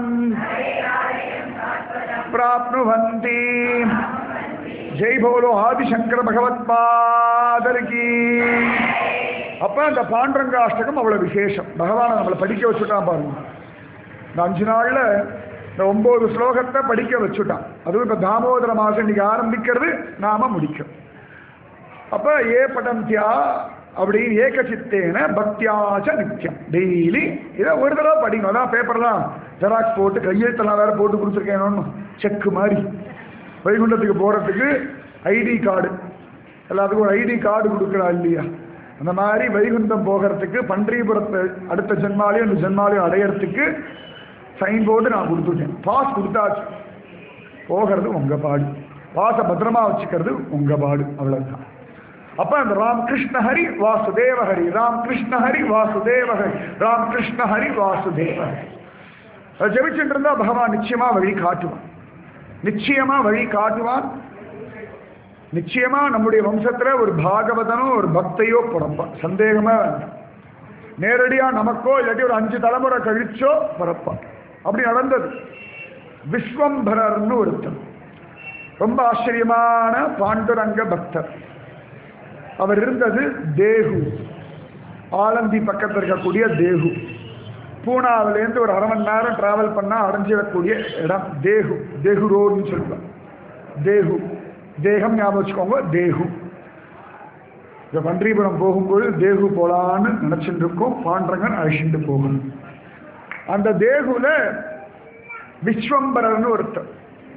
प्राप्नुवन्ति ஜெய் போலோ ஆதிசங்கர பகவத் பாதர் கீ அப்ப அந்த பாண்டரங்க அஷ்டகம் அவ்வளவு விசேஷம் பகவானை நம்மளை படிக்க வச்சுட்டான் பாருங்க இந்த அஞ்சு நாள்ல இந்த ஒன்பது ஸ்லோகத்தை படிக்க வச்சுட்டான் அதுவும் இப்ப தாமோதர மாசம் இன்னைக்கு ஆரம்பிக்கிறது நாம முடிக்கும் அப்ப ஏ படந்தியா அப்படின்னு ஏகசித்தேன பக்தியாச்ச நித்தியம் டெய்லி இதை ஒரு தடவை படிக்கணும் அதான் பேப்பர்லாம் ஜெராக்ஸ் போட்டு கையெழுத்தெல்லாம் வேற போட்டு கொடுத்துருக்கேன் செக்கு மாதிரி வைகுண்டத்துக்கு போறதுக்கு ஐடி கார்டு எல்லாத்துக்கும் ஒரு ஐடி கார்டு கொடுக்குறா இல்லையா அந்த மாதிரி வைகுண்டம் போகிறதுக்கு பன்றிபுரத்தை அடுத்த ஜென்மாலையும் இந்த ஜென்மாலையும் அடையறதுக்கு சைன் போட்டு நான் கொடுத்துட்டேன் பாஸ் கொடுத்தாச்சு போகிறது உங்க பாடு பாச பத்திரமா வச்சுக்கிறது உங்க பாடு அவ்வளவுதான் அப்ப அந்த ராம் கிருஷ்ண ஹரி வாசுதேவ ஹரி ராம் கிருஷ்ண ஹரி வாசுதேவ ஹரி ராம் கிருஷ்ண ஹரி வாசுதேவ ஹரி அதை ஜெபிச்சுட்டு இருந்தா பகவான் நிச்சயமா வழி காட்டுவான் நிச்சயமா வழி காட்டுவான் நிச்சயமா நம்முடைய வம்சத்துல ஒரு பாகவதனோ ஒரு பக்தையோ பிறப்பான் சந்தேகமே வேண்டாம் நேரடியா நமக்கோ இல்லாட்டி ஒரு அஞ்சு தலைமுறை கழிச்சோ பிறப்பான் அப்படி நடந்தது விஸ்வம்பரர்னு ஒருத்தர் ரொம்ப ஆச்சரியமான பாண்டுரங்க பக்தர் அவர் இருந்தது தேகு ஆலந்தி பக்கத்தில் இருக்கக்கூடிய தேகு பூனாவிலேருந்து ஒரு அரை மணி நேரம் டிராவல் பண்ணால் அடைஞ்சிடக்கூடிய இடம் தேகு தேகு ரோடுன்னு சொல்லுவாங்க தேகு தேகம் ஞாபகம் வச்சுக்கோங்க தேகு இந்த பன்றிபுரம் போகும்போது தேகு போலான்னு நினச்சிட்டு இருக்கோம் பாண்டரங்கன் அழைச்சிட்டு போகணும் அந்த தேகுல விஸ்வம்பரர்னு ஒருத்தர்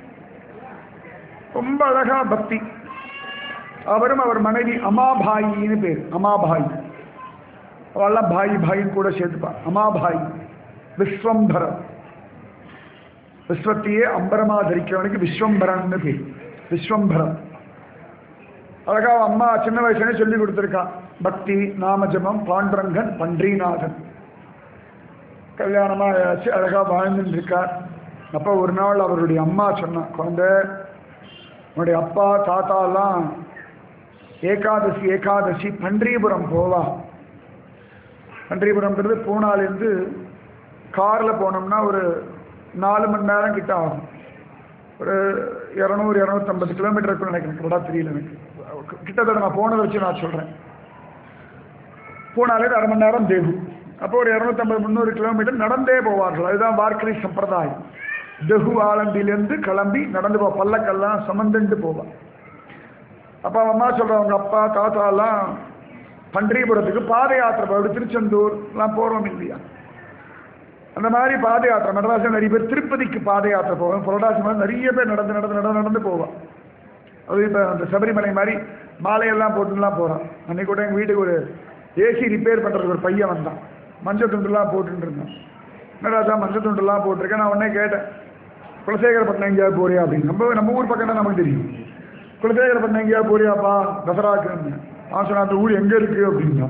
ரொம்ப அழகா பக்தி அவரும் அவர் மனைவி அமாபாயின்னு பேர் அமாபாய் அவெல்லாம் பாய் பாயின்னு கூட சேர்த்துப்பா அமாபாய் விஸ்வம்பரர் விஸ்வத்தையே அம்பரமா தரிக்கிறவனுக்கு விஸ்வம்பரன்னு பேர் விஸ்வம்பரம் அழகா அவ அம்மா சின்ன வயசுல சொல்லி கொடுத்துருக்கா பக்தி நாமஜபம் பாண்டுரங்கன் பன்றிநாதன் கல்யாணமா ஆயாச்சு அழகா வாழ்ந்துட்டு இருக்கார் அப்போ ஒரு நாள் அவருடைய அம்மா சொன்னா குழந்தை உன்னுடைய அப்பா தாத்தாலாம் ஏகாதசி ஏகாதசி பன்றிபுரம் போவா பன்றிபுரம்ன்றது பூனாலேருந்து காரில் போனோம்னா ஒரு நாலு மணி நேரம் கிட்ட ஆகும் ஒரு இரநூறு இரநூத்தம்பது கிலோமீட்டருக்குள்ள நினைக்கிறேன் கரெக்டாக தெரியல எனக்கு கிட்டத்தட்ட நான் போனதை வச்சு நான் சொல்கிறேன் பூனாலே அரை மணி நேரம் தேகு அப்போ ஒரு இரநூத்தம்பது முந்நூறு கிலோமீட்டர் நடந்தே போவார்கள் அதுதான் வார்க்கரி சம்பிரதாயம் தெகு ஆலந்திலேருந்து கிளம்பி நடந்து போ பல்லக்கெல்லாம் சுமந்துட்டு போவான் அப்பா அம்மா சொல்கிறேன் அவங்க அப்பா தாத்தாலாம் பன்றிபுரத்துக்கு பாத யாத்திரை போய் திருச்செந்தூர் எல்லாம் போகிறோம் இல்லையா அந்த மாதிரி பாத யாத்திரை மெட்ராஸில் நிறைய பேர் திருப்பதிக்கு பாத யாத்திரை போவோம் புரட்டாசி மாதிரி நிறைய பேர் நடந்து நடந்து நடந்து நடந்து போவோம் அது இப்போ அந்த சபரிமலை மாதிரி மாலையெல்லாம் போட்டுலாம் போகிறான் அன்னைக்கு கூட எங்கள் வீட்டுக்கு ஒரு ஏசி ரிப்பேர் பண்ணுறதுக்கு ஒரு பையன் வந்தான் மஞ்சள் துண்டுலாம் போட்டுட்டு இருந்தான் என்னடா சார் மஞ்சள் துண்டுலாம் போட்டிருக்கேன் நான் உடனே கேட்டேன் குலசேகரப்பட்டினம் எங்கேயாவது போறியா அப்படின்னு நம்ம நம்ம ஊர் பக்கம் தான் நமக்கு தெரியும் குலசேகரப்பட்டினம் எங்கேயாவது போறியாப்பா தசராக்குன்னு நான் சொன்னேன் அந்த ஊர் எங்கே இருக்குது அப்படின்னா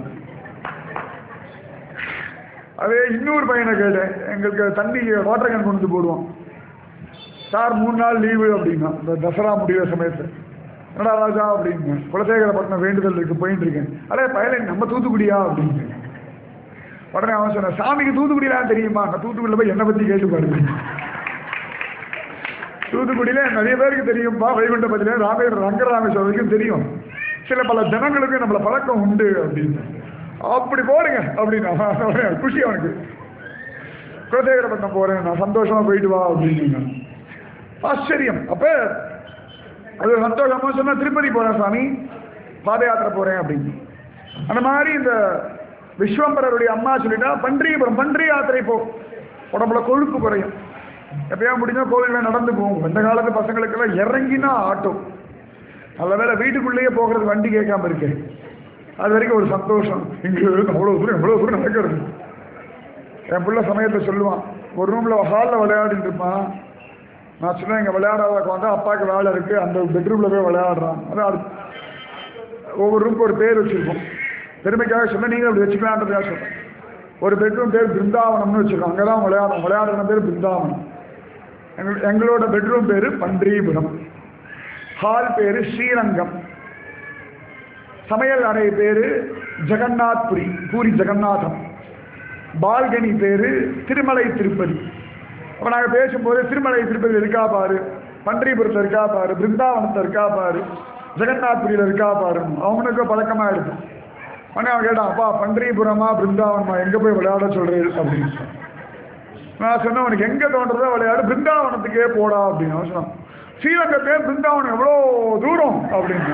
அதே இன்னொரு பையனை கேட்டேன் எங்களுக்கு தண்ணி வாட்டர் கேன் கொண்டு வந்து போடுவோம் சார் மூணு நாள் லீவு அப்படின்னா இந்த தசரா முடிகிற சமயத்தில் என்னடா ராஜா அப்படின்னு குலசேகரப்பட்டினம் வேண்டுதல் இருக்கு போயிட்டு இருக்கேன் அடே பயலை நம்ம தூத்துக்குடியா அப்படின்னு உடனே அவன் சொன்னான் சாமிக்கு தூத்துக்குடியெல்லாம் தெரியுமா நான் தூத்துக்குடியில் போய் என்னை பற்றி கேட்டு பாருங்க தூத்துக்குடியில நிறைய பேருக்கு தெரியும்பா வைகுண்டபதியில ராமேஸ்வரம் ரங்கராமேஸ்வரருக்கும் தெரியும் சில பல ஜனங்களுக்கு நம்மள பழக்கம் உண்டு அப்படின்னு அப்படி போடுங்க அப்படின்னு அவன் உடனே குஷி அவனுக்கு குலசேகரப்பட்டினம் போறேன் நான் சந்தோஷமா போயிட்டு வா அப்படின்னு ஆச்சரியம் அப்ப அது சந்தோஷமா சொன்னா திருப்பதி போறேன் சாமி பாத யாத்திரை போறேன் அப்படின்னு அந்த மாதிரி இந்த விஸ்வம்பரருடைய அம்மா சொல்லிட்டா பன்றிபுரம் பன்றி யாத்திரை போ உடம்புல கொழுப்பு குறையும் எப்பயா முடிஞ்சா கோவிலில் நடந்து போகும் இந்த காலத்து பசங்களுக்கெல்லாம் இறங்கினா ஆட்டோ நல்ல வேலை வீட்டுக்குள்ளேயே போகிறது வண்டி கேட்காம இருக்கேன் அது வரைக்கும் ஒரு சந்தோஷம் இங்கே அவ்வளோ தூரம் எவ்வளோ தூரம் நடக்கிறது என் பிள்ளை சமயத்தை சொல்லுவான் ஒரு ரூமில் ஹாலில் விளையாடிட்டு இருப்பான் நான் சொன்னேன் இங்கே விளையாடாத வந்து அப்பாவுக்கு வேலை இருக்குது அந்த பெட்ரூமில் போய் விளையாடுறான் அதான் அது ஒவ்வொரு ரூமுக்கு ஒரு பேர் வச்சுருக்கோம் பெருமைக்காக சொன்ன நீங்கள் அப்படி வச்சுக்கலான்றதுக்காக சொல்கிறேன் ஒரு பெட்ரூம் பேர் பிருந்தாவனம்னு வச்சுருக்கோம் அங்கே தான் விளையாடும் விளையாடுற பேர் பிருந்தாவனம் எங்கள் எங்களோட பெட்ரூம் பேர் பன்றிபுரம் ஹால் பேர் ஸ்ரீரங்கம் சமையல் அறை பேர் ஜெகநாத் புரி பூரி ஜெகநாதம் பால்கனி பேர் திருமலை திருப்பதி அப்போ நாங்கள் பேசும்போது திருமலை திருப்பதி இருக்கா பாரு பன்றிபுரத்தில் இருக்கா பாரு பிருந்தாவனத்தில் இருக்கா பாரு ஜெகநாத்புரியில் இருக்கா பாரு அவனுக்கு பழக்கமாக இருக்கும் உடனே அவன் கேட்டான் அப்பா பன்றிபுரமா பிருந்தாவனமா எங்கே போய் விளையாட சொல்கிறேன் அப்படின்னு நான் சொன்னேன் உனக்கு எங்கே தோன்றதோ விளையாடு பிருந்தாவனத்துக்கே போடா அப்படின்னு அவன் சொன்னான் ஸ்ரீரங்கத்தே பிருந்தாவனம் எவ்வளோ தூரம் அப்படின்னு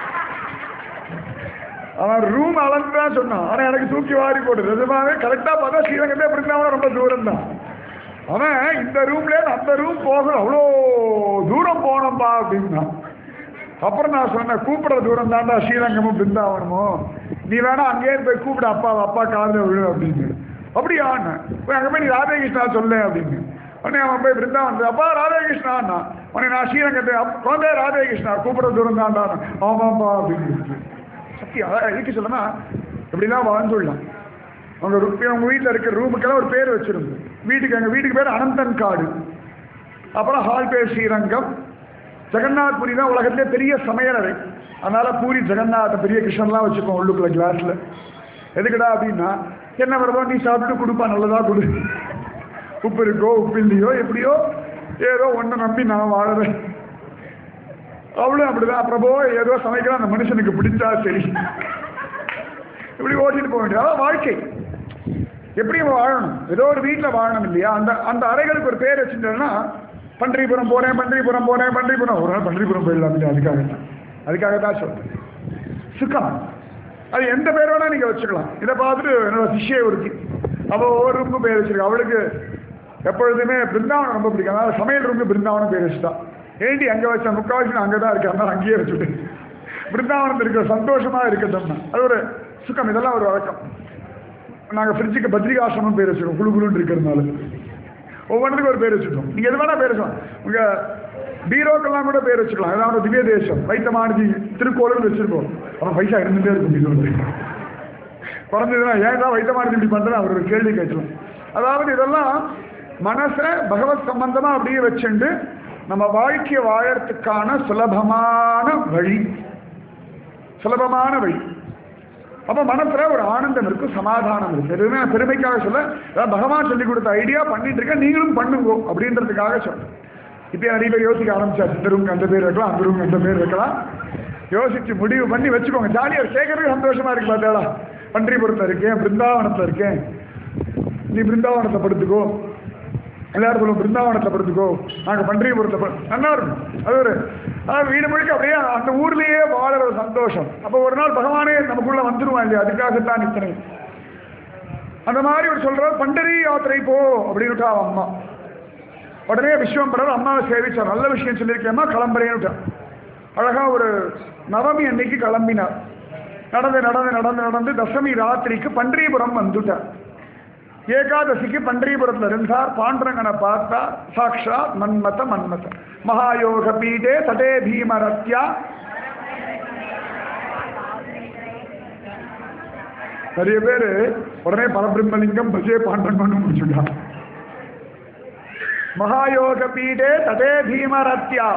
அவன் ரூம் அளந்து தான் சொன்னான் ஆனால் எனக்கு தூக்கி வாரி போட்டு நிஜமாவே கரெக்டாக பார்த்தா ஸ்ரீரங்கத்தே பிருந்தாவனம் ரொம்ப தூரம் தான் அவன் இந்த ரூம்லேருந்து அந்த ரூம் போகணும் அவ்வளோ தூரம் போனோம்பா அப்படின்னா அப்புறம் நான் சொன்னேன் கூப்பிடுற தூரம் தாண்டா ஸ்ரீரங்கமும் பிருந்தாவனமோ நீ வேணா அங்கேயே போய் கூப்பிட அப்பா அப்பா காலில் விழு அப்படின்னு அப்படியா போய் அங்கே போய் நீ ராதேகிருஷ்ணா சொல்ல அப்படின்னு உடனே அவன் போய் பிருந்தாவன் அப்பா ராதேகிருஷ்ணான்னா உடனே நான் ஸ்ரீரங்கத்தை அப்~ குழந்தை ராதேகிருஷ்ணா கூப்பிடுற தூரம் தாண்டா ஆமாப்பா அப்படின்னு சத்தியம் அதான் எதுக்கு சொல்லனா இப்படிலாம் வாழ்ந்துடலாம் அவங்க ரு- அவங்க வீட்டில் இருக்கிற ரூமுக்கெல்லாம் ஒரு பேர் வச்சிருந்தோம் வீட்டுக்கு எங்கள் வீட்டுக்கு பேர் அனந்தன் காடு அப்புறம் ஹால் பேர் ஸ்ரீரங்கம் ஜெகநாத் பூரி தான் உலகத்திலே பெரிய சமையலறை அதனால பூரி ஜெகநாத பெரிய கிருஷ்ணன்லாம் வச்சுக்கோம் உள்ளுக்குள்ள கிளாஸ்ல எதுக்குடா அப்படின்னா என்ன வருதோ நீ சாப்பிட்டு கொடுப்பா நல்லதா கொடு உப்பு இருக்கோ உப்பு இல்லையோ எப்படியோ ஏதோ ஒன்றை நம்பி நான் வாழறேன் அவளும் அப்படிதான் பிரபோ ஏதோ சமைக்கலாம் அந்த மனுஷனுக்கு பிடிச்சா சரி இப்படி ஓட்டிட்டு போக வேண்டியது அதான் வாழ்க்கை எப்படி நம்ம வாழணும் ஏதோ ஒரு வீட்டில் வாழணும் இல்லையா அந்த அந்த அறைகளுக்கு ஒரு பேர் வச்சுட்டோம்னா பன்றிபுரம் போறேன் பன்றிபுரம் போறேன் பன்றிபுரம் ஒரு நாள் பன்றிபுரம் போயிடலாம் அப்படி அதுக்காக தான் அதுக்காக தான் சொல்றேன் சுக்கம் அது எந்த பேர் வேணா நீங்க வச்சுக்கலாம் இதை பார்த்துட்டு என்னோட சிஷ்யை ஒருத்தி அவள் ஒவ்வொரு ரூமுக்கும் பேர் வச்சிருக்கா அவளுக்கு எப்பொழுதுமே பிருந்தாவனம் ரொம்ப பிடிக்கும் அதனால சமையல் ரூமுக்கு பிருந்தாவனம் பேர் வச்சுட்டான் ஏண்டி அங்கே வச்ச முக்கால்வாசி நான் அங்கே தான் இருக்கேன் அதனால அங்கேயே வச்சுட்டு பிருந்தாவனத்தில் இருக்கிற சந்தோஷமா இருக்கட்டும் அது ஒரு சுகம் இதெல்லாம் ஒரு வழக்கம் நாங்கள் ஃப்ரிட்ஜுக்கு பத்ரிகாசிரமம் பேர் வச்சிருக்கோம் குழு குழுன்னு இருக்கிறதுனால ஒவ்வொன்றுக்கும் ஒரு பேர் வச்சுட்டோம் நீங்கள் எது வேணா பேர் வச்சுக்கலாம் உங்கள் பீரோக்கெல்லாம் கூட பேர் வச்சுக்கலாம் ஏதாவது திவ்ய தேசம் வைத்தமானதி திருக்கோவில் வச்சிருக்கோம் அவன் பைசா இருந்துட்டே இருக்கும் பீரோவில் குறைஞ்சதுன்னா ஏன் தான் வைத்தமானதி இப்படி பண்ணுறேன் அவர் ஒரு கேள்வி கேட்கலாம் அதாவது இதெல்லாம் மனசை பகவத் சம்பந்தமா அப்படியே வச்சுண்டு நம்ம வாழ்க்கையை வாழறதுக்கான சுலபமான வழி சுலபமான வழி அப்ப மனசுல ஒரு ஆனந்தம் இருக்கு சமாதானம் இருக்கு எதுவுமே நான் பெருமைக்காக சொல்ல அதாவது பகவான் சொல்லி கொடுத்த ஐடியா பண்ணிட்டு இருக்க நீங்களும் பண்ணுங்க அப்படின்றதுக்காக சொல்றேன் இப்போ நிறைய பேர் யோசிக்க ஆரம்பிச்சாச்சு இந்த ரூம்க்கு அந்த பேர் வைக்கலாம் அந்த ரூம்க்கு அந்த பேர் வைக்கலாம் யோசிச்சு முடிவு பண்ணி வச்சுக்கோங்க ஜாலியா கேட்கறதுக்கு சந்தோஷமா இருக்கு பார்த்தாடா பன்றிபுரத்தில் இருக்கேன் பிருந்தாவனத்தில் இருக்கேன் நீ பிருந்தாவனத்தை படுத்துக்கோ எல்லாரும் சொல்லுவோம் பிருந்தாவனத்தில் படுத்துக்கோ நாங்கள் பன்றிபுரத்தை படு நல்லா இருக்கும் அது ஒரு அதாவது வீடு முழுக்க அப்படியே அந்த ஊர்லயே வாழற ஒரு சந்தோஷம் அப்போ ஒரு நாள் பகவானே நமக்குள்ள வந்துருவான் இல்லையா அதுக்காகத்தான் இத்தனை அந்த மாதிரி ஒரு சொல்றார் பண்டரி யாத்திரை போ அப்படின்னுட்டா அவன் அம்மா உடனே விஸ்வம்பரர் அம்மாவை சேவிச்சார் நல்ல விஷயம் சொல்லியிருக்கேம்மா கிளம்புறேன்னு அழகா ஒரு நவமி அன்னைக்கு கிளம்பினார் நடந்து நடந்து நடந்து நடந்து தசமி ராத்திரிக்கு பன்றிபுரம் வந்துட்டார் ஏகாதசிக்கு பன்றிபுரத்தில் இருந்தார் பாண்டரங்கனை பார்த்தா சாக்ஷாத் மன்மத மன்மத மகாயோக பீடே தடே பீமரத்யா நிறைய பேர் உடனே பரபிரம்மலிங்கம் பஜே பாண்டரங்கன்னு முடிச்சுட்டான் மகாயோக பீடே தடே பீமரத்யா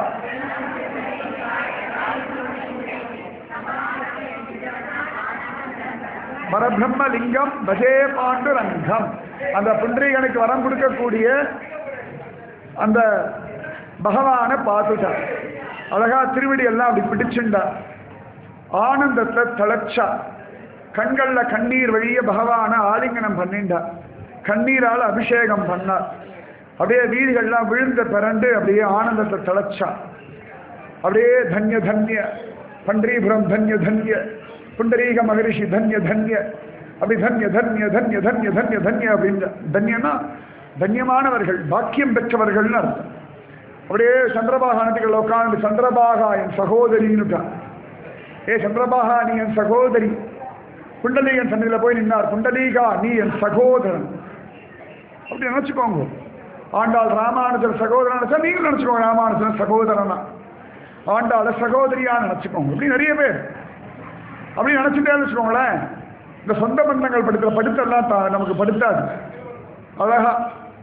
பரபிரம்ம லிங்கம் பஜே பாண்டுரங்கம் அந்த புண்டரீகனுக்கு வரம் கொடுக்கக்கூடிய அந்த பகவானை பார்த்துட்டார் அழகா திருவடி எல்லாம் அப்படி பிடிச்சுண்டா ஆனந்தத்தை தளச்சா கண்கள்ல கண்ணீர் வழிய பகவானை ஆலிங்கனம் பண்ணிண்டா கண்ணீரால் அபிஷேகம் பண்ணார் அப்படியே வீடுகள்லாம் விழுந்த பிறண்டு அப்படியே ஆனந்தத்தை தளச்சா அப்படியே தன்ய தன்ய பண்டீபுரம் தன்ய தன்ய புண்டரீக மகரிஷி தன்ய தன்ய அப்படி தன்ய தன்ய தன்ய தன்ய தன்ய தன்ய அப்படின்னு தன்யனா தன்யமானவர்கள் பாக்கியம் பெற்றவர்கள்னு அர்த்தம் அப்படியே சந்திரபாகா நதிகள் உட்காந்து சந்திரபாகா என் சகோதரின்னுட்டான் ஏ சந்திரபாகா நீ என் சகோதரி குண்டலீகன் சன்னதியில் போய் நின்னார் குண்டலீகா நீ என் சகோதரன் அப்படி நினைச்சுக்கோங்க ஆண்டாள் ராமானுஜர் சகோதரன் நினைச்சா நீங்களும் நினைச்சுக்கோங்க ராமானுஜன் சகோதரனா ஆண்டாள சகோதரியா நினைச்சுக்கோங்க இப்படி நிறைய பேர் அப்படி நினைச்சுட்டே வச்சுக்கோங்களேன் இந்த சொந்த பந்தங்கள் படுத்துற படுத்தெல்லாம் தா- நமக்கு படுத்தாது அழகா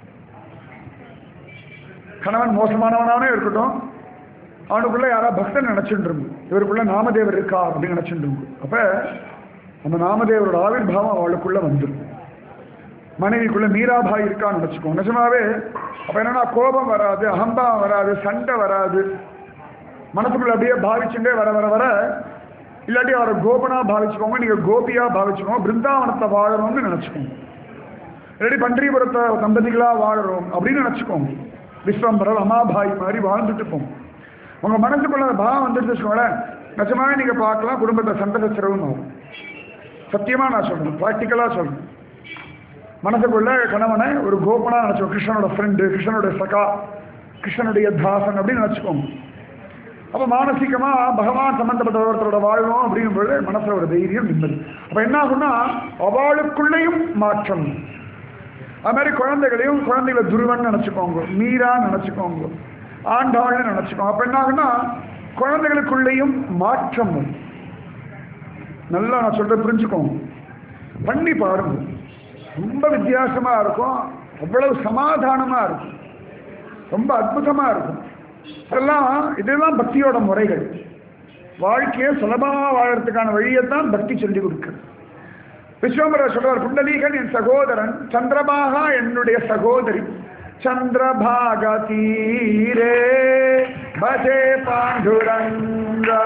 கணவன் மோசமானவனானே இருக்கட்டும் அவனுக்குள்ள யாரா பக்தன் நினைச்சுட்டு இருக்கும் இவருக்குள்ள நாமதேவர் இருக்கா அப்படின்னு நினைச்சுட்டு இருக்கும் அப்ப அந்த நாமதேவரோட ஆவிர்வாவம் அவளுக்குள்ள வந்துடும் மனைவிக்குள்ள மீராபாய் இருக்கான்னு நினைச்சுக்கோ நிஜமாவே அப்ப என்னன்னா கோபம் வராது அகம்பாவம் வராது சண்டை வராது மனசுக்குள்ள அப்படியே பாவிச்சுட்டே வர வர வர இல்லாட்டி அவரை கோபனா பாவிச்சுக்கோங்க நீங்க கோபியா பாவிச்சுக்கோங்க பிருந்தாவனத்தை வாழணும்னு நினைச்சுக்கோங்க இல்லாட்டி பன்றிபுரத்தை தம்பதிகளா வாழறோம் அப்படின்னு நினைச்சுக்கோங்க விஸ்வம்பரர் அமாபாய் மாதிரி வாழ்ந்துட்டு போங்க உங்க மனசுக்குள்ள அந்த பாவம் வந்துட்டு வச்சுக்கோங்களேன் நிஜமாவே நீங்க பார்க்கலாம் குடும்பத்தை சண்டை சச்சரவுன்னு ஆகும் சத்தியமா நான் சொல்றேன் ப்ராக்டிக்கலா சொல்றேன் மனசுக்குள்ள கணவனை ஒரு கோபனா நினைச்சுக்கோ கிருஷ்ணனோட ஃப்ரெண்டு கிருஷ்ணனுடைய சகா கிருஷ்ணனுடைய தாசன் அப்படின்னு நினைச்சுக்கோங்க அப்ப மானசீகமா பகவான் சம்பந்தப்பட்ட ஒருத்தரோட வாழணும் அப்படிங்கும்போது மனசுல ஒரு தைரியம் நிம்மதி அப்ப என்ன ஆகும்னா அவளுக்குள்ளேயும் மாற்றம் அது மாதிரி குழந்தைகளையும் குழந்தைகளை துருவன் நினைச்சுக்கோங்க மீரா நினைச்சுக்கோங்க ஆண்டாள்னு நினைச்சுக்கோங்க அப்ப என்ன ஆகும்னா குழந்தைகளுக்குள்ளேயும் மாற்றம் வரும் நல்லா நான் சொல்றேன் புரிஞ்சுக்கோங்க பண்ணி பாருங்க ரொம்ப வித்தியாசமா இருக்கும் அவ்வளவு சமாதானமா இருக்கும் ரொம்ப அற்புதமா இருக்கும் அதெல்லாம் இதெல்லாம் பக்தியோட முறைகள் வாழ்க்கையை சுலபமா வாழறதுக்கான வழியைத்தான் பக்தி சொல்லி கொடுக்குது விஸ்வம்பர சொல்றார் புண்டலீகன் என் சகோதரன் சந்திரபாகா என்னுடைய சகோதரி சந்திரபாக தீரே பஜே பாண்டுரங்கா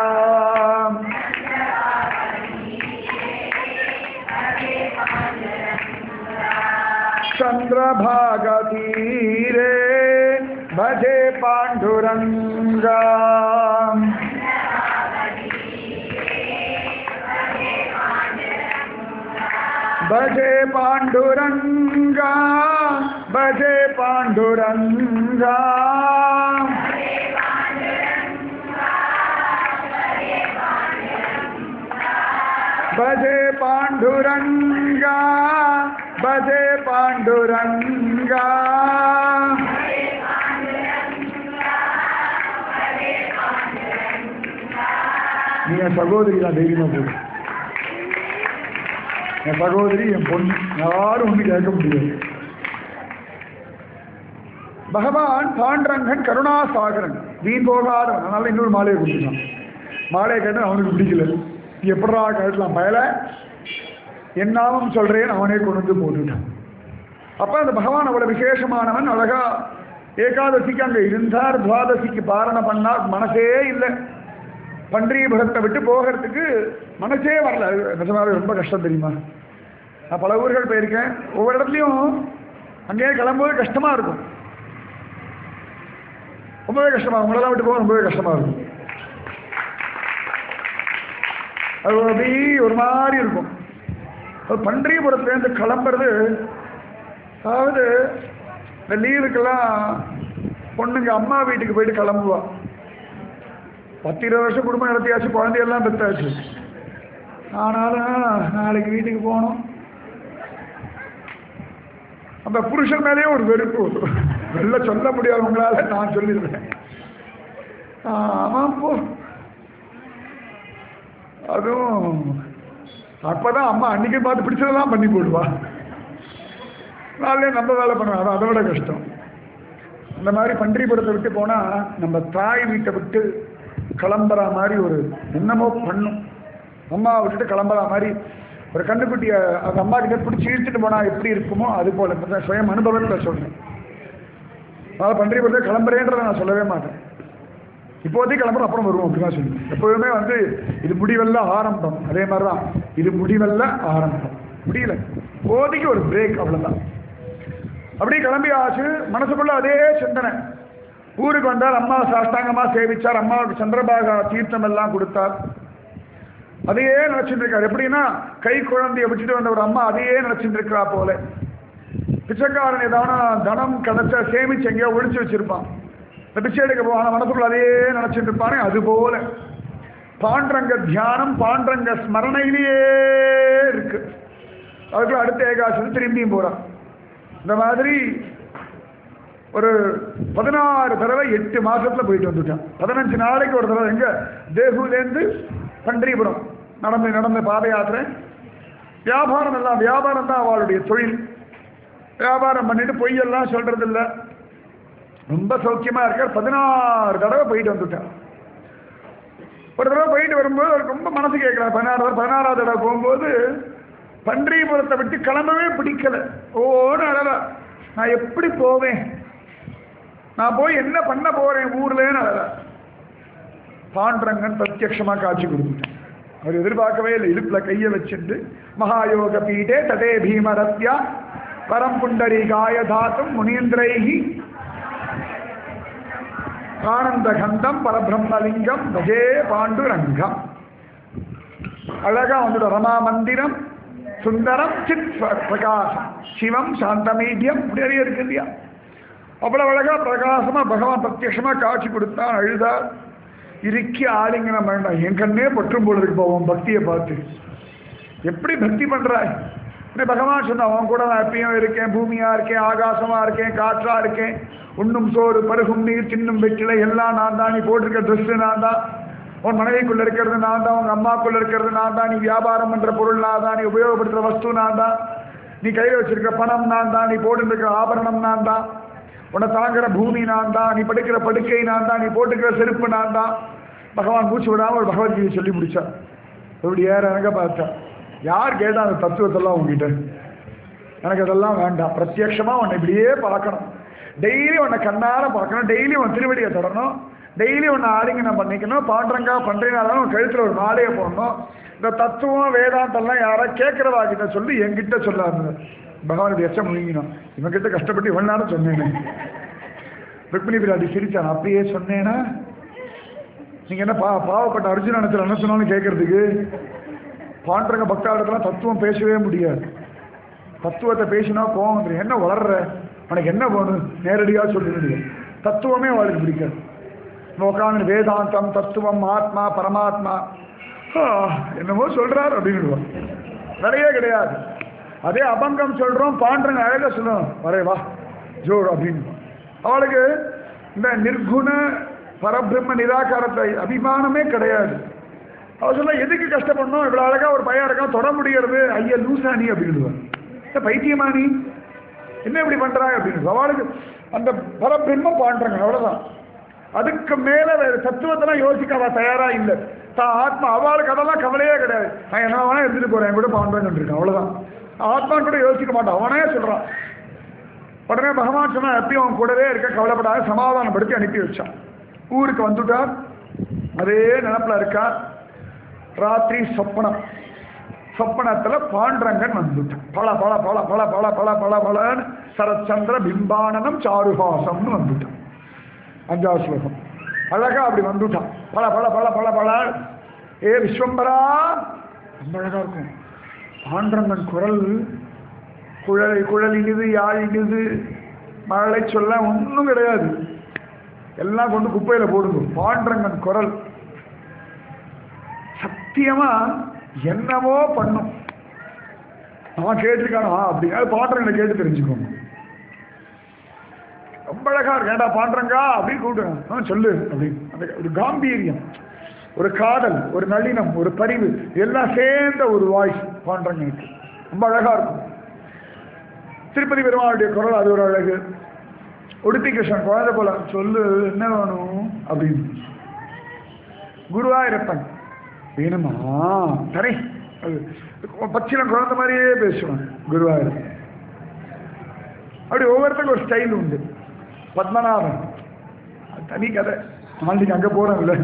चंद्रभाग तीरे भजे पांडुरंगा भजे पांडुरंगा भजे पांडुरंगा भजे पांडुरंगा भजे पांडुरंगा நீ என் சகோதரி தான் தைரியமா போடு என் சகோதரி என் பொண்ணு யாரும் ஒண்ணு கேட்க முடியாது பகவான் பாண்டரங்கன் கருணாசாகரன் வீண் போகாதவன் அதனால இன்னொரு மாலையை கொடுத்துட்டான் மாலையை கேட்டு அவனுக்கு பிடிக்கல நீ எப்படா கேட்கலாம் பயல என்னாவும் சொல்றேன் அவனே கொண்டு வந்து போட்டுட்டான் அப்ப அந்த பகவான் அவ்வளவு விசேஷமானவன் அழகா ஏகாதசிக்கு அங்க இருந்தார் துவாதசிக்கு பாரண பண்ணார் மனசே இல்லை பன்றியபுரத்தை விட்டு போகிறதுக்கு மனசே வரல அது நிஜமாவே ரொம்ப கஷ்டம் தெரியுமா நான் பல ஊர்கள் போயிருக்கேன் ஒவ்வொரு இடத்துலையும் அங்கேயே கிளம்பும்போது கஷ்டமா இருக்கும் ரொம்பவே கஷ்டமா இருக்கும். உங்களெல்லாம் விட்டு போக ரொம்பவே கஷ்டமா இருக்கும் அது அப்படி ஒரு மாதிரி இருக்கும் அது பன்றியபுரத்துலேருந்து கிளம்புறது அதாவது இந்த லீவுக்கெல்லாம் பொண்ணுங்க அம்மா வீட்டுக்கு போயிட்டு கிளம்புவா பத்து இருபது வருஷம் குடும்பம் நடத்தியாச்சு குழந்தையெல்லாம் பெற்றாச்சு ஆனாலும் நாளைக்கு வீட்டுக்கு போகணும் அந்த புருஷன் மேலேயே ஒரு வெறுப்பு வரும். வெளில சொல்ல முடியாது உங்களால நான் சொல்லிடுறேன் ஆமாம் போ அதுவும் அப்பதான் அம்மா அன்னைக்கு பார்த்து பிடிச்சதெல்லாம் பண்ணி போடுவா நாளே நம்ம வேலை பண்ணுவோம் அது அதை விட கஷ்டம் இந்த மாதிரி பன்றிபுரத்தை விட்டு போனா நம்ம தாய் வீட்டை விட்டு கிளம்புற மாதிரி ஒரு என்னமோ பண்ணும் அம்மாவை விட்டுட்டு கிளம்புற மாதிரி ஒரு கண்ணுக்குட்டியை அந்த அம்மா கிட்ட பிடிச்சி இழுத்துட்டு போனா எப்படி இருக்குமோ அது போல இப்ப தான் சுயம் அனுபவத்தில் சொல்றேன் அதாவது பன்றிபுரத்தை கிளம்புறேன்றதை நான் சொல்லவே மாட்டேன் இப்போதைக்கு கிளம்புறோம் அப்புறம் வருவோம் அப்படிதான் சொல்லி எப்போதுமே வந்து இது முடிவல்ல ஆரம்பம் அதே மாதிரி தான் இது முடிவல்ல ஆரம்பம் முடியல இப்போதைக்கு ஒரு பிரேக் அவ்வளவுதான் அப்படியே கிளம்பி ஆச்சு மனசுக்குள்ள அதே சிந்தனை ஊருக்கு வந்தார் அம்மா சாஷ்டாங்கமா சேவிச்சார் அம்மாவுக்கு சந்திரபாகா தீர்த்தம் எல்லாம் கொடுத்தார் அதையே நினைச்சிட்டு இருக்காரு எப்படின்னா கை குழந்தைய விட்டுட்டு வந்த ஒரு அம்மா அதையே நினைச்சிட்டு இருக்கா போல பிச்சைக்காரன் ஏதாவது தனம் கிடைச்சா சேமிச்சு எங்கேயோ ஒழிச்சு வச்சிருப்பான் இந்த பிச்சை எடுக்க போவான மனசுக்குள்ள அதையே நினைச்சிட்டு இருப்பானே அது போல பாண்டரங்க தியானம் பாண்டரங்க ஸ்மரணையிலேயே இருக்கு அதுக்குள்ள அடுத்த ஏகாசம் திரும்பியும் போறான் இந்த மாதிரி ஒரு பதினாறு தடவை எட்டு மாசத்துல போயிட்டு வந்துட்டான் பதினஞ்சு நாளைக்கு ஒரு தடவை எங்க தேகுலேருந்து பன்றிபுரம் நடந்து நடந்த பாத யாத்திரை வியாபாரம் எல்லாம் வியாபாரம் தான் அவளுடைய தொழில் வியாபாரம் பண்ணிட்டு பொய்யெல்லாம் சொல்றது இல்ல ரொம்ப சௌக்கியமா இருக்கார் பதினாறு தடவை போயிட்டு வந்துட்டார் ஒரு தடவை போயிட்டு வரும்போது அவருக்கு ரொம்ப மனசு கேட்கிறார் பதினாறு தடவை பதினாறாவது தடவை போகும்போது பன்றிபுரத்தை விட்டு கிளம்பவே பிடிக்கல ஓன்னு அழல நான் எப்படி போவேன் நான் போய் என்ன பண்ண போறேன் ஊர்லன்னு அழல பாண்டரங்கன் பிரத்யக்ஷமா காட்சி கொடுத்துட்டான் அவர் எதிர்பார்க்கவே இல்லை இடுப்புல கையை வச்சுட்டு மகாயோக பீடே ததே பீமரத்யா பரம் புண்டரீகாய தாத்தும் முனீந்திரைகி ஆனந்த கண்டம் பரபிரம்மலிங்கம் பஜே பாண்டுரங்கம் அழகா வந்துட ரமா மந்திரம் சுந்தரம் சித் பிரகாசம் சிவம் சாந்தமீடியம் இப்படி நிறைய இருக்கு இல்லையா அவ்வளவு அழகா பிரகாசமா பகவான் பிரத்யட்சமா காட்சி கொடுத்தான் அழுதார் இறுக்கி ஆலிங்கனம் வேண்டாம் என் கண்ணே பற்றும் போல இருக்கு போவோம் பக்தியை பார்த்து எப்படி பக்தி பண்றாய் இப்படி பகவான் சொன்னா அவன் கூட நான் எப்பயும் இருக்கேன் பூமியா இருக்கேன் ஆகாசமா இருக்கேன் காற்றா இருக்கேன் உண்ணும் சோறு பருகும் நீர் தின்னும் வெற்றிலை எல்லாம் நான் தான் நீ போட்டிருக்க ட்ரெஸ் நான் தான் உன் மனைவிக்குள்ள இருக்கிறது நான் தான் உங்க அம்மாக்குள்ள இருக்கிறது நான் தான் நீ வியாபாரம் பண்ற பொருள் நான் தான் நீ உபயோகப்படுத்துற வஸ்து நான் தான் நீ கையில் வச்சிருக்கிற பணம் நான் தான் நீ போட்டுருக்கிற ஆபரணம் நான் தான் உன்னை தாங்குற பூமி நான் தான் நீ படுக்கிற படுக்கை நான் தான் நீ போட்டுக்கிற செருப்பு நான் தான் பகவான் மூச்சு விடாம ஒரு பகவத்கீதை சொல்லி முடிச்சார் இப்படி ஏற இறங்க பார்த்தா யார் கேட்டா அந்த தத்துவத்தெல்லாம் உங்ககிட்ட எனக்கு அதெல்லாம் வேண்டாம் பிரத்யக்ஷமா உன்னை இப்படியே பார்க்கணும் டெய்லி உன்னை கண்ணார பார்க்கணும் டெய்லி உன் திருவடியை தொடரணும் டெய்லி உன்னை ஆலிங்கனம் பண்ணிக்கணும் பாண்டரங்கா பண்றீங்கனாலும் உன் கழுத்துல ஒரு மாலையை போடணும் இந்த தத்துவம் வேதாந்தெல்லாம் யாரா கேட்கிறவா கிட்ட சொல்லி என்கிட்ட சொல்லாது பகவானுடைய எச்சம் முழுங்கினோம் இவன் கிட்ட கஷ்டப்பட்டு இவன் நேரம் சொன்னேனே ருக்மிணி பிராட்டி சிரிச்சான் அப்படியே சொன்னேனா நீங்க என்ன பா பாவப்பட்ட அர்ஜுனத்தில் என்ன சொன்னாலும் கேட்கறதுக்கு பாண்டரங்க பக்தாளத்தெல்லாம் தத்துவம் பேசவே முடியாது தத்துவத்தை பேசினா கோவம் வந்துடும் என்ன வளர்ற உனக்கு என்ன வேணும் நேரடியாக சொல்லிடுது தத்துவமே அவளுக்கு பிடிக்காது உட்காந்து வேதாந்தம் தத்துவம் ஆத்மா பரமாத்மா ஆ, என்னமோ சொல்றார் அப்படின்னு நிறைய கிடையாது அதே அபங்கம் சொல்றோம் பாண்டங்க அழகா சொல்லணும் வரே வா ஜோர் அப்படின்னு அவளுக்கு இந்த நிர்குண பரபிரம்ம நிராகாரத்தை அபிமானமே கிடையாது அவ சொல்ல எதுக்கு கஷ்டப்படணும் இவ்வளவு அழகா ஒரு பையன் இருக்கான் தொட முடியறது ஐயா லூசா நீ அப்படின்னுவான் "என்ன பைத்தியமா நீ என்ன இப்படி பண்றாங்க அப்படின்னு அவளுக்கு அந்த பரபிரம்மம் பாண்டுறாங்க அவ்வளவுதான் அதுக்கு மேல வேற தத்துவத்தெல்லாம் யோசிக்க அவ தயாரா இல்லை தான் ஆத்மா அவளுக்கு அதெல்லாம் கவலையே கிடையாது நான் என்ன வேணா எடுத்துட்டு போறேன் என் கூட பாண்டுறேன் இருக்கேன் அவ்வளவுதான் ஆத்மான்னு கூட யோசிக்க மாட்டான் அவனே சொல்றான் உடனே பகவான் சொன்னா எப்பயும் அவன் கூடவே இருக்க கவலைப்படாத சமாதானப்படுத்தி அனுப்பி வச்சான் ஊருக்கு வந்துட்டார் அதே நினப்புல இருக்கா ராத்திரி சொப்பனம் சொப்பனத்துல பாண்டரங்கன் வந்துட்டான் பல பல பல பல பல பல பல பலன்னு சரச்சந்திர பிம்பானனம் சாருஹாசம்னு வந்துட்டான் அஞ்சாவது ஸ்லோகம் அழகா அப்படி வந்துட்டான் பல பல பல பல பல ஏ விஸ்வம்பரா ரொம்ப அழகா இருக்கும் பாண்டரங்கன் குரல் குழலை குழல் இனிது யாழ் இனிது மழை சொல்ல ஒன்றும் கிடையாது எல்லாம் கொண்டு குப்பையில போடுங்க பாண்டரங்கன் குரல் சத்தியமா என்னவோ பண்ணும் நான் கேட்டிருக்கானா அப்படின்னா பாண்டரங்களை கேட்டு தெரிஞ்சுக்கோங்க ரொம்ப அழகா இருக்கு ஏண்டா பாண்டரங்கா அப்படின்னு கூப்பிடுங்க ஆ சொல்லு அப்படின்னு அந்த ஒரு காம்பீரியம் ஒரு காதல் ஒரு நளினம் ஒரு பரிவு எல்லாம் சேர்ந்த ஒரு வாய்ஸ் பாண்டரங்களுக்கு ரொம்ப அழகா இருக்கும் திருப்பதி பெருமாளுடைய குரல் அது ஒரு அழகு உடுப்பி கிருஷ்ணன் குழந்தை போல சொல்லு என்ன வேணும் அப்படின்னு குருவாயிருப்பன் வேணுமா தரேன் அது பச்சிலம் குழந்தை மாதிரியே பேசுவான் குருவாயிருப்பன் அப்படி ஒவ்வொருத்தருக்கும் ஒரு ஸ்டைல் உண்டு பத்மநாபன் அது தனி கதை நாளைக்கு அங்கே போகிறோம்ல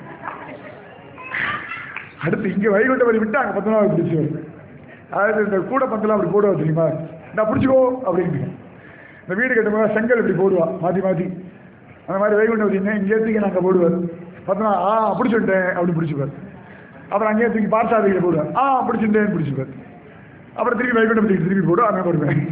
அடுத்து இங்கே வைகுண்டவரி விட்டு அங்கே பத்மநாபன் பிடிச்சுவார் அதாவது இந்த கூட பந்தெல்லாம் அப்படி போடுவா தெரியுமா நான் பிடிச்சிக்கோ அப்படின்னு இந்த வீடு கட்டும்போது செங்கல் இப்படி போடுவா மாற்றி மாற்றி அந்த மாதிரி வைகுண்டவரி என்ன இங்கே தூக்கி நாங்கள் போடுவார் பத்மநா ஆ பிடிச்சுட்டேன் அப்படி பிடிச்சிப்பார் அப்புறம் அங்கேயே தூக்கி பார்த்தாதிகளை போடுவார் ஆ பிடிச்சிட்டேன் பிடிச்சிப்பார் அப்புறம் திருப்பி வைகுண்டபதிக்கு திருப்பி போடு அங்கே போடுவேன்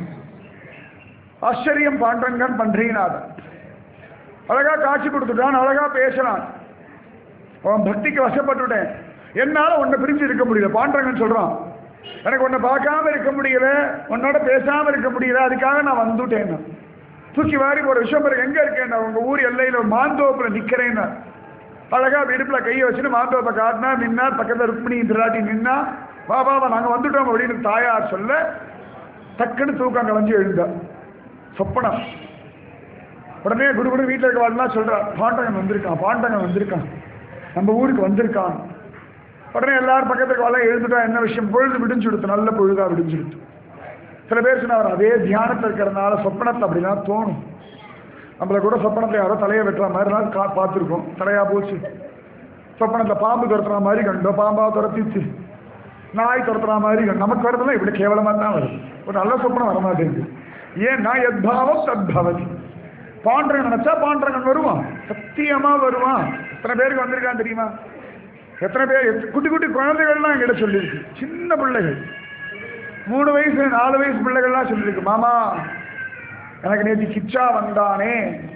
ஆச்சரியம் பாண்டங்கன் பண்றீங்கநாதன் அழகா காட்சி கொடுத்துட்டான் அழகா பேசுறான் அவன் பக்திக்கு வசப்பட்டுட்டேன் என்னால உன்னை பிரிஞ்சு இருக்க முடியல பாண்டங்கன் சொல்றான் எனக்கு உன்னை பார்க்காம இருக்க முடியல உன்னோட பேசாம இருக்க முடியல அதுக்காக நான் வந்துட்டேன் தூக்கி வாரி போற விஷயம் எங்க இருக்கேன் உங்க ஊர் எல்லையில ஒரு மாந்தோப்புல நிக்கிறேன் அழகா இடுப்புல கையை வச்சுட்டு மாந்தோப்பை காட்டினா நின்னா பக்கத்துல ருக்மிணி திராட்டி நின்னா வா வா வா நாங்க வந்துட்டோம் அப்படின்னு தாயார் சொல்ல டக்குன்னு தூக்கம் கலைஞ்சு எழுந்தா சொப்பனம் உடனே குடுகுடு வீட்டில் இருக்க வாழ்லாம் சொல்றா பாண்டகன் வந்திருக்கான் பாண்டகன் வந்திருக்கான் நம்ம ஊருக்கு வந்திருக்கான் உடனே எல்லாரும் பக்கத்துக்கு வாழ எழுந்துட்டா என்ன விஷயம் பொழுது விடிஞ்சு கொடுத்து நல்ல பொழுதா விடிஞ்சு கொடுத்து சில பேர் சொன்னார் அதே தியானத்தில் இருக்கிறதுனால சொப்பனத்தில் அப்படிலாம் தோணும் நம்மளை கூட சொப்பனத்தில் யாரோ தலையை வெட்டுற மாதிரி நான் கா பார்த்துருக்கோம் தலையா போச்சு சொப்பனத்தில் பாம்பு துரத்துற மாதிரி கண்டோம் பாம்பா துரத்திச்சு நாய் துரத்துற மாதிரி கண்டோம் நமக்கு வரதெல்லாம் இப்படி கேவலமாக தான் வருது ஒரு நல்ல சொப்பனம் வர மாட்டேங்குது ஏன் நான் எத்பாவம் தத்பவதி பாண்டரன் நினைச்சா பாண்டரங்கன் வருவான் சத்தியமா வருவான் எத்தனை பேருக்கு வந்திருக்கான் தெரியுமா எத்தனை பேர் எத்த- குட்டி குட்டி குழந்தைகள்லாம் என்கிட்ட சொல்லியிருக்கு சின்ன பிள்ளைகள் மூணு வயசு நாலு வயசு பிள்ளைகள்லாம் சொல்லியிருக்கு மாமா எனக்கு நேற்று கிச்சா வந்தானே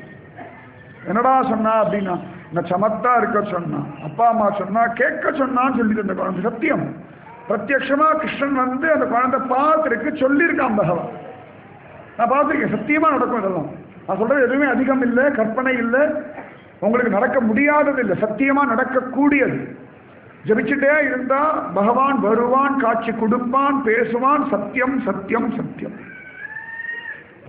என்னடா சொன்னா அப்படின்னா நான் சமத்தா இருக்க சொன்னான் அப்பா அம்மா சொன்னா கேட்க சொன்னான்னு சொல்லிட்டு அந்த குழந்தை சத்தியம் பிரத்யக்ஷமா கிருஷ்ணன் வந்து அந்த குழந்தை பார்த்துருக்கு சொல்லியிருக்கான் பகவான் நான் பார்த்துருக்கேன் சத்தியமா நடக்கும் இதெல்லாம் நான் சொல்றது எதுவுமே அதிகம் இல்லை கற்பனை இல்லை உங்களுக்கு நடக்க முடியாதது இல்லை சத்தியமா நடக்கக்கூடியது ஜபிச்சுட்டே இருந்தா பகவான் வருவான் காட்சி கொடுப்பான் பேசுவான் சத்தியம் சத்தியம் சத்தியம்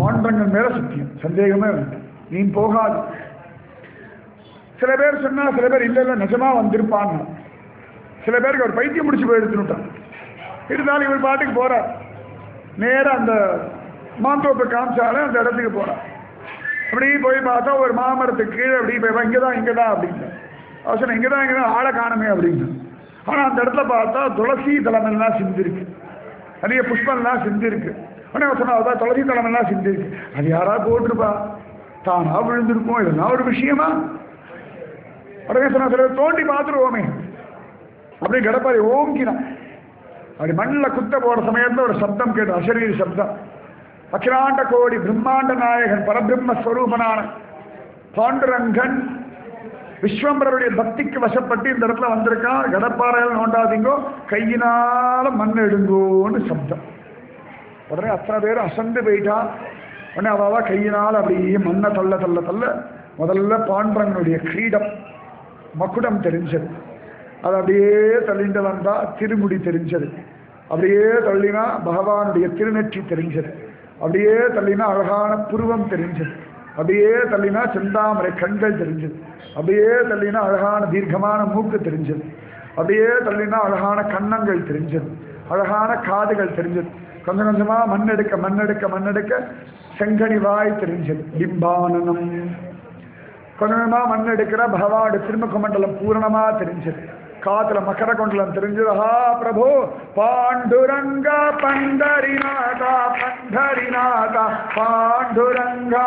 பாண்டங்கள் மேல சத்தியம் சந்தேகமே வேண்டாம் நீ போகாது சில பேர் சொன்னா சில பேர் இல்ல இல்ல நிஜமா வந்திருப்பான்னு சில பேருக்கு அவர் பைத்தியம் முடிச்சு போய் எடுத்துட்டான் இருந்தாலும் இவர் பாட்டுக்கு போறார் நேரா அந்த மாந்தோப்பை காமிச்சாலே அந்த இடத்துக்கு போறார் அப்படி போய் பார்த்தா ஒரு மாமரத்துக்கு கீழே அப்படி போய் இங்கதான் இங்கதான் அப்படின்னு அவர் சொன்ன இங்கதான் இங்கதான் ஆளை காணுமே அப்படின்னு ஆனா அந்த இடத்துல பார்த்தா துளசி தளமெல்லாம் சிந்திருக்கு நிறைய புஷ்பம்லாம் சிந்திருக்கு உடனே அவர் சொன்னா அதான் துளசி தளமெல்லாம் சிந்திருக்கு அது யாராவது போட்டிருப்பா தானா விழுந்திருக்கும் இதெல்லாம் ஒரு விஷயமா உடனே சொன்னா சில பேர் தோண்டி பார்த்துருவோமே அப்படி கடப்பாரி ஓங்கினான் அப்படி மண்ணில் குத்த போற சமயத்துல ஒரு சப்தம் கேட்டு அசரீரி சப்தம் அகிலாண்ட கோடி பிரம்மாண்ட நாயகன் பரபிரம்ம ஸ்வரூபனான பாண்டுரங்கன் விஸ்வம்பரருடைய பக்திக்கு வசப்பட்டு இந்த இடத்துல வந்திருக்கான் கடப்பாறையில் நோண்டாதீங்கோ கையினால மண் எடுங்கோன்னு சப்தம் உடனே அத்தனை பேர் அசந்து போயிட்டா உடனே அவாவா கையினால் அப்படியே மண்ணை தள்ள தள்ள தள்ள முதல்ல பாண்டரங்கனுடைய கிரீடம் மக்குடம் தெரிஞ்சது அது அப்படியே தள்ளிண்டு வந்தா திருமுடி தெரிஞ்சது அப்படியே தள்ளினா பகவானுடைய திருநெற்றி தெரிஞ்சது அப்படியே தள்ளினா அழகான புருவம் தெரிஞ்சது அப்படியே தள்ளினா செந்தாமரை கண்கள் தெரிஞ்சது அப்படியே தள்ளினா அழகான தீர்க்கமான மூக்கு தெரிஞ்சது அப்படியே தள்ளினா அழகான கன்னங்கள் தெரிஞ்சது அழகான காதுகள் தெரிஞ்சது கொஞ்சம் கொஞ்சமா மண்ணெடுக்க மண்ணெடுக்க மண்ணெடுக்க செங்கனி வாய் தெரிஞ்சது பிம்பானனம் கொஞ்சம் கொஞ்சமா மண் எடுக்கிற பகவானுடைய திருமுக மண்டலம் பூரணமா தெரிஞ்சது காத்துல மகர குண்டலம் தெரிஞ்சது ஹா பிரபு பாண்டுரங்கா பண்டரிநாதா பண்டரிநாதா பாண்டுரங்கா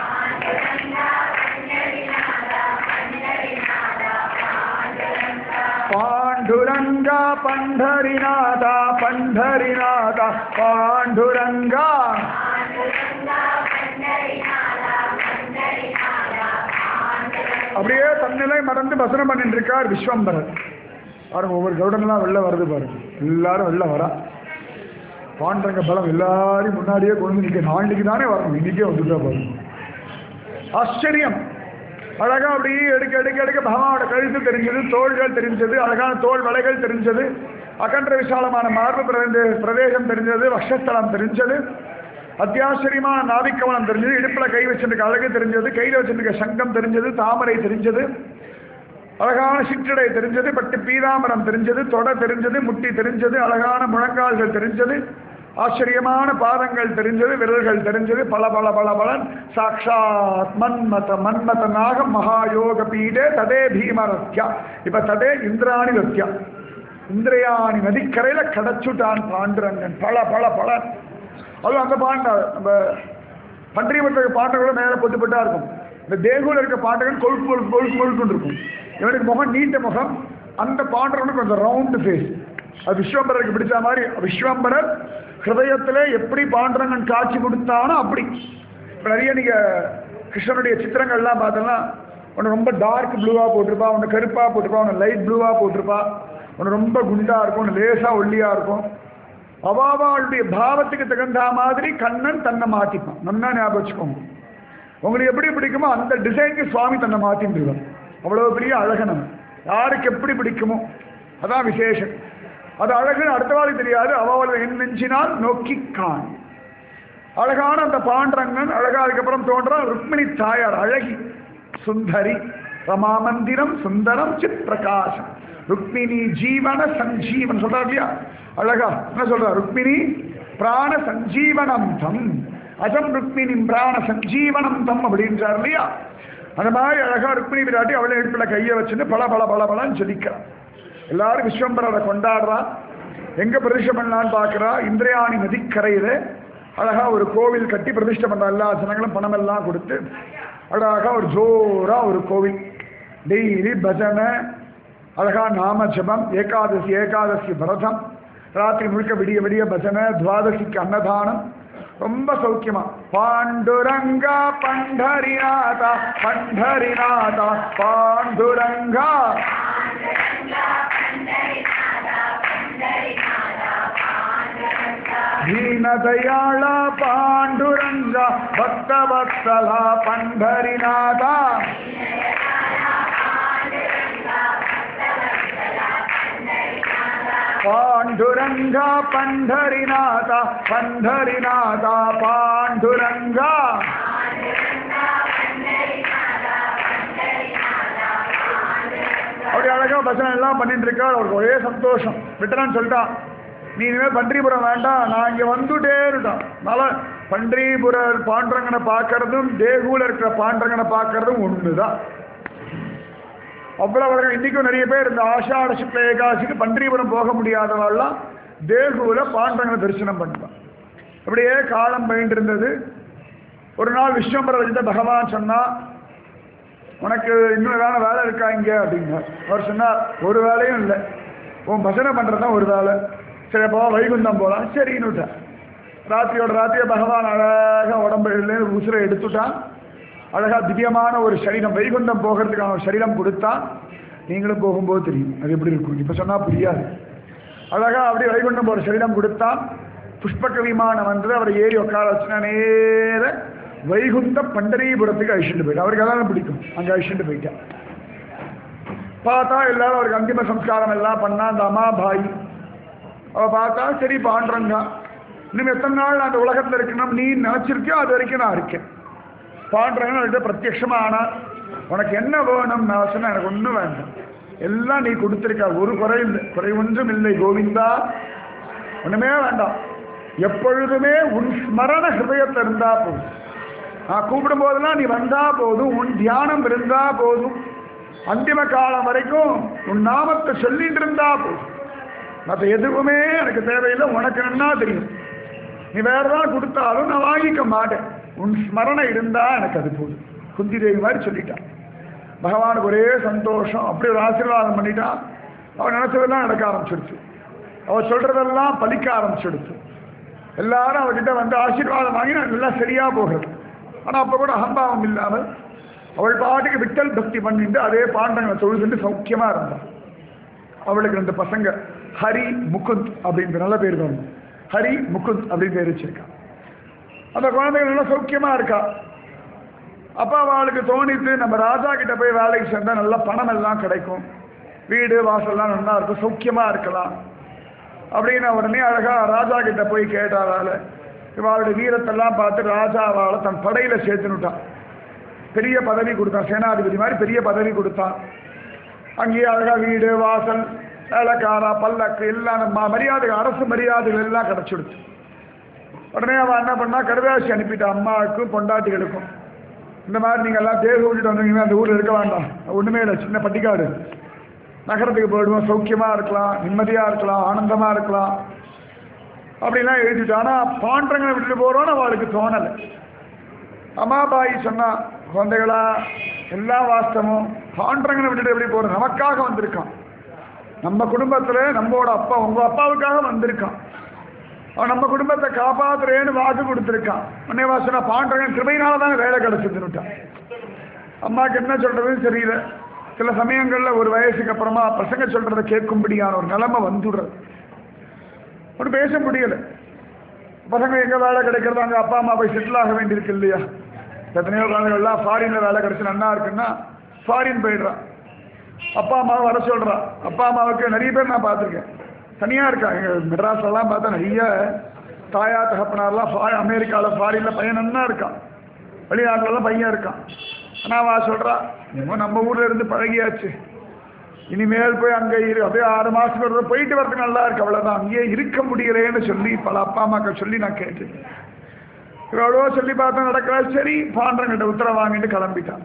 பாண்டுரங்கா பண்டரிநாதா பண்டரிநாதா பாண்டுரங்கா அப்படியே தன்னிலை மறந்து பசனம் பண்ணிட்டு இருக்கார் விஸ்வம்பரர் பாருங்க ஒவ்வொரு கவுடன்லாம் வெளில வருது பாருங்க எல்லாரும் வெளில வரா பாண்டங்க பலம் எல்லாரையும் முன்னாடியே கொண்டு நிற்க நாளைக்கு தானே வரணும் இன்னைக்கே வந்துட்டா பாருங்க ஆச்சரியம் அழகா அப்படியே எடுக்க எடுக்க எடுக்க பகவானோட கழுத்து தெரிஞ்சது தோள்கள் தெரிஞ்சது அழகான தோல் வளைகள் தெரிஞ்சது அகன்ற விசாலமான மார்பு பிரதே- பிரதேசம் தெரிஞ்சது வக்ஷஸ்தலம் தெரிஞ்சது அத்தியாச்சரியமான நாவிக்கவனம் தெரிஞ்சது இடுப்புல கை வச்சிருக்க அழகு தெரிஞ்சது கையில வச்சிருக்க சங்கம் தெரிஞ்சது தாமரை தெரிஞ்சது அழகான சிற்றடை தெரிஞ்சது பட்டு பீதாமரம் தெரிஞ்சது தொட தெரிஞ்சது முட்டி தெரிஞ்சது அழகான முழங்கால்கள் தெரிஞ்சது ஆச்சரியமான பாதங்கள் தெரிஞ்சது விரல்கள் தெரிஞ்சது பல பல பல பலன் சாட்சாத் மன்மத மன்மதனாக மகாயோக பீடே ததே பீமரத்யா இப்ப ததே இந்திராணி ரத்யா இந்திரயாணி நதிக்கரையில கடச்சுட்டான் பாண்டுரங்கன் பல பல பல அதுவும் அந்த பாண்ட நம்ம பன்றியமற்ற பாண்டங்களும் மேலே பொட்டு பொட்டா இருக்கும் இந்த தேகுல இருக்க பாண்டகன் கொழுப்பு கொழுப்பு கொழுப்பு கொழுப்புன்னு இருக்கும் இவனுக்கு முகம் நீட்ட முகம் அந்த பாண்டவனுக்கு கொஞ்சம் ரவுண்டு ஃபேஸ் அது விஸ்வம்பரருக்கு பிடிச்ச மாதிரி விஸ்வம்பரர் ஹிருதயத்திலே எப்படி பாண்டரங்கன் காட்சி கொடுத்தானோ அப்படி இப்போ நிறைய நீங்க கிருஷ்ணனுடைய சித்திரங்கள்லாம் பார்த்தோம்னா ஒன்று ரொம்ப டார்க் ப்ளூவாக போட்டிருப்பா ஒன்று கருப்பாக போட்டிருப்பா ஒன்று லைட் ப்ளூவாக போட்டிருப்பா ஒன்று ரொம்ப குண்டா இருக்கும் ஒன்று லேசாக ஒல்லியாக இருக்கும் அவாவாளுடைய பாவத்துக்கு தகுந்த மாதிரி கண்ணன் தன்னை மாத்திப்பான் நன்னா ஞாபகம் வச்சுக்கோங்க உங்களுக்கு எப்படி பிடிக்குமோ அந்த டிசைனுக்கு சுவாமி தன்னை மாத்தின்றார் அவ்வளவு பெரிய அழகனம் யாருக்கு எப்படி பிடிக்குமோ அதான் விசேஷம் அது அழகுன்னு அடுத்தவாளுக்கு தெரியாது அவள் என் நெஞ்சினால் நோக்கி காண் அழகான அந்த பாண்டரங்கன் அழகா அதுக்கப்புறம் தோன்றா ருக்மிணி தாயார் அழகி சுந்தரி ரமாமந்திரம் சுந்தரம் சித் பிரகாசம் ருக்மிணி ஜீவன சஞ்சீவன் சொல்றா இல்லையா அழகா என்ன சொல்றா ருக்மிணி பிராண சஞ்சீவனம் தம் அஜம் ருக்மிணி பிராண சஞ்சீவனம் தம் அப்படின்றார் இல்லையா அந்த மாதிரி அழகா ருக்மிணி விராட்டி அவளை இடுப்புல கையை வச்சுட்டு பல பல பல பலன்னு ஜொலிக்கிறான் எல்லாரும் விஸ்வம்பரரை கொண்டாடுறா எங்க பிரதிஷ்டை பண்ணலான்னு பார்க்கறா இந்திரயாணி நதிக்கரையில அழகா ஒரு கோவில் கட்டி பிரதிஷ்டை பண்ற எல்லா ஜனங்களும் பணம் எல்லாம் கொடுத்து அழகா ஒரு ஜோரா ஒரு கோவில் டெய்லி பஜனை அழகா நாம ஜபம் ஏகாதசி ஏகாதசி விரதம் ராத்திரி முழுக்க விடிய விடிய பஜனை துவாதசிக்கு அன்னதானம் ரொம்ப சௌக்கியமா பாண்டுரங்கா பண்டரிநாதா பண்டரிநாதா பாண்டுரங்கா ದೀನದಯಾಳ ಪಾಂಡುರಂಗ ಭಕ್ತವತ್ಸಲ ಪಂಡರಿನಾಥ பாண்டுரங்கா பண்டரிநாதா பண்டரிநாதா பாண்டுரங்கா அப்படி அழகா பசங்க எல்லாம் பண்ணிட்டு இருக்கா அவருக்கு ஒரே சந்தோஷம் விட்டலான்னு சொல்லிட்டான் நீ இனிமேல் பன்றிபுரம் வேண்டாம் நான் இங்க வந்துட்டே இருக்கான் அதனால பன்றிபுர பாண்டரங்கனை பார்க்கறதும் தேகூல இருக்கிற பாண்டரங்கனை பார்க்கறதும் ஒண்ணுதான் அவ்வளவு அழகா இன்னைக்கும் நிறைய பேர் இந்த ஆஷாட சுக்ல ஏகாசிக்கு பன்றிபுரம் போக முடியாதவெல்லாம் தேகுல பாண்டரங்கனை தரிசனம் பண்ணுவான் அப்படியே காலம் பயின்று இருந்தது ஒரு நாள் விஸ்வம்பர வச்சுட்ட பகவான் சொன்னா உனக்கு இன்னும் ஏதாவது வேலை இருக்கா இங்க அப்படிங்க அவர் சொன்னார் ஒரு வேலையும் இல்லை உன் பஜனை பண்றது தான் ஒரு வேலை சரி அப்போ வைகுந்தம் போலாம் சரின்னுட்டான் ராத்திரியோட ராத்திரியை பகவான் அழகா உடம்புல உசுரை எடுத்துட்டான் அழகா திவ்யமான ஒரு சரீரம் வைகுந்தம் போகிறதுக்கான ஒரு சரீரம் கொடுத்தான் நீங்களும் போகும்போது தெரியும் அது எப்படி இருக்கும் இப்ப சொன்னா புரியாது அழகா அப்படியே வைகுண்டம் போற சரீரம் கொடுத்தான் புஷ்பக விமானம் வந்து அவரை ஏறி உட்கார வச்சுனா நேர வைகுந்த பண்டரிபுரத்துக்கு அழிச்சுட்டு போயிட்டான் அவருக்கு அதான் பிடிக்கும் அங்க அழிச்சுட்டு போயிட்டான் பார்த்தா எல்லாரும் அவருக்கு அந்திம சம்ஸ்காரம் எல்லாம் பண்ணா அந்த அம்மாபாய் அவ பார்த்தா சரி பாண்டுறங்க இன்னும் எத்தனை நாள் நான் அந்த உலகத்துல இருக்கணும் நீ நினைச்சிருக்கியோ அது வரைக்கும் நான் இருக்கேன் பாண்டுறங்க அவர்கிட்ட பிரத்யட்சமா ஆனா உனக்கு என்ன வேணும் நான் சொன்னேன் எனக்கு ஒன்றும் வேண்டாம் எல்லாம் நீ கொடுத்திருக்க ஒரு குறை இல்லை குறை ஒன்றும் இல்லை கோவிந்தா ஒண்ணுமே வேண்டாம் எப்பொழுதுமே உன் ஸ்மரண ஹிருதயத்தில் இருந்தா போதும் நான் கூப்பிடும் போதெல்லாம் நீ வந்தா போதும் உன் தியானம் இருந்தா போதும் அந்திம காலம் வரைக்கும் உன் நாமத்தை சொல்லிட்டு இருந்தா போதும் மற்ற எதுவுமே எனக்கு தேவையில்லை உனக்கு என்ன தெரியும் நீ வேற ஏதாவது கொடுத்தாலும் நான் வாங்கிக்க மாட்டேன் உன் ஸ்மரணை இருந்தா எனக்கு அது போதும் குந்தி தேவி மாதிரி சொல்லிட்டான் பகவானுக்கு ஒரே சந்தோஷம் அப்படி ஒரு ஆசீர்வாதம் பண்ணிட்டான் அவன் நினைச்சதெல்லாம் நடக்க ஆரம்பிச்சிடுச்சு அவ சொல்றதெல்லாம் பலிக்க ஆரம்பிச்சிடுச்சு எல்லாரும் அவகிட்ட வந்து ஆசீர்வாதம் வாங்கி நான் எல்லாம் சரியா போகிறது ஆனா அப்ப கூட அகம்பாவம் இல்லாமல் அவள் பாட்டுக்கு விட்டல் பக்தி பண்ணிட்டு அதே பாண்டங்களை தொழுதுட்டு சௌக்கியமா இருந்தாள் அவளுக்கு ரெண்டு பசங்க ஹரி முகுந்த் அப்படின்ற நல்ல பேர் வேணும் ஹரி முகுந்த் அப்படின்னு பேர் வச்சிருக்கான் அந்த குழந்தைகள் நல்லா சௌக்கியமா இருக்கா அப்ப அவளுக்கு தோணித்து நம்ம ராஜா கிட்ட போய் வேலைக்கு சேர்ந்தா நல்ல பணம் எல்லாம் கிடைக்கும் வீடு வாசல்லாம் நல்லா இருக்கும் சௌக்கியமா இருக்கலாம் அப்படின்னு உடனே அழகா ராஜா கிட்ட போய் கேட்டாளால இவாளுடைய வீரத்தெல்லாம் பார்த்து ராஜா அவளை தன் படையில சேர்த்துனுட்டான் பெரிய பதவி கொடுத்தான் சேனாதிபதி மாதிரி பெரிய பதவி கொடுத்தான் அங்கேயே அழகா வீடு வாசல் வேலைக்காரா பல்லக்கு எல்லாம் நம்ம மரியாதை அரசு மரியாதைகள் எல்லாம் கிடைச்சிடுச்சு உடனே அவன் என்ன பண்ணா கடுதாசி அனுப்பிட்டான் அம்மாவுக்கும் பொண்டாட்டிகளுக்கும் இந்த மாதிரி நீங்க எல்லாம் தேக விட்டுட்டு வந்தீங்கன்னா அந்த ஊர்ல இருக்க வேண்டாம் ஒண்ணுமே இல்லை சின்ன பட்டிக்காடு நகரத்துக்கு போயிடுவோம் சௌக்கியமா இருக்கலாம் நிம்மதியா இருக்கலாம் ஆனந்தமா இருக்கலாம் அப்படிலாம் எழுதிட்டு ஆனா பாண்டங்களை விட்டுட்டு போறோம்னு அவளுக்கு தோணலை அம்மாபாய் சொன்னா குழந்தைகளா எல்லா வாஸ்தவமும் பாண்டங்களை விட்டுட்டு எப்படி போறோம் நமக்காக வந்திருக்கான் நம்ம குடும்பத்துல நம்மளோட அப்பா உங்க அப்பாவுக்காக வந்திருக்கான் அவன் நம்ம குடும்பத்தை காப்பாத்துறேன்னு வாக்கு கொடுத்துருக்கான் உடனே வாசனா பாண்டவன் கிருபையினால தான் வேலை கிடைச்சிருந்துட்டான் அம்மாவுக்கு என்ன சொல்றதுன்னு தெரியல சில சமயங்கள்ல ஒரு வயசுக்கு அப்புறமா பசங்க சொல்றதை கேட்கும்படியான ஒரு நிலைமை வந்துடுறது ஒன்றும் பேச முடியல பசங்க எங்க வேலை கிடைக்கிறது அங்க அப்பா அம்மா போய் செட்டில் ஆக வேண்டியிருக்கு இல்லையா எத்தனையோ குழந்தைகள்லாம் ஃபாரின்ல வேலை கிடைச்சு நல்லா இருக்குன்னா ஃபாரின் போயிடுறான் அப்பா அம்மாவை வர சொல்றான் அப்பா அம்மாவுக்கு நிறைய பேர் நான் பார்த்துருக்கேன் தனியா இருக்காங்க மெட்ராஸ் எல்லாம் பார்த்தா நிறைய தாயா தகப்பனார்லாம் ஃபா அமெரிக்காவில் ஃபாரின்ல பையன் நன்னா இருக்கான் வெளிநாட்டுலலாம் பையன் இருக்கான் ஆனால் அவ சொல்றா இன்னும் நம்ம ஊர்ல இருந்து பழகியாச்சு இனிமேல் போய் அங்கே இரு அப்படியே ஆறு மாசத்துக்கு ஒரு தடவை போயிட்டு வரதுக்கு நல்லா இருக்கு அவ்வளவுதான் அங்கேயே இருக்க முடியலையேன்னு சொல்லி பல அப்பா அம்மாக்கள் சொல்லி நான் கேட்டேன் எவ்வளோ சொல்லி பார்த்தா நடக்கிறா சரி பாண்டவங்கிட்ட உத்தரவு வாங்கிட்டு கிளம்பிட்டான்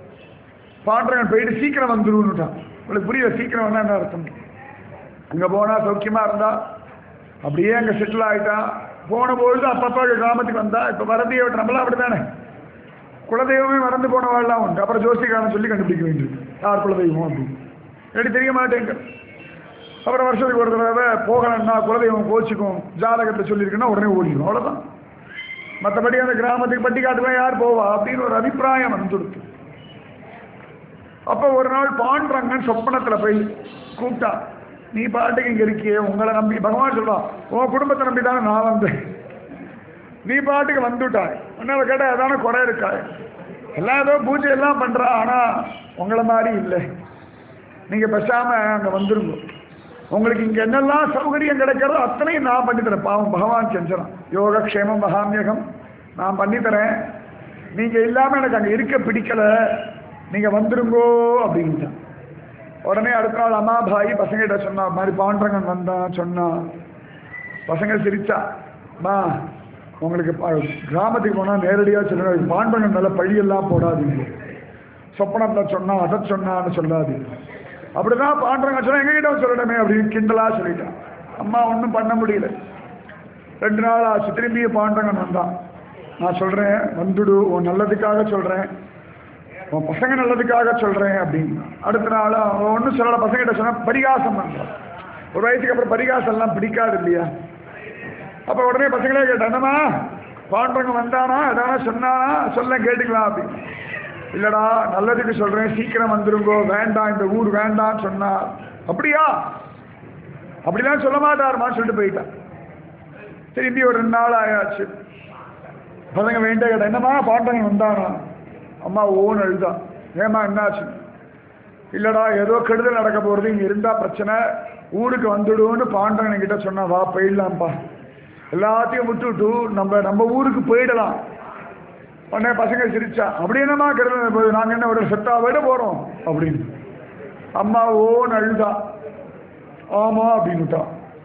பாண்டவன் போயிட்டு சீக்கிரம் வந்துருன்னுட்டான் உங்களுக்கு புரியல சீக்கிரம் வந்தா என்ன அர்த்தம் அங்க போனா சௌக்கியமா இருந்தா அப்படியே அங்க செட்டில் ஆயிட்டான் போன பொழுது அப்பப்பா கிராமத்துக்கு வந்தா இப்ப வரதையை விட்டு நம்மளாம் அப்படித்தானே குலதெய்வமே மறந்து போனவாள்லாம் உண்டு அப்புறம் ஜோசிகாரன் சொல்லி கண்டுபிடிக்க வேண்டியது யார் குலதெய்வம் அப்படின்னு எனக்கு தெரிய மாட்டேங்க அப்புறம் வருஷத்துக்கு ஒரு தடவை போகலன்னா குலதெய்வம் கோச்சிக்கும் ஜாதகத்தை சொல்லியிருக்குன்னா உடனே ஓடிடும் அவ்வளோதான் மற்றபடி அந்த கிராமத்துக்கு பட்டிக்காட்டுலாம் யார் போவா அப்படின்னு ஒரு அபிப்பிராயம் வந்துடுது அப்போ ஒரு நாள் பாண்டரங்கன் சொப்பனத்தில் போய் கூப்பிட்டா நீ பாட்டுக்கு இங்கே இருக்கியே உங்களை நம்பி பகவான் சொல்றான் உன் குடும்பத்தை நம்பி தானே நான் வந்தேன் நீ பாட்டுக்கு வந்துட்டாய் உன்னால கேட்டால் ஏதான குறை இருக்கா எல்லாம் ஏதோ பூஜை எல்லாம் பண்றா ஆனா உங்களை மாதிரி இல்லை நீங்க பேசாம அங்க வந்துருங்க உங்களுக்கு இங்க என்னெல்லாம் சௌகரியம் கிடைக்கிறதோ அத்தனையும் நான் பண்ணித்தரேன் பாவம் பகவான் செஞ்சிடான் யோகக்ஷேமம் மகாமியகம் நான் பண்ணித்தரேன் நீங்க இல்லாம எனக்கு அங்க இருக்க பிடிக்கல நீங்க வந்துருங்கோ அப்படின்ட்டான் உடனே அடுத்த நாள் அம்மா பாய் பசங்கிட்ட சொன்னா "இது மாதிரி பாண்டரங்கன் வந்தான் சொன்னான் பசங்க சிரிச்சா மா உங்களுக்கு ப- கிராமத்துக்கு போனால் நேரடியாக சொல்லுங்க பாண்டவங்க மேலே பழியெல்லாம் போடாதீங்க சொப்பனத்தில் சொன்னா அதை சொன்னான்னு சொல்லாதீங்க அப்படிதான் பாண்டவங்க சொன்னா எங்ககிட்ட சொல்லணுமே அப்படின்னு கிண்டலா சொல்லிட்டான் அம்மா ஒன்றும் பண்ண முடியல ரெண்டு நாள் ஆச்சு திரும்பிய பாண்டவன் வந்தான் நான் சொல்றேன் வந்துடு உன் நல்லதுக்காக சொல்றேன் உன் பசங்க நல்லதுக்காக சொல்றேன் அப்படின்னு அடுத்த நாள் அவன் ஒன்றும் சொல்லல பசங்கிட்ட சொன்னா பரிகாசம் பண்றான் ஒரு வயசுக்கு அப்புறம் பரிகாசம் எல்லாம் பிடிக்காது இல்லையா அப்ப உடனே பசங்களே கேட்டேன் என்னம்மா பாண்டவங்க வந்தானா எதானா சொன்னானா சொல்ல கேட்டுக்கலாம் அப்படின்னு இல்லடா நல்லதுக்கு சொல்றேன் சீக்கிரம் வந்துருங்கோ வேண்டாம் இந்த ஊர் வேண்டாம்னு சொன்னா அப்படியா அப்படிலாம் சொல்ல மாட்டாருமான்னு சொல்லிட்டு போயிட்டான் திரும்பி ஒரு ரெண்டு நாள் ஆயாச்சு பசங்க வேண்டிய கேட்டேன் என்னம்மா பாண்டவங்க வந்தானா அம்மா ஓன் அழுதான் ஏமா என்னாச்சு இல்லடா ஏதோ கெடுதல் நடக்க போறது இங்க இருந்தா பிரச்சனை ஊருக்கு வந்துடுன்னு பாண்டவன் கிட்ட சொன்னா வா போயிடலாம்ப்பா எல்லாத்தையும் விட்டுட்டு நம்ம நம்ம ஊருக்கு போயிடலாம் உடனே பசங்க சிரிச்சா அப்படி என்னம்மா கெடுதல் போகுது நாங்க என்ன ஒரு செத்தா விட போறோம் அப்படின்னு அம்மா ஓன்னு அழுதா ஆமா அப்படின்னுட்டா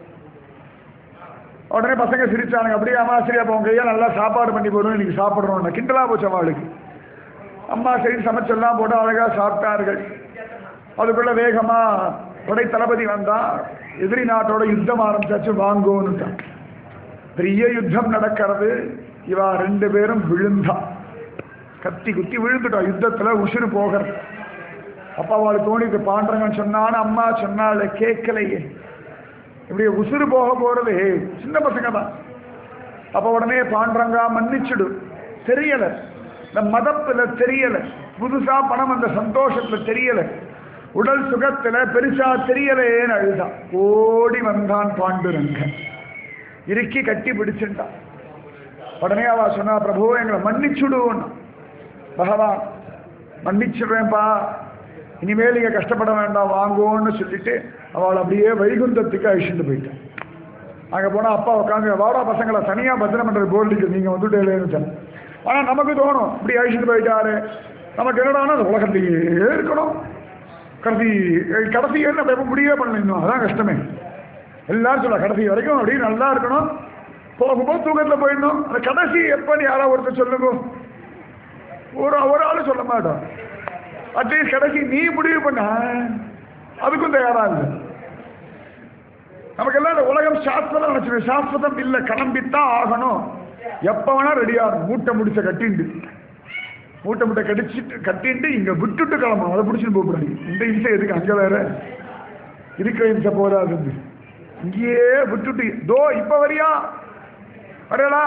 உடனே பசங்க சிரிச்சானுங்க அப்படியே அம்மா சரி அப்போ உங்க கையா நல்லா சாப்பாடு பண்ணி போடுவோம் இன்னைக்கு சாப்பிட்றோம் கிண்டலா போச்சு அவளுக்கு அம்மா சரி சமைச்செல்லாம் போட்டு அழகா சாப்பிட்டார்கள் அதுக்குள்ள வேகமா படை தளபதி வந்தா எதிரி நாட்டோட யுத்தம் ஆரம்பிச்சாச்சு வாங்கோன்னுட்டான் பெரிய யுத்தம் நடக்கிறது இவா ரெண்டு பேரும் விழுந்தா கத்தி குத்தி விழுந்துட்டா யுத்தத்துல உசுறு போகிறது அப்பா அவளுக்கு தோணிது பாண்டவன் சொன்னான்னு அம்மா சொன்னால கேட்கலையே இப்படி உசுறு போக போறது சின்ன பசங்க தான் அப்ப உடனே பாண்டரங்கா மன்னிச்சுடு தெரியல இந்த மதத்துல தெரியல புதுசா பணம் அந்த சந்தோஷத்துல தெரியல உடல் சுகத்துல பெருசா தெரியலேன்னு அழுதான் ஓடி வந்தான் பாண்டுரங்கன் இறுக்கி கட்டி பிடிச்சிட்டான் உடனே அவ சொன்னா பிரபு எங்களை மன்னிச்சுடுவோம் பகவான் மன்னிச்சிடுவேன்ப்பா இனிமேல் நீங்க கஷ்டப்பட வேண்டாம் வாங்கோன்னு சொல்லிட்டு அவள் அப்படியே வைகுந்தத்துக்கு அழிச்சுட்டு போயிட்டான் அங்க போனா அப்பா உட்காந்து வாடா பசங்களை தனியா பத்திரம் பண்றது போர்டுக்கு நீங்க வந்துட்டேன்னு ஆனா நமக்கு தோணும் இப்படி அழிச்சுட்டு போயிட்டாரு நமக்கு என்னடானா அந்த உலகத்திலேயே இருக்கணும் கடைசி கடைசி என்ன எப்ப முடியே பண்ணணும் அதான் கஷ்டமே எல்லாரும் சொல்ல கடைசி வரைக்கும் அப்படியே நல்லா இருக்கணும் போகும்போது தூக்கத்துல போயிடணும் அந்த கடைசி எப்பன்னு யாரோ ஒருத்தர் சொல்லுங்க ஒரு ஒரு ஆளு சொல்ல மாட்டோம் அட்லீஸ்ட் கடைசி நீ முடிவு பண்ண அதுக்கும் தயாரா இல்லை நமக்கெல்லாம் இந்த உலகம் சாஸ்திரம் நினைச்சிருக்கோம் சாஸ்திரம் இல்லை கிளம்பித்தான் ஆகணும் எப்ப வேணா ரெடியா இருக்கும் மூட்டை முடிச்ச கட்டிண்டு மூட்டை மூட்டை கடிச்சிட்டு கட்டிட்டு இங்க விட்டுட்டு கிளம்பணும் அதை பிடிச்சிட்டு போகக்கூடாது இந்த இம்சை எதுக்கு அங்க வேற இருக்கிற இம்சை போதாது இங்கேயே விட்டுட்டு தோ இப்ப வரியா வரையலா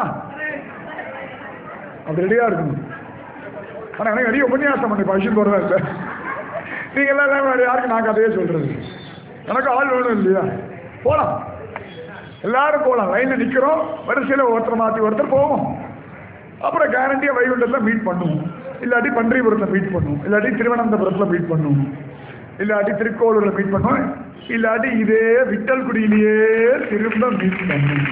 அப்படி ரெடியா இருக்கணும் ஆனா எனக்கு நிறைய உபன்யாசம் பண்ணி பஷன் போறதா இல்லை நீங்க எல்லாம் வேற யாருக்கு நான் கதையே சொல்றது எனக்கு ஆள் வேணும் இல்லையா போலாம் எல்லாரும் போலாம் லைன்ல நிக்கிறோம் வரிசையில ஒருத்தர் மாத்தி ஒருத்தர் போவோம் அப்புறம் கேரண்டியா வைகுண்டத்துல மீட் பண்ணுவோம் இல்லாட்டி பன்றிபுரத்துல மீட் பண்ணுவோம் இல்லாட்டி திருவனந்தபுரத்துல மீட் பண்ணுவோம் இல்லாட்டி திருக்கோளூர்ல மீட் பண்ணுவோம் இல்லாட்டி இதே விட்டல்குடியிலேயே திரும்ப மீட் பண்ணுவோம்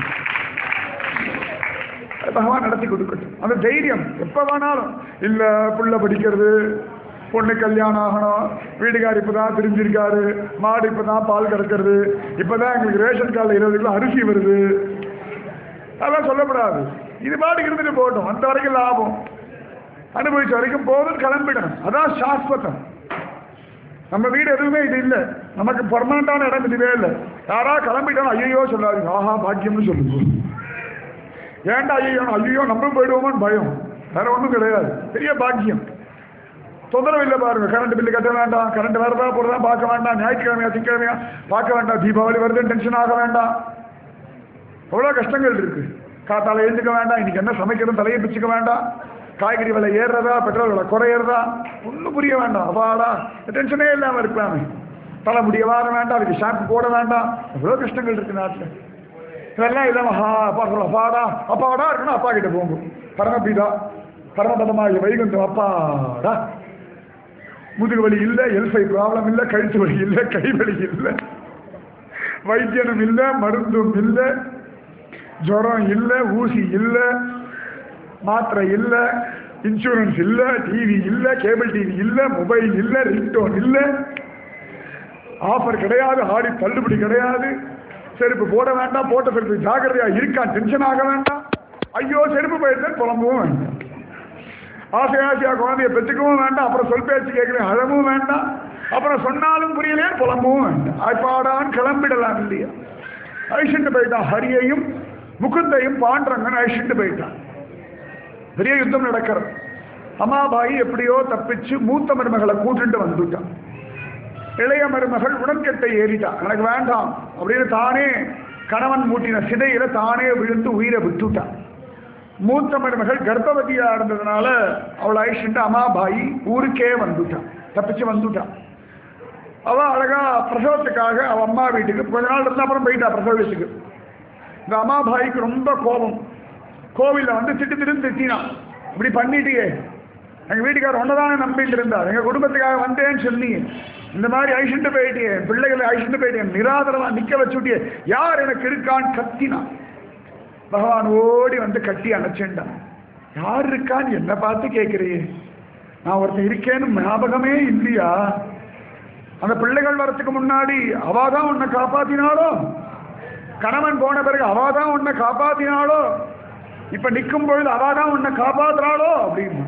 அது பகவான் நடத்தி கொடுக்கட்டும் அந்த தைரியம் எப்ப வேணாலும் இல்ல புள்ள படிக்கிறது பொண்ணு கல்யாணம் ஆகணும் வீட்டுக்கார் இப்பதான் தெரிஞ்சிருக்காரு மாடு இப்பதான் பால் கறக்கிறது இப்பதான் எங்களுக்கு ரேஷன் கார்டில் இருபது கிலோ அரிசி வருது அதெல்லாம் சொல்லப்படாது இது பாட்டுக்கு இருந்துட்டு போகட்டும் அந்த வரைக்கும் லாபம் அனுபவிச்ச வரைக்கும் போதும் கிளம்பிடணும் அதான் சாஸ்வதம் நம்ம வீடு எதுவுமே இது இல்லை நமக்கு பர்மனண்டான இடம் இதுவே இல்லை யாரா கிளம்பிட்டோம் ஐயோ சொல்லாதீங்க ஆஹா பாக்கியம்னு சொல்லுங்க ஏன்டா ஐயோ ஐயோ நம்ம போயிடுவோமான்னு பயம் வேற ஒன்றும் கிடையாது பெரிய பாக்கியம் தொந்தரவு இல்லை பாருங்க கரண்ட் பில்லு கட்ட வேண்டாம் கரண்ட் வரதா போறதா பார்க்க வேண்டாம் ஞாயிற்றுக்கிழமையா திங்கிழமையா பார்க்க வேண்டாம் தீபாவளி வருதுன்னு டென்ஷன் ஆக வேண்டாம் எவ்வளோ கஷ்டங்கள் இருக்கு காத்தால எழுந்துக்க வேண்டாம் இன்னைக்கு என்ன சமைக்கிறது தலையை பிச்சுக்க வேண்டாம் காய்கறி விலை ஏறுறதா பெட்ரோல் விலை குறையிறதா ஒன்றும் புரிய வேண்டாம் அப்பாடா டென்ஷனே இல்லாமல் இருக்கலாமே தலை முடிய வார வேண்டாம் அதுக்கு ஷாம்பு போட வேண்டாம் எவ்வளோ கஷ்டங்கள் இருக்கு நாட்டில் இதெல்லாம் இல்லாம ஹா அப்பா சொல்ல அப்பாடா அப்பாடா இருக்கணும் அப்பா கிட்ட போங்க பரமபிதா பரமபதமாக வைகுண்டம் அப்பாடா முதுகு வலி இல்லை எல்ஃபை ப்ராப்ளம் இல்லை கழுத்து வலி இல்லை கை வலி இல்லை வைத்தியனும் இல்லை மருந்தும் இல்லை ஜுரம் இல்லை ஊசி இல்லை மாத்திரை இல்லை இன்சூரன்ஸ் இல்லை டிவி இல்லை கேபிள் டிவி இல்லை மொபைல் இல்லை ரிங்டோன் இல்லை ஆஃபர் கிடையாது ஆடி தள்ளுபடி கிடையாது செருப்பு போட வேண்டாம் போட்ட செருப்பு ஜாக்கிரதையா இருக்கான் டென்ஷன் ஆக வேண்டாம் ஐயோ செருப்பு போயிட்டு புலம்பவும் வேண்டாம் ஆசை ஆசையா குழந்தைய பெற்றுக்கவும் வேண்டாம் அப்புறம் சொல் பேச்சு கேட்கிறேன் அழவும் வேண்டாம் அப்புறம் சொன்னாலும் புரியலையே புலம்பவும் வேண்டாம் ஆய்ப்பாடான் கிளம்பிடலாம் இல்லையா அழிச்சுட்டு போயிட்டான் ஹரியையும் முகுந்தையும் பாண்டரங்கன் அழிச்சுட்டு போயிட்டான் பெரிய யுத்தம் நடக்கிறது அம்மாபாயி எப்படியோ தப்பிச்சு மூத்த மருமகளை கூட்டிட்டு வந்துட்டான் இளைய மருமகள் உடன்கட்டை ஏறிட்டான் எனக்கு வேண்டாம் அப்படின்னு தானே கணவன் மூட்டின சிதையில தானே விழுந்து உயிரை விட்டுட்டான் மூத்த மருமகள் கர்ப்பவதியா இருந்ததுனால அவளை அழிச்சுட்டு அம்மாபாயி ஊருக்கே வந்துட்டான் தப்பிச்சு வந்துட்டான் அவ அழகா பிரசவத்துக்காக அவ அம்மா வீட்டுக்கு கொஞ்ச நாள் இருந்தா அப்புறம் போயிட்டா பிரசவ வீட்டுக்கு இந்த அம்மாபாய்க்கு ரொம்ப கோபம் கோவில்ல வந்து திட்டு திட்டு திட்டினான் இப்படி பண்ணிட்டியே எங்க வீட்டுக்காரர் ஒன்னதானே நம்பிட்டு இருந்தார் எங்க குடும்பத்துக்காக வந்தேன்னு சொல்லி இந்த மாதிரி அழிச்சுட்டு போயிட்டியே பிள்ளைகளை அழிச்சுட்டு போயிட்டேன் நிராதரமா நிக்க வச்சுட்டியே யார் எனக்கு இருக்கான்னு கத்தினான் பகவான் ஓடி வந்து கட்டி அணைச்சுட்டான் யார் இருக்கான்னு என்ன பார்த்து கேட்கிறியே நான் ஒருத்தன் இருக்கேன்னு ஞாபகமே இல்லையா அந்த பிள்ளைகள் வரத்துக்கு முன்னாடி அவாதான் உன்னை காப்பாத்தினாலோ கணவன் போன பிறகு அவாதான் உன்னை காப்பாத்தினாலோ இப்ப நிற்கும் பொழுது அவாதான் உன்னை காப்பாத்துறாளோ அப்படின்னு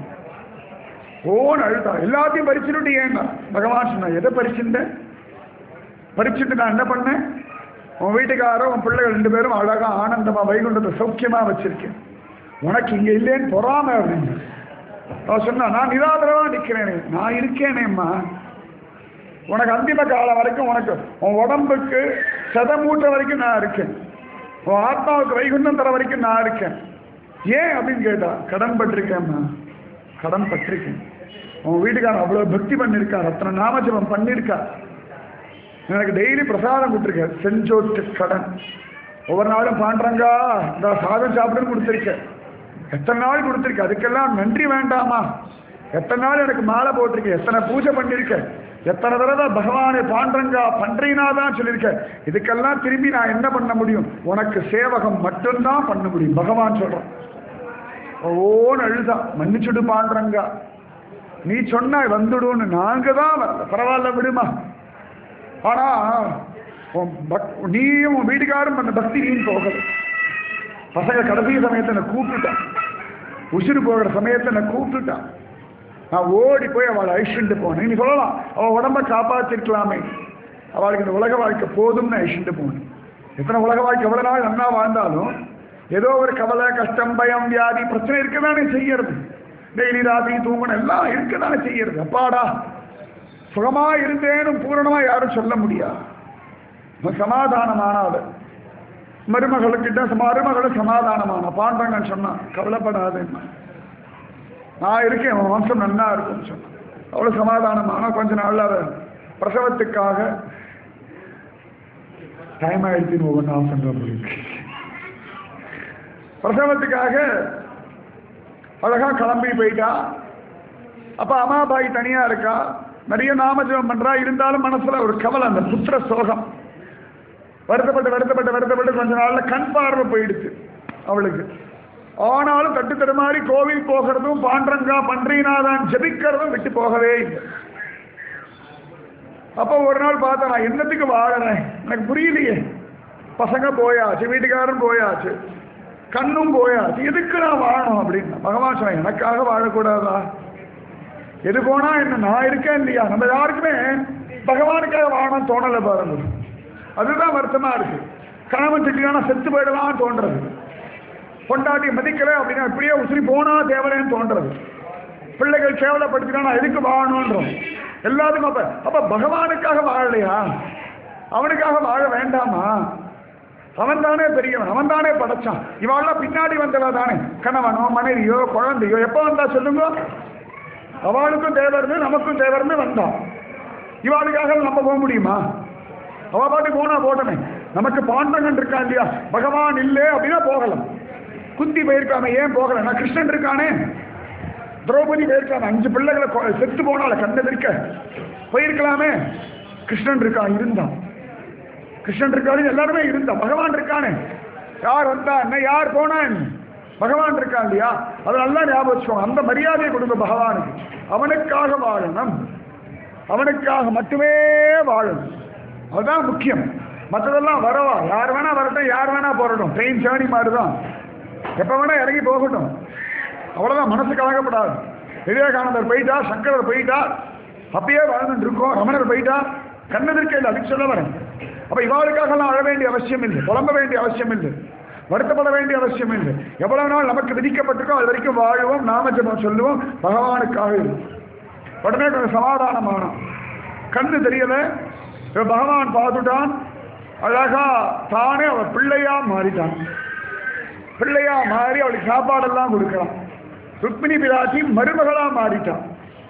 ஓன் அழுதா எல்லாத்தையும் பறிச்சுட்டு ஏன்னா பகவான் சொன்னா எதை பறிச்சுட்டேன் பறிச்சுட்டு நான் என்ன பண்ணேன் உன் வீட்டுக்காரரும் உன் பிள்ளைகள் ரெண்டு பேரும் அழகா ஆனந்தமா வைகுண்டத்தை சௌக்கியமா வச்சிருக்கேன் உனக்கு இங்க இல்லைன்னு பொறாம அப்படின்னு அவன் சொன்னா நான் நிராதரவா நிக்கிறேனே நான் இருக்கேனேம்மா உனக்கு அந்திம காலம் வரைக்கும் உனக்கு உன் உடம்புக்கு சதமூட்ட வரைக்கும் நான் இருக்கேன் உன் ஆத்மாவுக்கு வைகுண்டம் தர வரைக்கும் நான் இருக்கேன் ஏன் அப்படின்னு கேட்டா கடன் பட்டிருக்கேம்மா கடன் பட்டிருக்கேன் உன் வீட்டுக்காரன் அவ்வளோ பக்தி பண்ணியிருக்கார் அத்தனை நாமஜபம் பண்ணியிருக்கார் எனக்கு டெய்லி பிரசாதம் கொடுத்துருக்க செஞ்சோட்டு கடன் ஒவ்வொரு நாளும் பாண்டறங்கா இந்த சாதம் சாப்பிடுன்னு கொடுத்துருக்கேன் எத்தனை நாள் கொடுத்துருக்க அதுக்கெல்லாம் நன்றி வேண்டாமா எத்தனை நாள் எனக்கு மாலை போட்டிருக்க எத்தனை பூஜை பண்ணிருக்க எத்தனை தடவை பகவானை பாண்டறங்கா பண்றீனா தான் சொல்லியிருக்க இதுக்கெல்லாம் திரும்பி நான் என்ன பண்ண முடியும் உனக்கு சேவகம் மட்டும்தான் பண்ண முடியும் பகவான் சொல்றான் ஓன்னு அழுதா மன்னிச்சுடு பாண்டறங்கா நீ சொன்னாய் வந்துடுன்னு நாங்க தான் வரல பரவாயில்ல விடுமா ஆனா உன் பக் நீயும் உன் வீட்டுக்காரும் பண்ண பக்தி நீயும் போகல பசங்க கடைசி சமயத்தை என்னை கூப்பிட்டுட்டான் உசிறு போகிற சமயத்தை என்னை கூப்பிட்டுட்டான் நான் ஓடி போய் அவளை அழிச்சுட்டு போனேன் நீ சொல்லலாம் அவள் உடம்ப காப்பாத்திருக்கலாமே அவளுக்கு இந்த உலக வாழ்க்கை போதும்னு அழிச்சுட்டு போனேன் எத்தனை உலக வாழ்க்கை எவ்வளவு நாள் நன்னா வாழ்ந்தாலும் ஏதோ ஒரு கவலை கஷ்டம் பயம் வியாதி பிரச்சனை இருக்கதானே செய்யறது டெய்லி ராத்திரி தூங்கணும் எல்லாம் இருக்கதானே செய்யறது அப்பாடா சுகமா இருந்தேனும் பூரணமா யாரும் சொல்ல முடியாது அவன் சமாதானமானாள் மருமகளுக்கிட்ட மருமகளும் சமாதானமான பாண்டங்கன்னு சொன்னான் கவலைப்படாதுன்னா நான் இருக்கேன் உன் வம்சம் நன்னா இருக்கும்னு சொன்னான் அவ்வளவு சமாதானமான கொஞ்ச நாள்ல அவ பிரசவத்துக்காக டைம் ஆயிடுச்சுன்னு ஒவ்வொன்றா சொல்ற முடியும் பிரசவத்துக்காக அழகா கிளம்பி போயிட்டா அப்ப அம்மாபாய் தனியா இருக்கா நிறைய நாமஜபம் பண்றா இருந்தாலும் மனசுல ஒரு கவலை அந்த புத்திர சோகம் வருத்தப்பட்டு வருத்தப்பட்டு வருத்தப்பட்டு கொஞ்ச நாள்ல கண் பார்வை போயிடுச்சு அவளுக்கு ஆனாலும் தட்டு தடுமாறி கோவில் போகிறதும் பாண்டரங்கா பன்றினாதான் ஜெபிக்கிறதும் விட்டு போகவே இல்லை அப்போ ஒரு நாள் பார்த்தா நான் என்னத்துக்கு வாழறேன் எனக்கு புரியலையே பசங்க போயாச்சு வீட்டுக்காரன் போயாச்சு கண்ணும் போயாச்சு எதுக்கு நான் வாழணும் அப்படின்னு பகவான் சொன்ன எனக்காக வாழக்கூடாதா எது போனா என்ன நான் இருக்கேன் இல்லையா நம்ம யாருக்குமே பகவானுக்காக வாழணும் தோணலை பாருங்க அதுதான் வருத்தமா இருக்கு கணவன் திட்டினா செத்து போயிடலாம் தோன்றது பொண்டாட்டி மதிக்கல அப்படின்னா இப்படியே உசிரி போனா தேவலைன்னு தோன்றது பிள்ளைகள் கேவலப்படுத்தினா நான் எதுக்கு வாழணுன்றோம் எல்லாத்துக்கும் அப்ப அப்ப பகவானுக்காக வாழலையா அவனுக்காக வாழ வேண்டாமா அவன் தானே பெரியவன் அவன் தானே படைச்சான் இவாள்லாம் பின்னாடி வந்தவா தானே கணவனோ மனைவியோ குழந்தையோ எப்போ வந்தா சொல்லுங்க அவளுக்கும் தேவை இருந்து நமக்கும் தேவை இருந்து வந்தான் இவாளுக்காக நம்ம போக முடியுமா அவ பாட்டு போனா போட்டமே நமக்கு பாண்டங்கன் இருக்கா இல்லையா பகவான் இல்லை அப்படின்னா போகலாம் குந்தி போயிருக்காம ஏன் போகல நான் கிருஷ்ணன் இருக்கானே திரௌபதி போயிருக்காம அஞ்சு பிள்ளைகளை கொ- செத்து போனால கண்ணது இருக்க போயிருக்கலாமே கிருஷ்ணன் இருக்கான் இருந்தான் கிருஷ்ணன் இருக்காரு எல்லாருமே இருந்தா பகவான் இருக்கானே யார் வந்தா என்ன யார் போனா என்ன பகவான் இருக்கான் இல்லையா அதை நல்லா ஞாபகம் வச்சுக்கோங்க அந்த மரியாதையை கொடுங்க பகவானுக்கு அவனுக்காக வாழணும் அவனுக்காக மட்டுமே வாழணும் அதுதான் முக்கியம் மற்றதெல்லாம் வரவா யார் வேணா வரட்டும் யார் வேணா போறட்டும் ட்ரெயின் ஜேர்னி மாதிரி தான் எப்போ வேணா இறங்கி போகட்டும் அவ்வளோதான் மனசு கலங்கப்படாது விவேகானந்தர் போயிட்டா சங்கரர் போயிட்டா அப்பயே வாழ்ந்துட்டு இருக்கோம் ரமணர் போயிட்டா கண்ணெதிர்க்க இல்லை அதுக்கு சொல்ல வரேன் அப்போ இவாளுக்காகலாம் அழ வேண்டிய அவசியம் இல்லை புலம்ப வேண்டிய அவசியம் இல்லை வருத்தப்பட வேண்டிய அவசியம் இல்லை எவ்வளவு நாள் நமக்கு விதிக்கப்பட்டிருக்கோ அது வரைக்கும் வாழ்வோம் நாம ஜெபம் சொல்லுவோம் பகவானுக்காக இருக்கும் உடனே கொஞ்சம் சமாதானமானோம் கண்ணு தெரியல இவன் பகவான் பார்த்துட்டான் அழகா தானே அவன் பிள்ளையா மாறிட்டான் பிள்ளையா மாறி அவளுக்கு சாப்பாடெல்லாம் கொடுக்கலாம் ருக்மிணி பிராட்டி மருமகளா மாறிட்டான்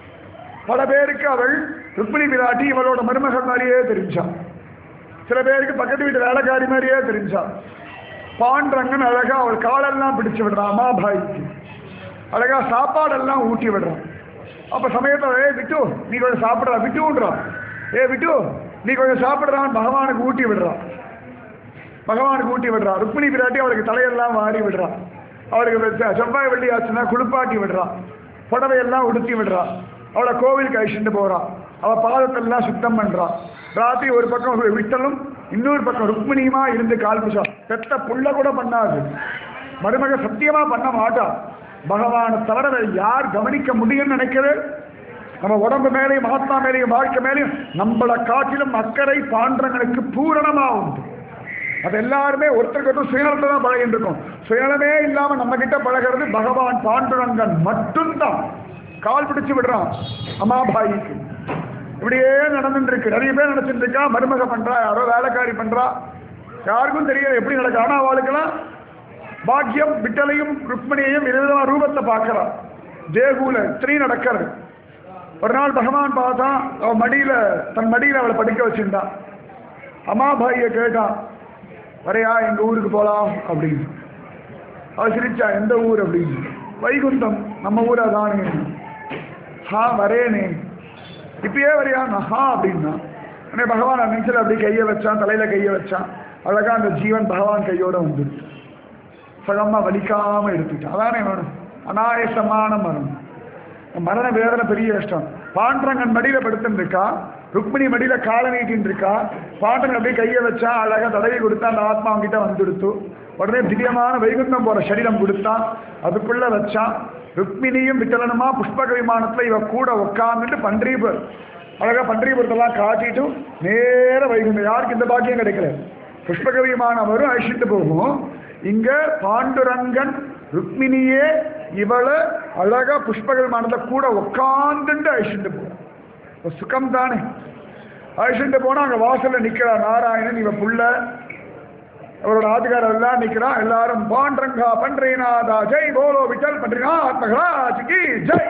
பல பேருக்கு அவள் ருக்மிணி பிராட்டி இவளோட மருமகள் மாதிரியே தெரிஞ்சான் சில பேருக்கு பக்கத்து வீட்டு வேலைக்காரி மாதிரியே தெரிஞ்சான் பாண்டரங்கன் அழகா அவள் காலெல்லாம் பிடிச்சு விடுறான் அம்மாபாய்க்கு அழகா சாப்பாடெல்லாம் ஊட்டி விடுறான் அப்ப சமயத்தில் ஏ விட்டு நீ கொஞ்சம் சாப்பிட்றா விட்டுன்றான் ஏ விட்டு நீ கொஞ்சம் சாப்பிட்றான் பகவானுக்கு ஊட்டி விடுறான் பகவானுக்கு ஊட்டி விடுறான் ருக்மிணி பிராட்டி அவளுக்கு தலையெல்லாம் வாரி விடுறான் அவளுக்கு வெச்ச- செவ்வாய் வெள்ளி ஆச்சுன்னா குளிப்பாட்டி விடுறான் புடவையெல்லாம் உடுத்தி விடுறான் அவளை கோவிலுக்கு அழிச்சுட்டு போறான் அவள் பாதத்தெல்லாம் சுத்தம் பண்றான் ராத்திரி ஒரு பக்கம் விட்டலும் இன்னொரு பக்கம் ருக்மிணியுமா இருந்து கால் பிசா பெத்த புள்ள கூட பண்ணாது மருமக சத்தியமா பண்ண மாட்டா பகவானை தவிர வேற யார் கவனிக்க முடியும்னு நினைக்கிறது நம்ம உடம்பு மேலேயும் ஆத்மா மேலேயும் வாழ்க்கை மேலேயும் நம்மளை காட்டிலும் அக்கறை பாண்டங்களுக்கு பூரணமா உண்டு அது எல்லாருமே ஒருத்தருக்கு ஒருத்தர் சுயநலத்தை தான் பழகிட்டு இருக்கோம் சுயநலமே இல்லாம நம்ம கிட்ட பழகிறது பகவான் பாண்டுரங்கன் மட்டும்தான் கால் பிடிச்சு விடுறான் அம்மாபாயிக்கு இப்படியே நடந்துட்டு இருக்கு நிறைய பேர் நினைச்சிட்டு இருக்கா மருமக பண்றா யாரோ வேலைக்காரி பண்றா யாருக்கும் தெரியல எப்படி நடக்கும் ஆனா அவளுக்கெல்லாம் பாக்கியம் விட்டலையும் ருக்மிணியையும் விதவிதமா ரூபத்தை பார்க்கறா தேகுல ஸ்திரீ நடக்கிறது ஒரு நாள் பகவான் பார்த்தா அவ மடியில தன் மடியில அவளை படுக்க வச்சிருந்தான் அம்மாபாயிய கேட்டான் வரையா எங்க ஊருக்கு போலாம் அப்படின்னு அவ சிரிச்சா எந்த ஊர் அப்படின்னு வைகுண்டம் நம்ம ஊரா தானே ஹா வரேனே இப்பயே வரையா ஹா அப்படின்னா உடனே பகவான் நெஞ்சில் அப்படி கையை வச்சான் தலையில கையை வச்சான் அழகா அந்த ஜீவன் பகவான் கையோட வந்துடுச்சு சகமா வலிக்காம எடுத்துட்டான் அதானே வேணும் அனாயசமான மரணம் மரண வேதனை பெரிய கஷ்டம் பாண்டரங்கன் மடியில படுத்துன்னு இருக்கா ருக்மிணி மடியில காலை நீட்டின்னு இருக்கா பாண்டரன் அப்படியே கையை வச்சா அழகா தடவி கொடுத்தா அந்த ஆத்மா அவங்கிட்ட வந்துடுத்து உடனே திவ்யமான வைகுண்டம் போற சரீரம் கொடுத்தான் அதுக்குள்ள வச்சான் ருக்மிணியும் விட்டலனுமா புஷ்பக விமானத்துல இவ கூட உட்கார்ந்துட்டு பன்றிபுர் அழகா பன்றிபுரத்தெல்லாம் காட்டிட்டு நேர வைகுண்டம் யாருக்கு இந்த பாக்கியம் கிடைக்கல புஷ்பக விமானம் வரும் அழிச்சிட்டு போகும் இங்க பாண்டுரங்கன் ருக்மிணியே இவளை அழகா புஷ்பக விமானத்தை கூட உட்காந்துட்டு அழிச்சிட்டு போகும் ஒரு சுகம் தானே அழிச்சிட்டு போனா அங்க வாசல்ல நிக்கிறா நாராயணன் இவ புள்ள அவரோட ஆதிகாரம் எல்லாம் நிக்கிறா எல்லாரும் பாண்டரங்கா பன்றிநாதா ஜெய் போலோ விட்டல் பன்றிநாத் மகராஜ் கி ஜெய்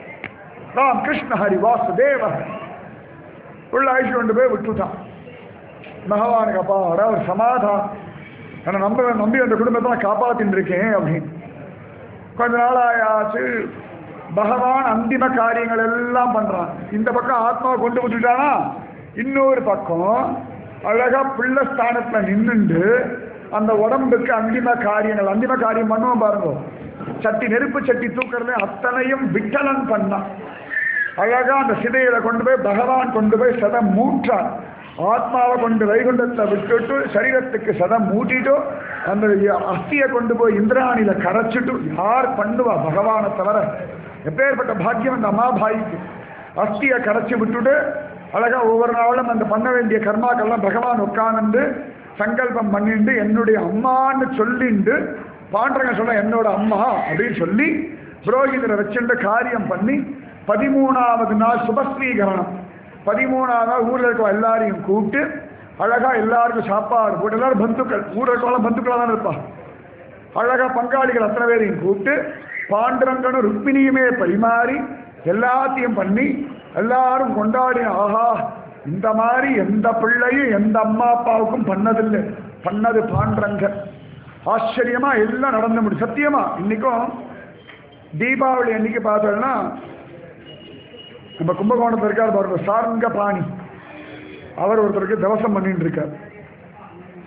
ராம் கிருஷ்ண ஹரி வாசுதேவ ஹரி. உள்ள அழிச்சு கொண்டு போய் விட்டுட்டான் பகவானுக்கு அப்பாடா ஒரு சமாதானம் என்னை நம்ப நம்பி அந்த குடும்பத்தை நான் காப்பாத்தின்னு இருக்கேன் அப்படின்னு கொஞ்ச நாள் ஆயாச்சு பகவான் அந்திம காரியங்கள் எல்லாம் பண்றான் இந்த பக்கம் ஆத்மாவை கொண்டு விட்டுட்டானா இன்னொரு பக்கம் அழகா பிள்ளை ஸ்தானத்துல நின்னுண்டு அந்த உடம்புக்கு அந்திம காரியங்கள் அந்திம காரியம் பண்ணுவோம் பாருங்க சட்டி நெருப்பு சட்டி தூக்குறது அத்தனையும் விட்டலன் பண்ணான் அழகா அந்த சிதையில கொண்டு போய் பகவான் கொண்டு போய் சதம் மூற்றான் ஆத்மாவை கொண்டு வைகுண்டத்தை விட்டுட்டு சரீரத்துக்கு சதம் மூட்டிட்டு அந்த அஸ்தியை கொண்டு போய் இந்திராணியில கரைச்சிட்டு யார் பண்ணுவா பகவானை தவிர எப்பேற்பட்ட பாக்கியம் அந்த அம்மாபாய்க்கு அஸ்தியை கரைச்சி விட்டுட்டு அழகா ஒவ்வொரு நாளும் அந்த பண்ண வேண்டிய கர்மாக்கள்லாம் பகவான் உட்கார்ந்து சங்கல்பம் பண்ணிட்டு என்னுடைய அம்மான்னு சொல்லிண்டு பாண்டரங்க சொல்ல என்னோட அம்மா அப்படின்னு சொல்லி புரோகிதரை வச்சுட்டு காரியம் பண்ணி பதிமூணாவது நாள் சுபஸ்ரீகரணம் பதிமூணாவது நாள் ஊரில் இருக்க எல்லாரையும் கூப்பிட்டு அழகா எல்லாருக்கும் சாப்பாடு போட்டு எல்லாரும் பந்துக்கள் ஊரில் இருக்கவங்க பந்துக்களாக தான் இருப்பா அழகா பங்காளிகள் அத்தனை பேரையும் கூப்பிட்டு பாண்டுரங்கனும் ருக்மிணியுமே பரிமாறி எல்லாத்தையும் பண்ணி எல்லாரும் கொண்டாடி ஆஹா இந்த மாதிரி எந்த பிள்ளையும் எந்த அம்மா அப்பாவுக்கும் பண்ணதில்லை பண்ணது பாண்டுரங்கன் ஆச்சரியமா எல்லாம் நடந்து முடியும் சத்தியமா இன்னைக்கும் தீபாவளி அன்னைக்கு பார்த்தோம்னா நம்ம கும்பகோணத்தில் இருக்கார் பாருங்க சாரங்க பாணி அவர் ஒருத்தருக்கு தவசம் பண்ணிட்டு இருக்கார்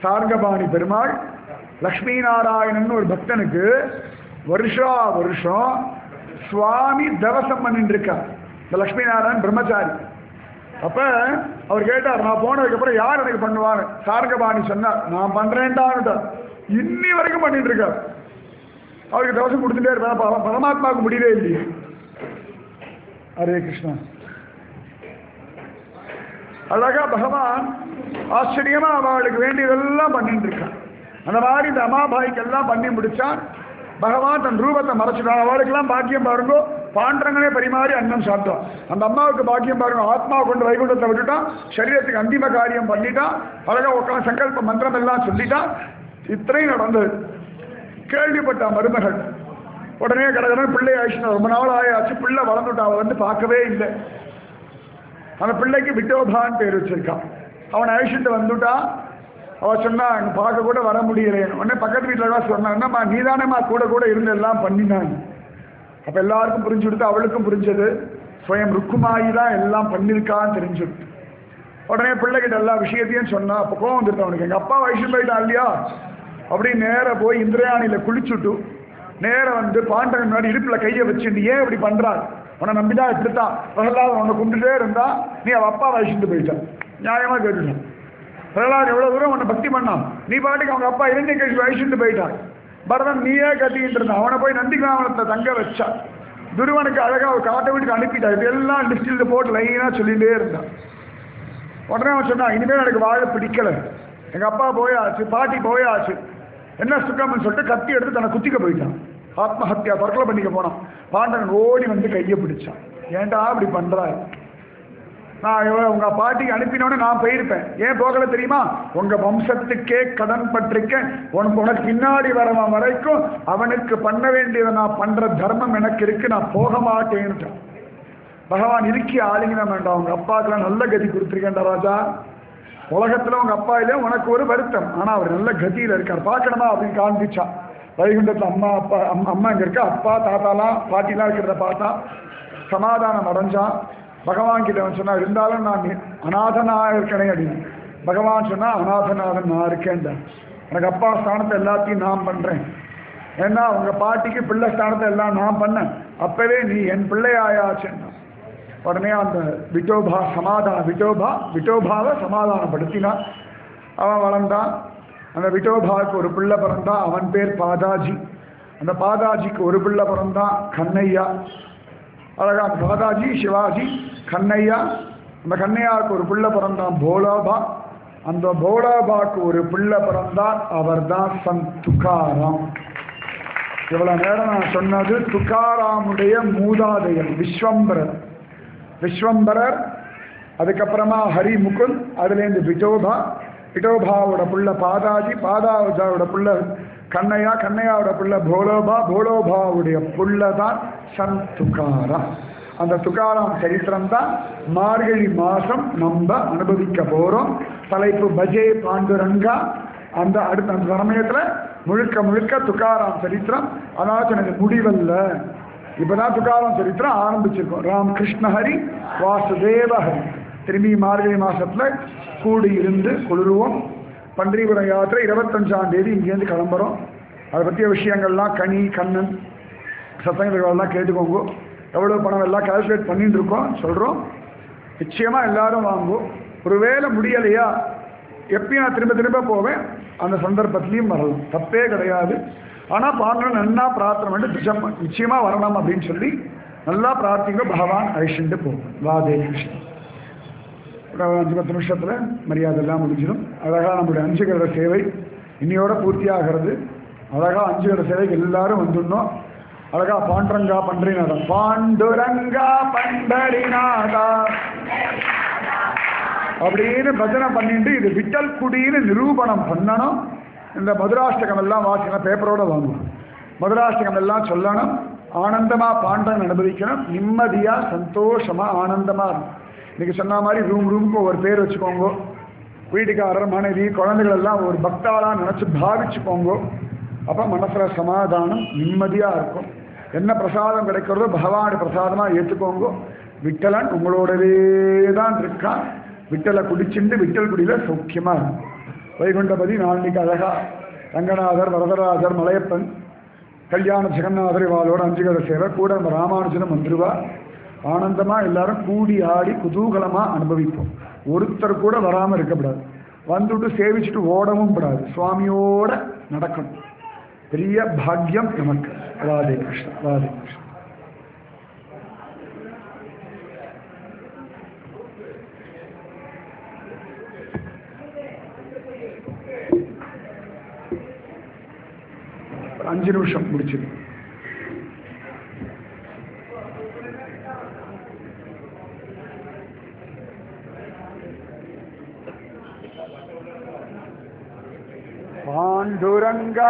சார்கபாணி பெருமாள் லக்ஷ்மி நாராயணன் ஒரு பக்தனுக்கு வருஷா வருஷம் சுவாமி தவசம் பண்ணிட்டு இருக்கார் இந்த லக்ஷ்மி நாராயணன் பிரம்மச்சாரி அப்ப அவர் கேட்டார் நான் போனதுக்கு அப்புறம் யார் எனக்கு பண்ணுவான்னு சார்கபாணி சொன்னார் நான் பண்றேன்டான்னு இன்னி வரைக்கும் பண்ணிட்டு இருக்கார் அவருக்கு தவசம் கொடுத்துட்டே இருப்பேன் பர- பரமாத்மாவுக்கு முடியவே இல்லையே ஹரே கிருஷ்ணா அழகா பகவான் ஆச்சரியமா அவளுக்கு வேண்டியதெல்லாம் பண்ணிட்டு இருக்கான் அந்த மாதிரி இந்த அமாபாய்க்கு எல்லாம் பண்ணி முடிச்சான் பகவான் தன் ரூபத்தை மறைச்சிட்டான் அவளுக்கெல்லாம் பாக்கியம் பாருங்க பாண்டரங்களே பரிமாறி அன்னம் சாப்பிட்டான் அந்த அம்மாவுக்கு பாக்கியம் பாருங்க ஆத்மா கொண்டு வைகுண்டத்தை விட்டுட்டான் சரீரத்துக்கு அந்திம காரியம் பண்ணிட்டான் அழகா உட்காந்து சங்கல்ப மந்திரம் எல்லாம் சொல்லிட்டான் இத்தனையும் நடந்தது கேள்விப்பட்ட மருமகள் உடனே கடகடன் பிள்ளை ஆயிடுச்சு ரொம்ப நாள் ஆயாச்சு பிள்ளை வளர்ந்துட்டான் அவ வந்து பார்க்கவே இல்லை அந்த பிள்ளைக்கு விட்டோபான்னு பேர் வச்சிருக்கான் அவன் அழிச்சுட்டு வந்துட்டான் அவ சொன்னா அங்க பார்க்க கூட வர முடியலைன்னு உடனே பக்கத்து வீட்டில் தான் சொன்னான் என்னம்மா நீதானேம்மா கூட கூட இருந்து எல்லாம் பண்ணினான் அப்ப எல்லாருக்கும் புரிஞ்சு கொடுத்து அவளுக்கும் புரிஞ்சது ஸ்வயம் ருக்குமாயி தான் எல்லாம் பண்ணியிருக்கான்னு தெரிஞ்சுடுது உடனே பிள்ளைகிட்ட எல்லா விஷயத்தையும் சொன்னா அப்போ கோவம் வந்துட்டு அவனுக்கு எங்க அப்பா வயசு போயிட்டான் இல்லையா அப்படி நேரா போய் இந்திரயாணியில குளிச்சுட்டு நேரா வந்து பாண்டவன் முன்னாடி இடுப்புல கையை வச்சுட்டு ஏன் இப்படி பண்றான் உன்னை நம்பிதான் இப்படித்தான் பிரகலாதன் உன்னை கும்பிட்டுட்டே இருந்தா நீ அவ அப்பா வயசுட்டு போயிட்டான் நியாயமா கேட்டுட்டான் பிரகலாதன் எவ்வளவு தூரம் உன்னை பக்தி பண்ணான் நீ பாட்டுக்கு அவங்க அப்பா இரண்டை கழிச்சு வயசுட்டு போயிட்டான் பரதன் நீயே கட்டிக்கிட்டு இருந்தான் அவனை போய் நந்திகிராமத்தை தங்க வச்சான் துருவனுக்கு அழகா ஒரு காட்டை வீட்டுக்கு அனுப்பிட்டான் இதெல்லாம் லிஸ்டில் போட்டு லைனா சொல்லிட்டே இருந்தான் உடனே அவன் சொன்னான் இனிமேல் எனக்கு வாழ பிடிக்கல எங்க அப்பா போயாச்சு பாட்டி போயாச்சு என்ன சுக்கம்னு சொல்லிட்டு கத்தி எடுத்து தன்னை குத்திக்க போயிட்டான் ஆத்மஹத்யா தற்கொலை பண்ணிக்க போனான் பாண்டவன் ஓடி வந்து கையை பிடிச்சான் ஏன்டா இப்படி பண்றாய் நான் இவ- உங்க பாட்டிக்கு அனுப்பினோடனே நான் போயிருப்பேன் ஏன் போகல தெரியுமா உங்க வம்சத்துக்கே கடன் பட்டிருக்கேன் உனக்கு உனக்கு பின்னாடி வரவன் வரைக்கும் அவனுக்கு பண்ண வேண்டியதை நான் பண்ற தர்மம் எனக்கு இருக்கு நான் போக மாட்டேன்ட்டான் பகவான் இருக்கி ஆலிங்கனம் வேண்டாம் உங்க அப்பாக்கெல்லாம் நல்ல கதி கொடுத்துருக்கேன்டா ராஜா உலகத்துல உங்க அப்பா இல்ல உனக்கு ஒரு வருத்தம் ஆனா அவர் நல்ல கதியில இருக்கார் பார்க்கணுமா அப்படின்னு காண்பிச்சான் வைகுண்டத்துல அம்மா அப்பா அம்மா அம்மா இங்க இருக்க அப்பா தாத்தாலாம் பாட்டிலாம் இருக்கிறத பார்த்தா சமாதானம் அடைஞ்சான் பகவான் கிட்ட அவன் சொன்னா இருந்தாலும் நான் நி- அநாதனா இருக்கனே அப்படின்னு பகவான் சொன்னா அநாதநாதன் நான் இருக்கேன்டா எனக்கு அப்பா ஸ்தானத்தை எல்லாத்தையும் நான் பண்றேன் ஏன்னா உங்க பாட்டிக்கு பிள்ளை ஸ்தானத்தை எல்லாம் நான் பண்ணேன் அப்பவே நீ என் பிள்ளையாயாச்சுன்னா உடனே அந்த விட்டோபா சமாதான விட்டோபா விட்டோபாவை சமாதானப்படுத்தினான் அவன் வளர்ந்தான் அந்த விட்டோபாவுக்கு ஒரு பிள்ளை பிறந்தான் அவன் பேர் பாதாஜி அந்த பாதாஜிக்கு ஒரு பிள்ளை பிறந்தான் கண்ணையா அழகா அந்த பாதாஜி சிவாஜி கண்ணையா அந்த கண்ணையாவுக்கு ஒரு பிள்ளை பிறந்தான் போலாபா அந்த போலாபாக்கு ஒரு பிள்ளை பிறந்தான் அவர்தான் சந்த் துக்காராம் இவ்வளவு நேரம் நான் சொன்னது துக்காராமுடைய மூதாதையர் விஸ்வம்பரர் விஸ்வம்பரர் அதுக்கப்புறமா ஹரி முகுந்த் அதுலேருந்து விட்டோபா விட்டோபாவோட புள்ள பாதாஜி பாதாஜாவோட புள்ள கண்ணையா கண்ணையாவோட புள்ள போலோபா போலோபாவுடைய புள்ள தான் சந்த் துக்காராம் அந்த துக்காராம் சரித்திரம் தான் மார்கழி மாசம் நம்ம அனுபவிக்க போறோம் தலைப்பு பஜே பாண்டுரங்கா அந்த அடுத்த அந்த சமயத்துல முழுக்க முழுக்க துக்காராம் சரித்திரம் அதாவது எனக்கு முடிவல்ல இப்பதான் துக்காராம் சரித்திரம் ஆரம்பிச்சிருக்கோம் ராம் கிருஷ்ண ஹரி வாசுதேவ ஹரி திரும்பி மார்கழி மாசத்துல கூடி இருந்து குளிருவோம் பன்றிபுரம் யாத்திரை இருபத்தஞ்சாம் தேதி இங்கேருந்து கிளம்புறோம் அதை பற்றிய விஷயங்கள்லாம் கனி கண்ணன் சத்தங்கள்லாம் கேட்டுக்கோங்க எவ்வளோ பணம் எல்லாம் கால்குலேட் பண்ணிட்டு இருக்கோம் சொல்கிறோம் நிச்சயமாக எல்லாரும் வாங்குவோம் ஒருவேளை முடியலையா எப்பயும் நான் திரும்ப திரும்ப போவேன் அந்த சந்தர்ப்பத்திலையும் வரலாம் தப்பே கிடையாது ஆனால் பாண்டவன் நன்னா பிரார்த்தனை பண்ணி நிஜம் நிச்சயமாக வரணும் அப்படின்னு சொல்லி நல்லா பிரார்த்திங்க பகவான் அழிச்சுட்டு போகும் வாதே கிருஷ்ணன் ஒரு அஞ்சு பத்து நிமிஷத்தில் மரியாதை எல்லாம் முடிஞ்சிடும் அழகாக நம்முடைய அஞ்சு கருட சேவை இன்னையோட பூர்த்தியாகிறது அழகாக அஞ்சு கருட சேவைக்கு எல்லாரும் வந்துடணும் அழகா பாண்டரங்கா பண்டரிநாதா பாண்டுரங்கா பண்டரிநாதா அப்படின்னு பஜனை பண்ணிட்டு இது விட்டல் குடின்னு நிரூபணம் பண்ணணும் இந்த மதுராஷ்டகம் எல்லாம் வாசிக்கணும் பேப்பரோட வாங்கணும் மதுராஷ்டகம் எல்லாம் சொல்லணும் ஆனந்தமா பாண்டன் அனுபவிக்கணும் நிம்மதியா சந்தோஷமா ஆனந்தமா இருக்கும் இன்னைக்கு சொன்ன மாதிரி ரூம் ரூமுக்கு ஒரு பேர் வச்சுக்கோங்க வீட்டுக்காரர் மனைவி குழந்தைகள் எல்லாம் ஒரு பக்தாளா நினைச்சு பாவிச்சுக்கோங்க அப்ப மனசுல சமாதானம் நிம்மதியா இருக்கும் என்ன பிரசாதம் கிடைக்கிறதோ பகவானுடைய பிரசாதமா ஏற்றுக்கோங்க விட்டலன் உங்களோடவே தான் இருக்கான் விட்டலை குடிச்சுண்டு விட்டல் குடியில சௌக்கியமா இருக்கும் வைகுண்டபதி நாளைக்கு அழகா ரங்கநாதர் வரதராஜர் மலையப்பன் கல்யாண ஜெகநாதர் இவாளோட அஞ்சுகர சேவை கூட நம்ம ராமானுஜனும் வந்துருவா ஆனந்தமா எல்லாரும் கூடி ஆடி குதூகலமா அனுபவிப்போம் ஒருத்தர் கூட வராம இருக்கக்கூடாது வந்துட்டு சேவிச்சுட்டு ஓடவும் கூடாது சுவாமியோட நடக்கணும் பெரிய பாக்கியம் நமக்கு ராதே கிருஷ்ணா ராதே கிருஷ்ணா ஒரு அஞ்சு நிமிஷம் முடிச்சிடு பாண்டுரங்கா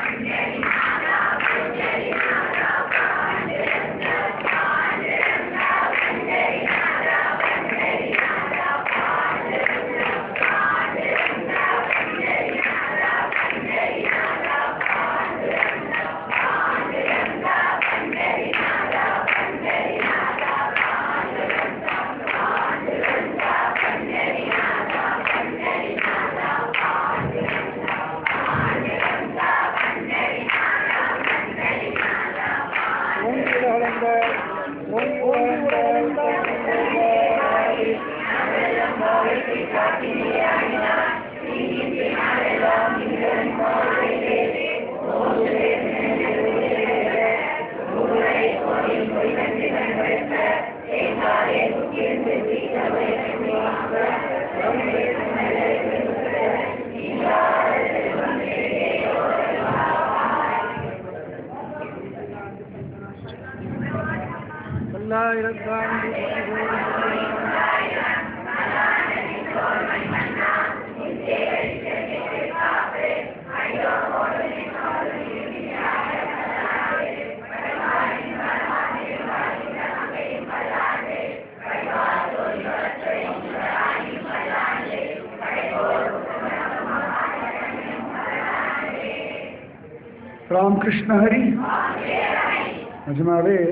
ராம்கிருஷ்ண ஹரி நிஜமாவே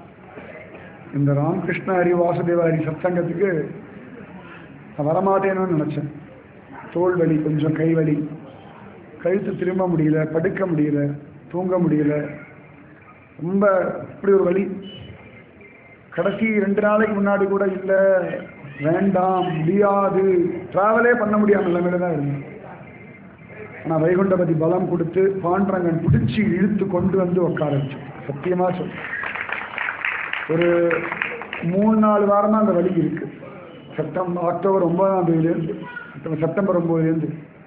இந்த ராமகிருஷ்ண ஹரி வாசுதேவ ஹரி சத்சங்கத்துக்கு நான் வரமாட்டேன்னு நினச்சேன் தோல் வலி கொஞ்சம் கை வலி கழுத்து திரும்ப முடியல படுக்க முடியல தூங்க முடியல ரொம்ப இப்படி ஒரு வலி கடைசி ரெண்டு நாளைக்கு முன்னாடி கூட இல்லை வேண்டாம் முடியாது ட்ராவலே பண்ண முடியாம நிலைமையில தான் இருந்தேன் ஆனால் வைகுண்டபதி பலம் கொடுத்து பாண்டரங்கன் பிடிச்சி இழுத்து கொண்டு வந்து உட்கார வச்சு சத்தியமா சொல் ஒரு மூணு நாலு வாரமா அந்த வலி இருக்கு செப்டம்பர் அக்டோபர் ஒன்பதாம் தேதியிலேருந்து செப்டம்பர் ஒன்பதுலேருந்து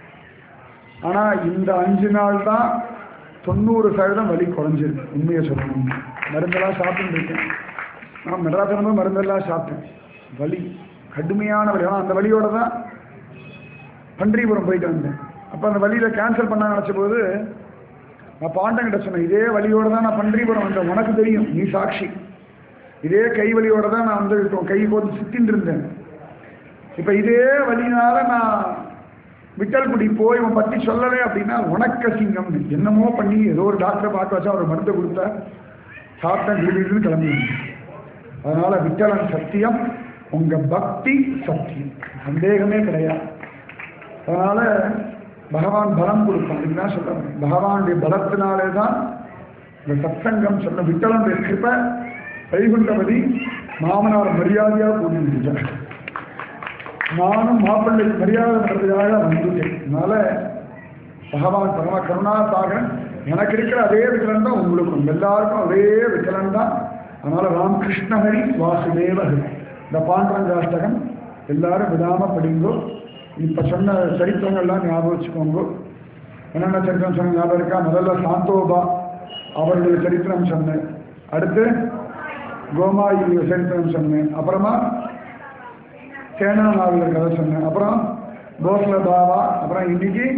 ஆனால் இந்த அஞ்சு நாள் தான் தொண்ணூறு சதவீதம் வலி குறைஞ்சிருக்கு உண்மையை சொல்லணும் மருந்தெல்லாம் சாப்பிட்டு இருக்கேன் நான் மெட்ராஸ் மருந்தெல்லாம் சாப்பிட்டேன் வலி கடுமையான வலி ஆனால் அந்த வலியோட தான் பன்றிபுரம் போயிட்டு வந்தேன் அப்போ அந்த வழியில் கேன்சல் பண்ண நினச்ச போது நான் பாண்டங்கிட்ட சொன்னேன் இதே வழியோட தான் நான் பன்றிபுரம் வந்தேன் உனக்கு தெரியும் நீ சாட்சி இதே கை வலியோட தான் நான் வந்து இப்போ கை போட்டு சுத்தின்னு இருந்தேன் இப்போ இதே வழினால நான் விட்டல்குடி போய் உன் பற்றி சொல்லலை அப்படின்னா உனக்க சிங்கம் என்னமோ பண்ணி ஏதோ ஒரு டாக்டரை பார்க்க வச்சா அவர் மருந்தை கொடுத்தா சாப்பிட்டேன் வீடு கிளம்பி வந்தேன். அதனால விட்டலன் சத்தியம் உங்க பக்தி சத்தியம் சந்தேகமே கிடையாது அதனால பகவான் பலம் கொடுப்பான் இதுதான் சொல்ல வரேன். பகவானுடைய பலத்தினாலே தான் இந்த சத்சங்கம் சொன்ன விட்டலனுடைய கிருப்ப வைகுண்டபதி மாமனார் மரியாதையா கூடி முடிஞ்சார் நானும் மாப்பிள்ளை மரியாதை பண்றதுக்காக வந்துட்டேன் அதனால பகவான் பரம கருணாசாகரன் எனக்கு இருக்கிற அதே விக்கலன் தான் உங்களுக்கும் எல்லாருக்கும் அதே விக்கலன் தான் அதனால ராமகிருஷ்ண ஹரி வாசுதேவ ஹரி இந்த பாண்டரங்காஷ்டகம் எல்லாரும் விடாம படிங்கோ இப்ப சொன்ன சரித்திரங்கள்லாம் ஞாபகம் வச்சுக்கோங்க என்னென்ன சரித்திரம் சொன்ன ஞாபகம் இருக்கா முதல்ல சாந்தோபா அவர்கள் சரித்திரம் சொன்னேன் அடுத்து கோமாயி சரித்திரம் சொன்னேன் அப்புறமா சேனா நாவலர் கதை சொன்னேன் அப்புறம் கோசல பாவா அப்புறம் இன்னைக்கு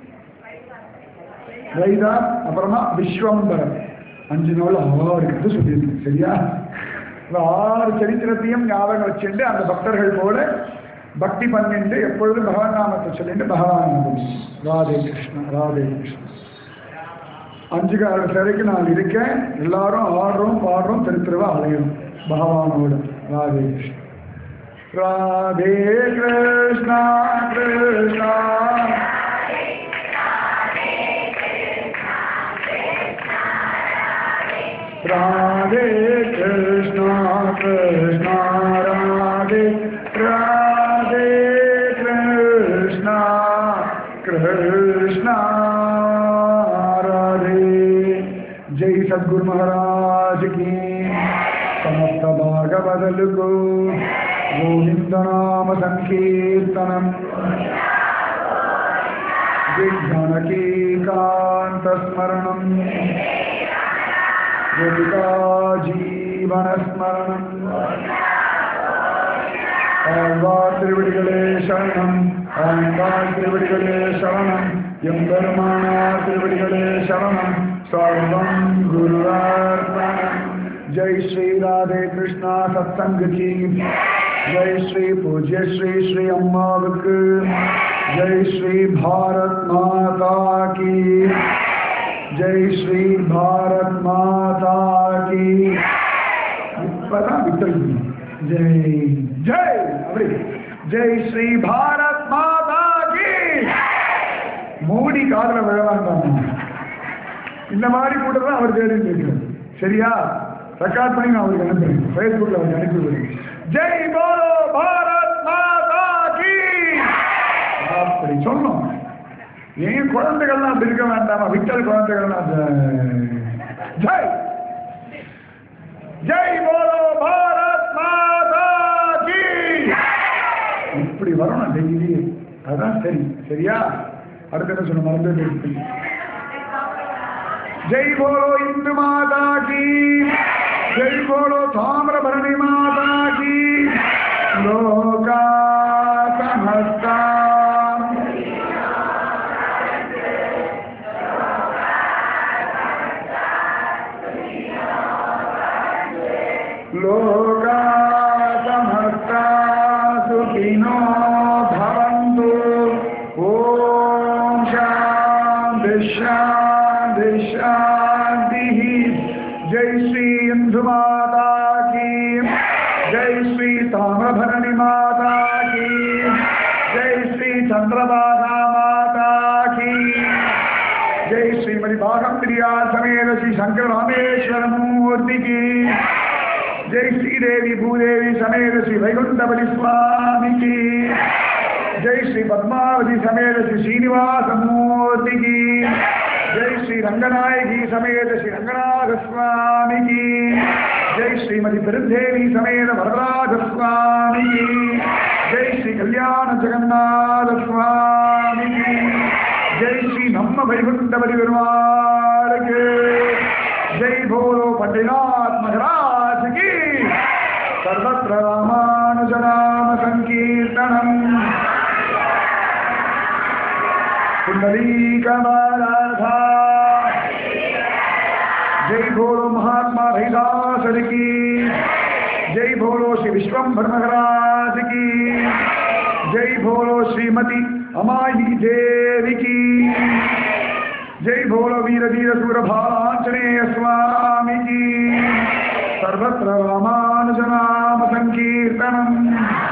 வைதா அப்புறமா விஸ்வம்பரன் அஞ்சு நாள் ஆறு கதை சொல்லியிருக்கேன் சரியா இந்த ஆறு சரித்திரத்தையும் ஞாபகம் வச்சுட்டு அந்த பக்தர்கள் போல பக்தி பண்ணிட்டு எப்பொழுதும் பகவான் நாமத்தை சொல்லிட்டு பகவான் நாமம் ராதே கிருஷ்ணா ராதே கிருஷ்ணா அஞ்சு கால சிறைக்கு நான் இருக்கேன் எல்லாரும் ஆடுறோம் பாடுறோம் திரு திருவா அலையும் பகவானோட ராதே கிருஷ்ணா ராதே கிருஷ்ணா கிருஷ்ணா राधे कृष्णा कृष्णा राधे राधे कृष्णा कृष्णा राधे जय सद्गुरु महाराज की समस्त भागवदल को गोविंद नाम संकीर्तनम विज्ञानकीकान्तस्मरणम् गोपिका जीवनस्मरणम् ஆழ்வார் திருவடிகளே சரணம் ஆழ்வார் திருவடிகளே சரணம் எம்பெருமானார் திருவடிகளே சரணம் சர்வம் குருவார்ப்பணம் ஜெய் ஸ்ரீ ராதே கிருஷ்ணா சத்சங்க கி ஜெய் ஸ்ரீ பூஜ்ய ஸ்ரீ ஸ்ரீ அம்மாவுக்கு ஜெய் ஸ்ரீ பாரத் மாதா கி ஜெய் ஸ்ரீ பாரத் மாதா கி இப்பதான் விட்டல் ஜெய் ஜெய் அப்படி ஜெய் ஸ்ரீ பாரத் மாதா கி மோடி காதல விழ வேண்டாம் இந்த மாதிரி கூட்டம் தான் அவர் தேடி இருக்கிறார் சரியா ரெக்கார்ட் பண்ணி நான் அவருக்கு அனுப்புறேன் ஃபேஸ்புக்கில் அவருக்கு அனுப்பி விடுறேன் ஜெய் போலோ பாரத் மாதா கி அப்படி சொன்னோம் என் குழந்தைகள்லாம் அப்படி இருக்க வேண்டாமா விட்டல் குழந்தைகள்லாம் ஜெய். ஜெய் ஜெய் போலோ பாரத் மாதா கி இப்படி வரணும் டெய்லி அதான் சரி சரியா அடுத்து என்ன சொன்ன மறந்து போயிடுச்சு. ஜெய் போலோ இந்து மாதா கி ஜெய் போலோ தாமிரபரணி மாதா கி லோகா சமஸ்தா लोका समस्ता सुखिनो भवन्तु ॐ शान्ति शान्ति शान्तिः जय श्री इन्दुमाता की जय श्री ताम्रभरणी माता की जय श्री चंद्रबाधा माता की जय श्रीमती भागम प्रिया समेत श्री शंकर रामेश्वर मूर्ति की जय श्री देवी भूदेवी समेत श्री वैकुंठपति स्वामी की जय श्री पद्मावती समेत श्री श्रीनिवास मूर्ति की जय श्री रंगनायकी समेत श्री रंगनाथ स्वामी की जय श्रीमती बिरुदेवी समेत वरदराज स्वामी की जय श्री कल्याण जगन्नाथ स्वामी की जय श्री நம்ம வைகுண்டபதி பெருமாளுக்கு ஜெய் போலோ பண்டிநாத் மகராஜ் கி சர்வத்ர ராமானுஜநாம சங்கீர்த்தனம் पुंडलीकमाराधा जय बोलो महात्मा रैदासर की जय बोलो श्री विश्वम्भर महाराज की जय बोलो श्रीमती अमाई देवी की जय बोलो वीर धीर सूर भांजनेय स्वामी की सर्वत्र रामानुजनाम संकीर्तनम्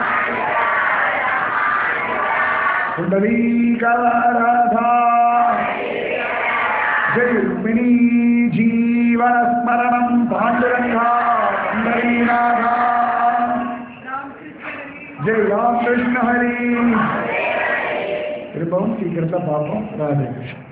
कुण्डलीकाराधा जय रुक्मिणी जीवनस्मरणं पाण्डुरङ्गा कुण्डलीनाथा जय राम कृष्ण हरि திரும்பவும் சீக்கிரத்தை பார்ப்போம் ராதே கிருஷ்ணன்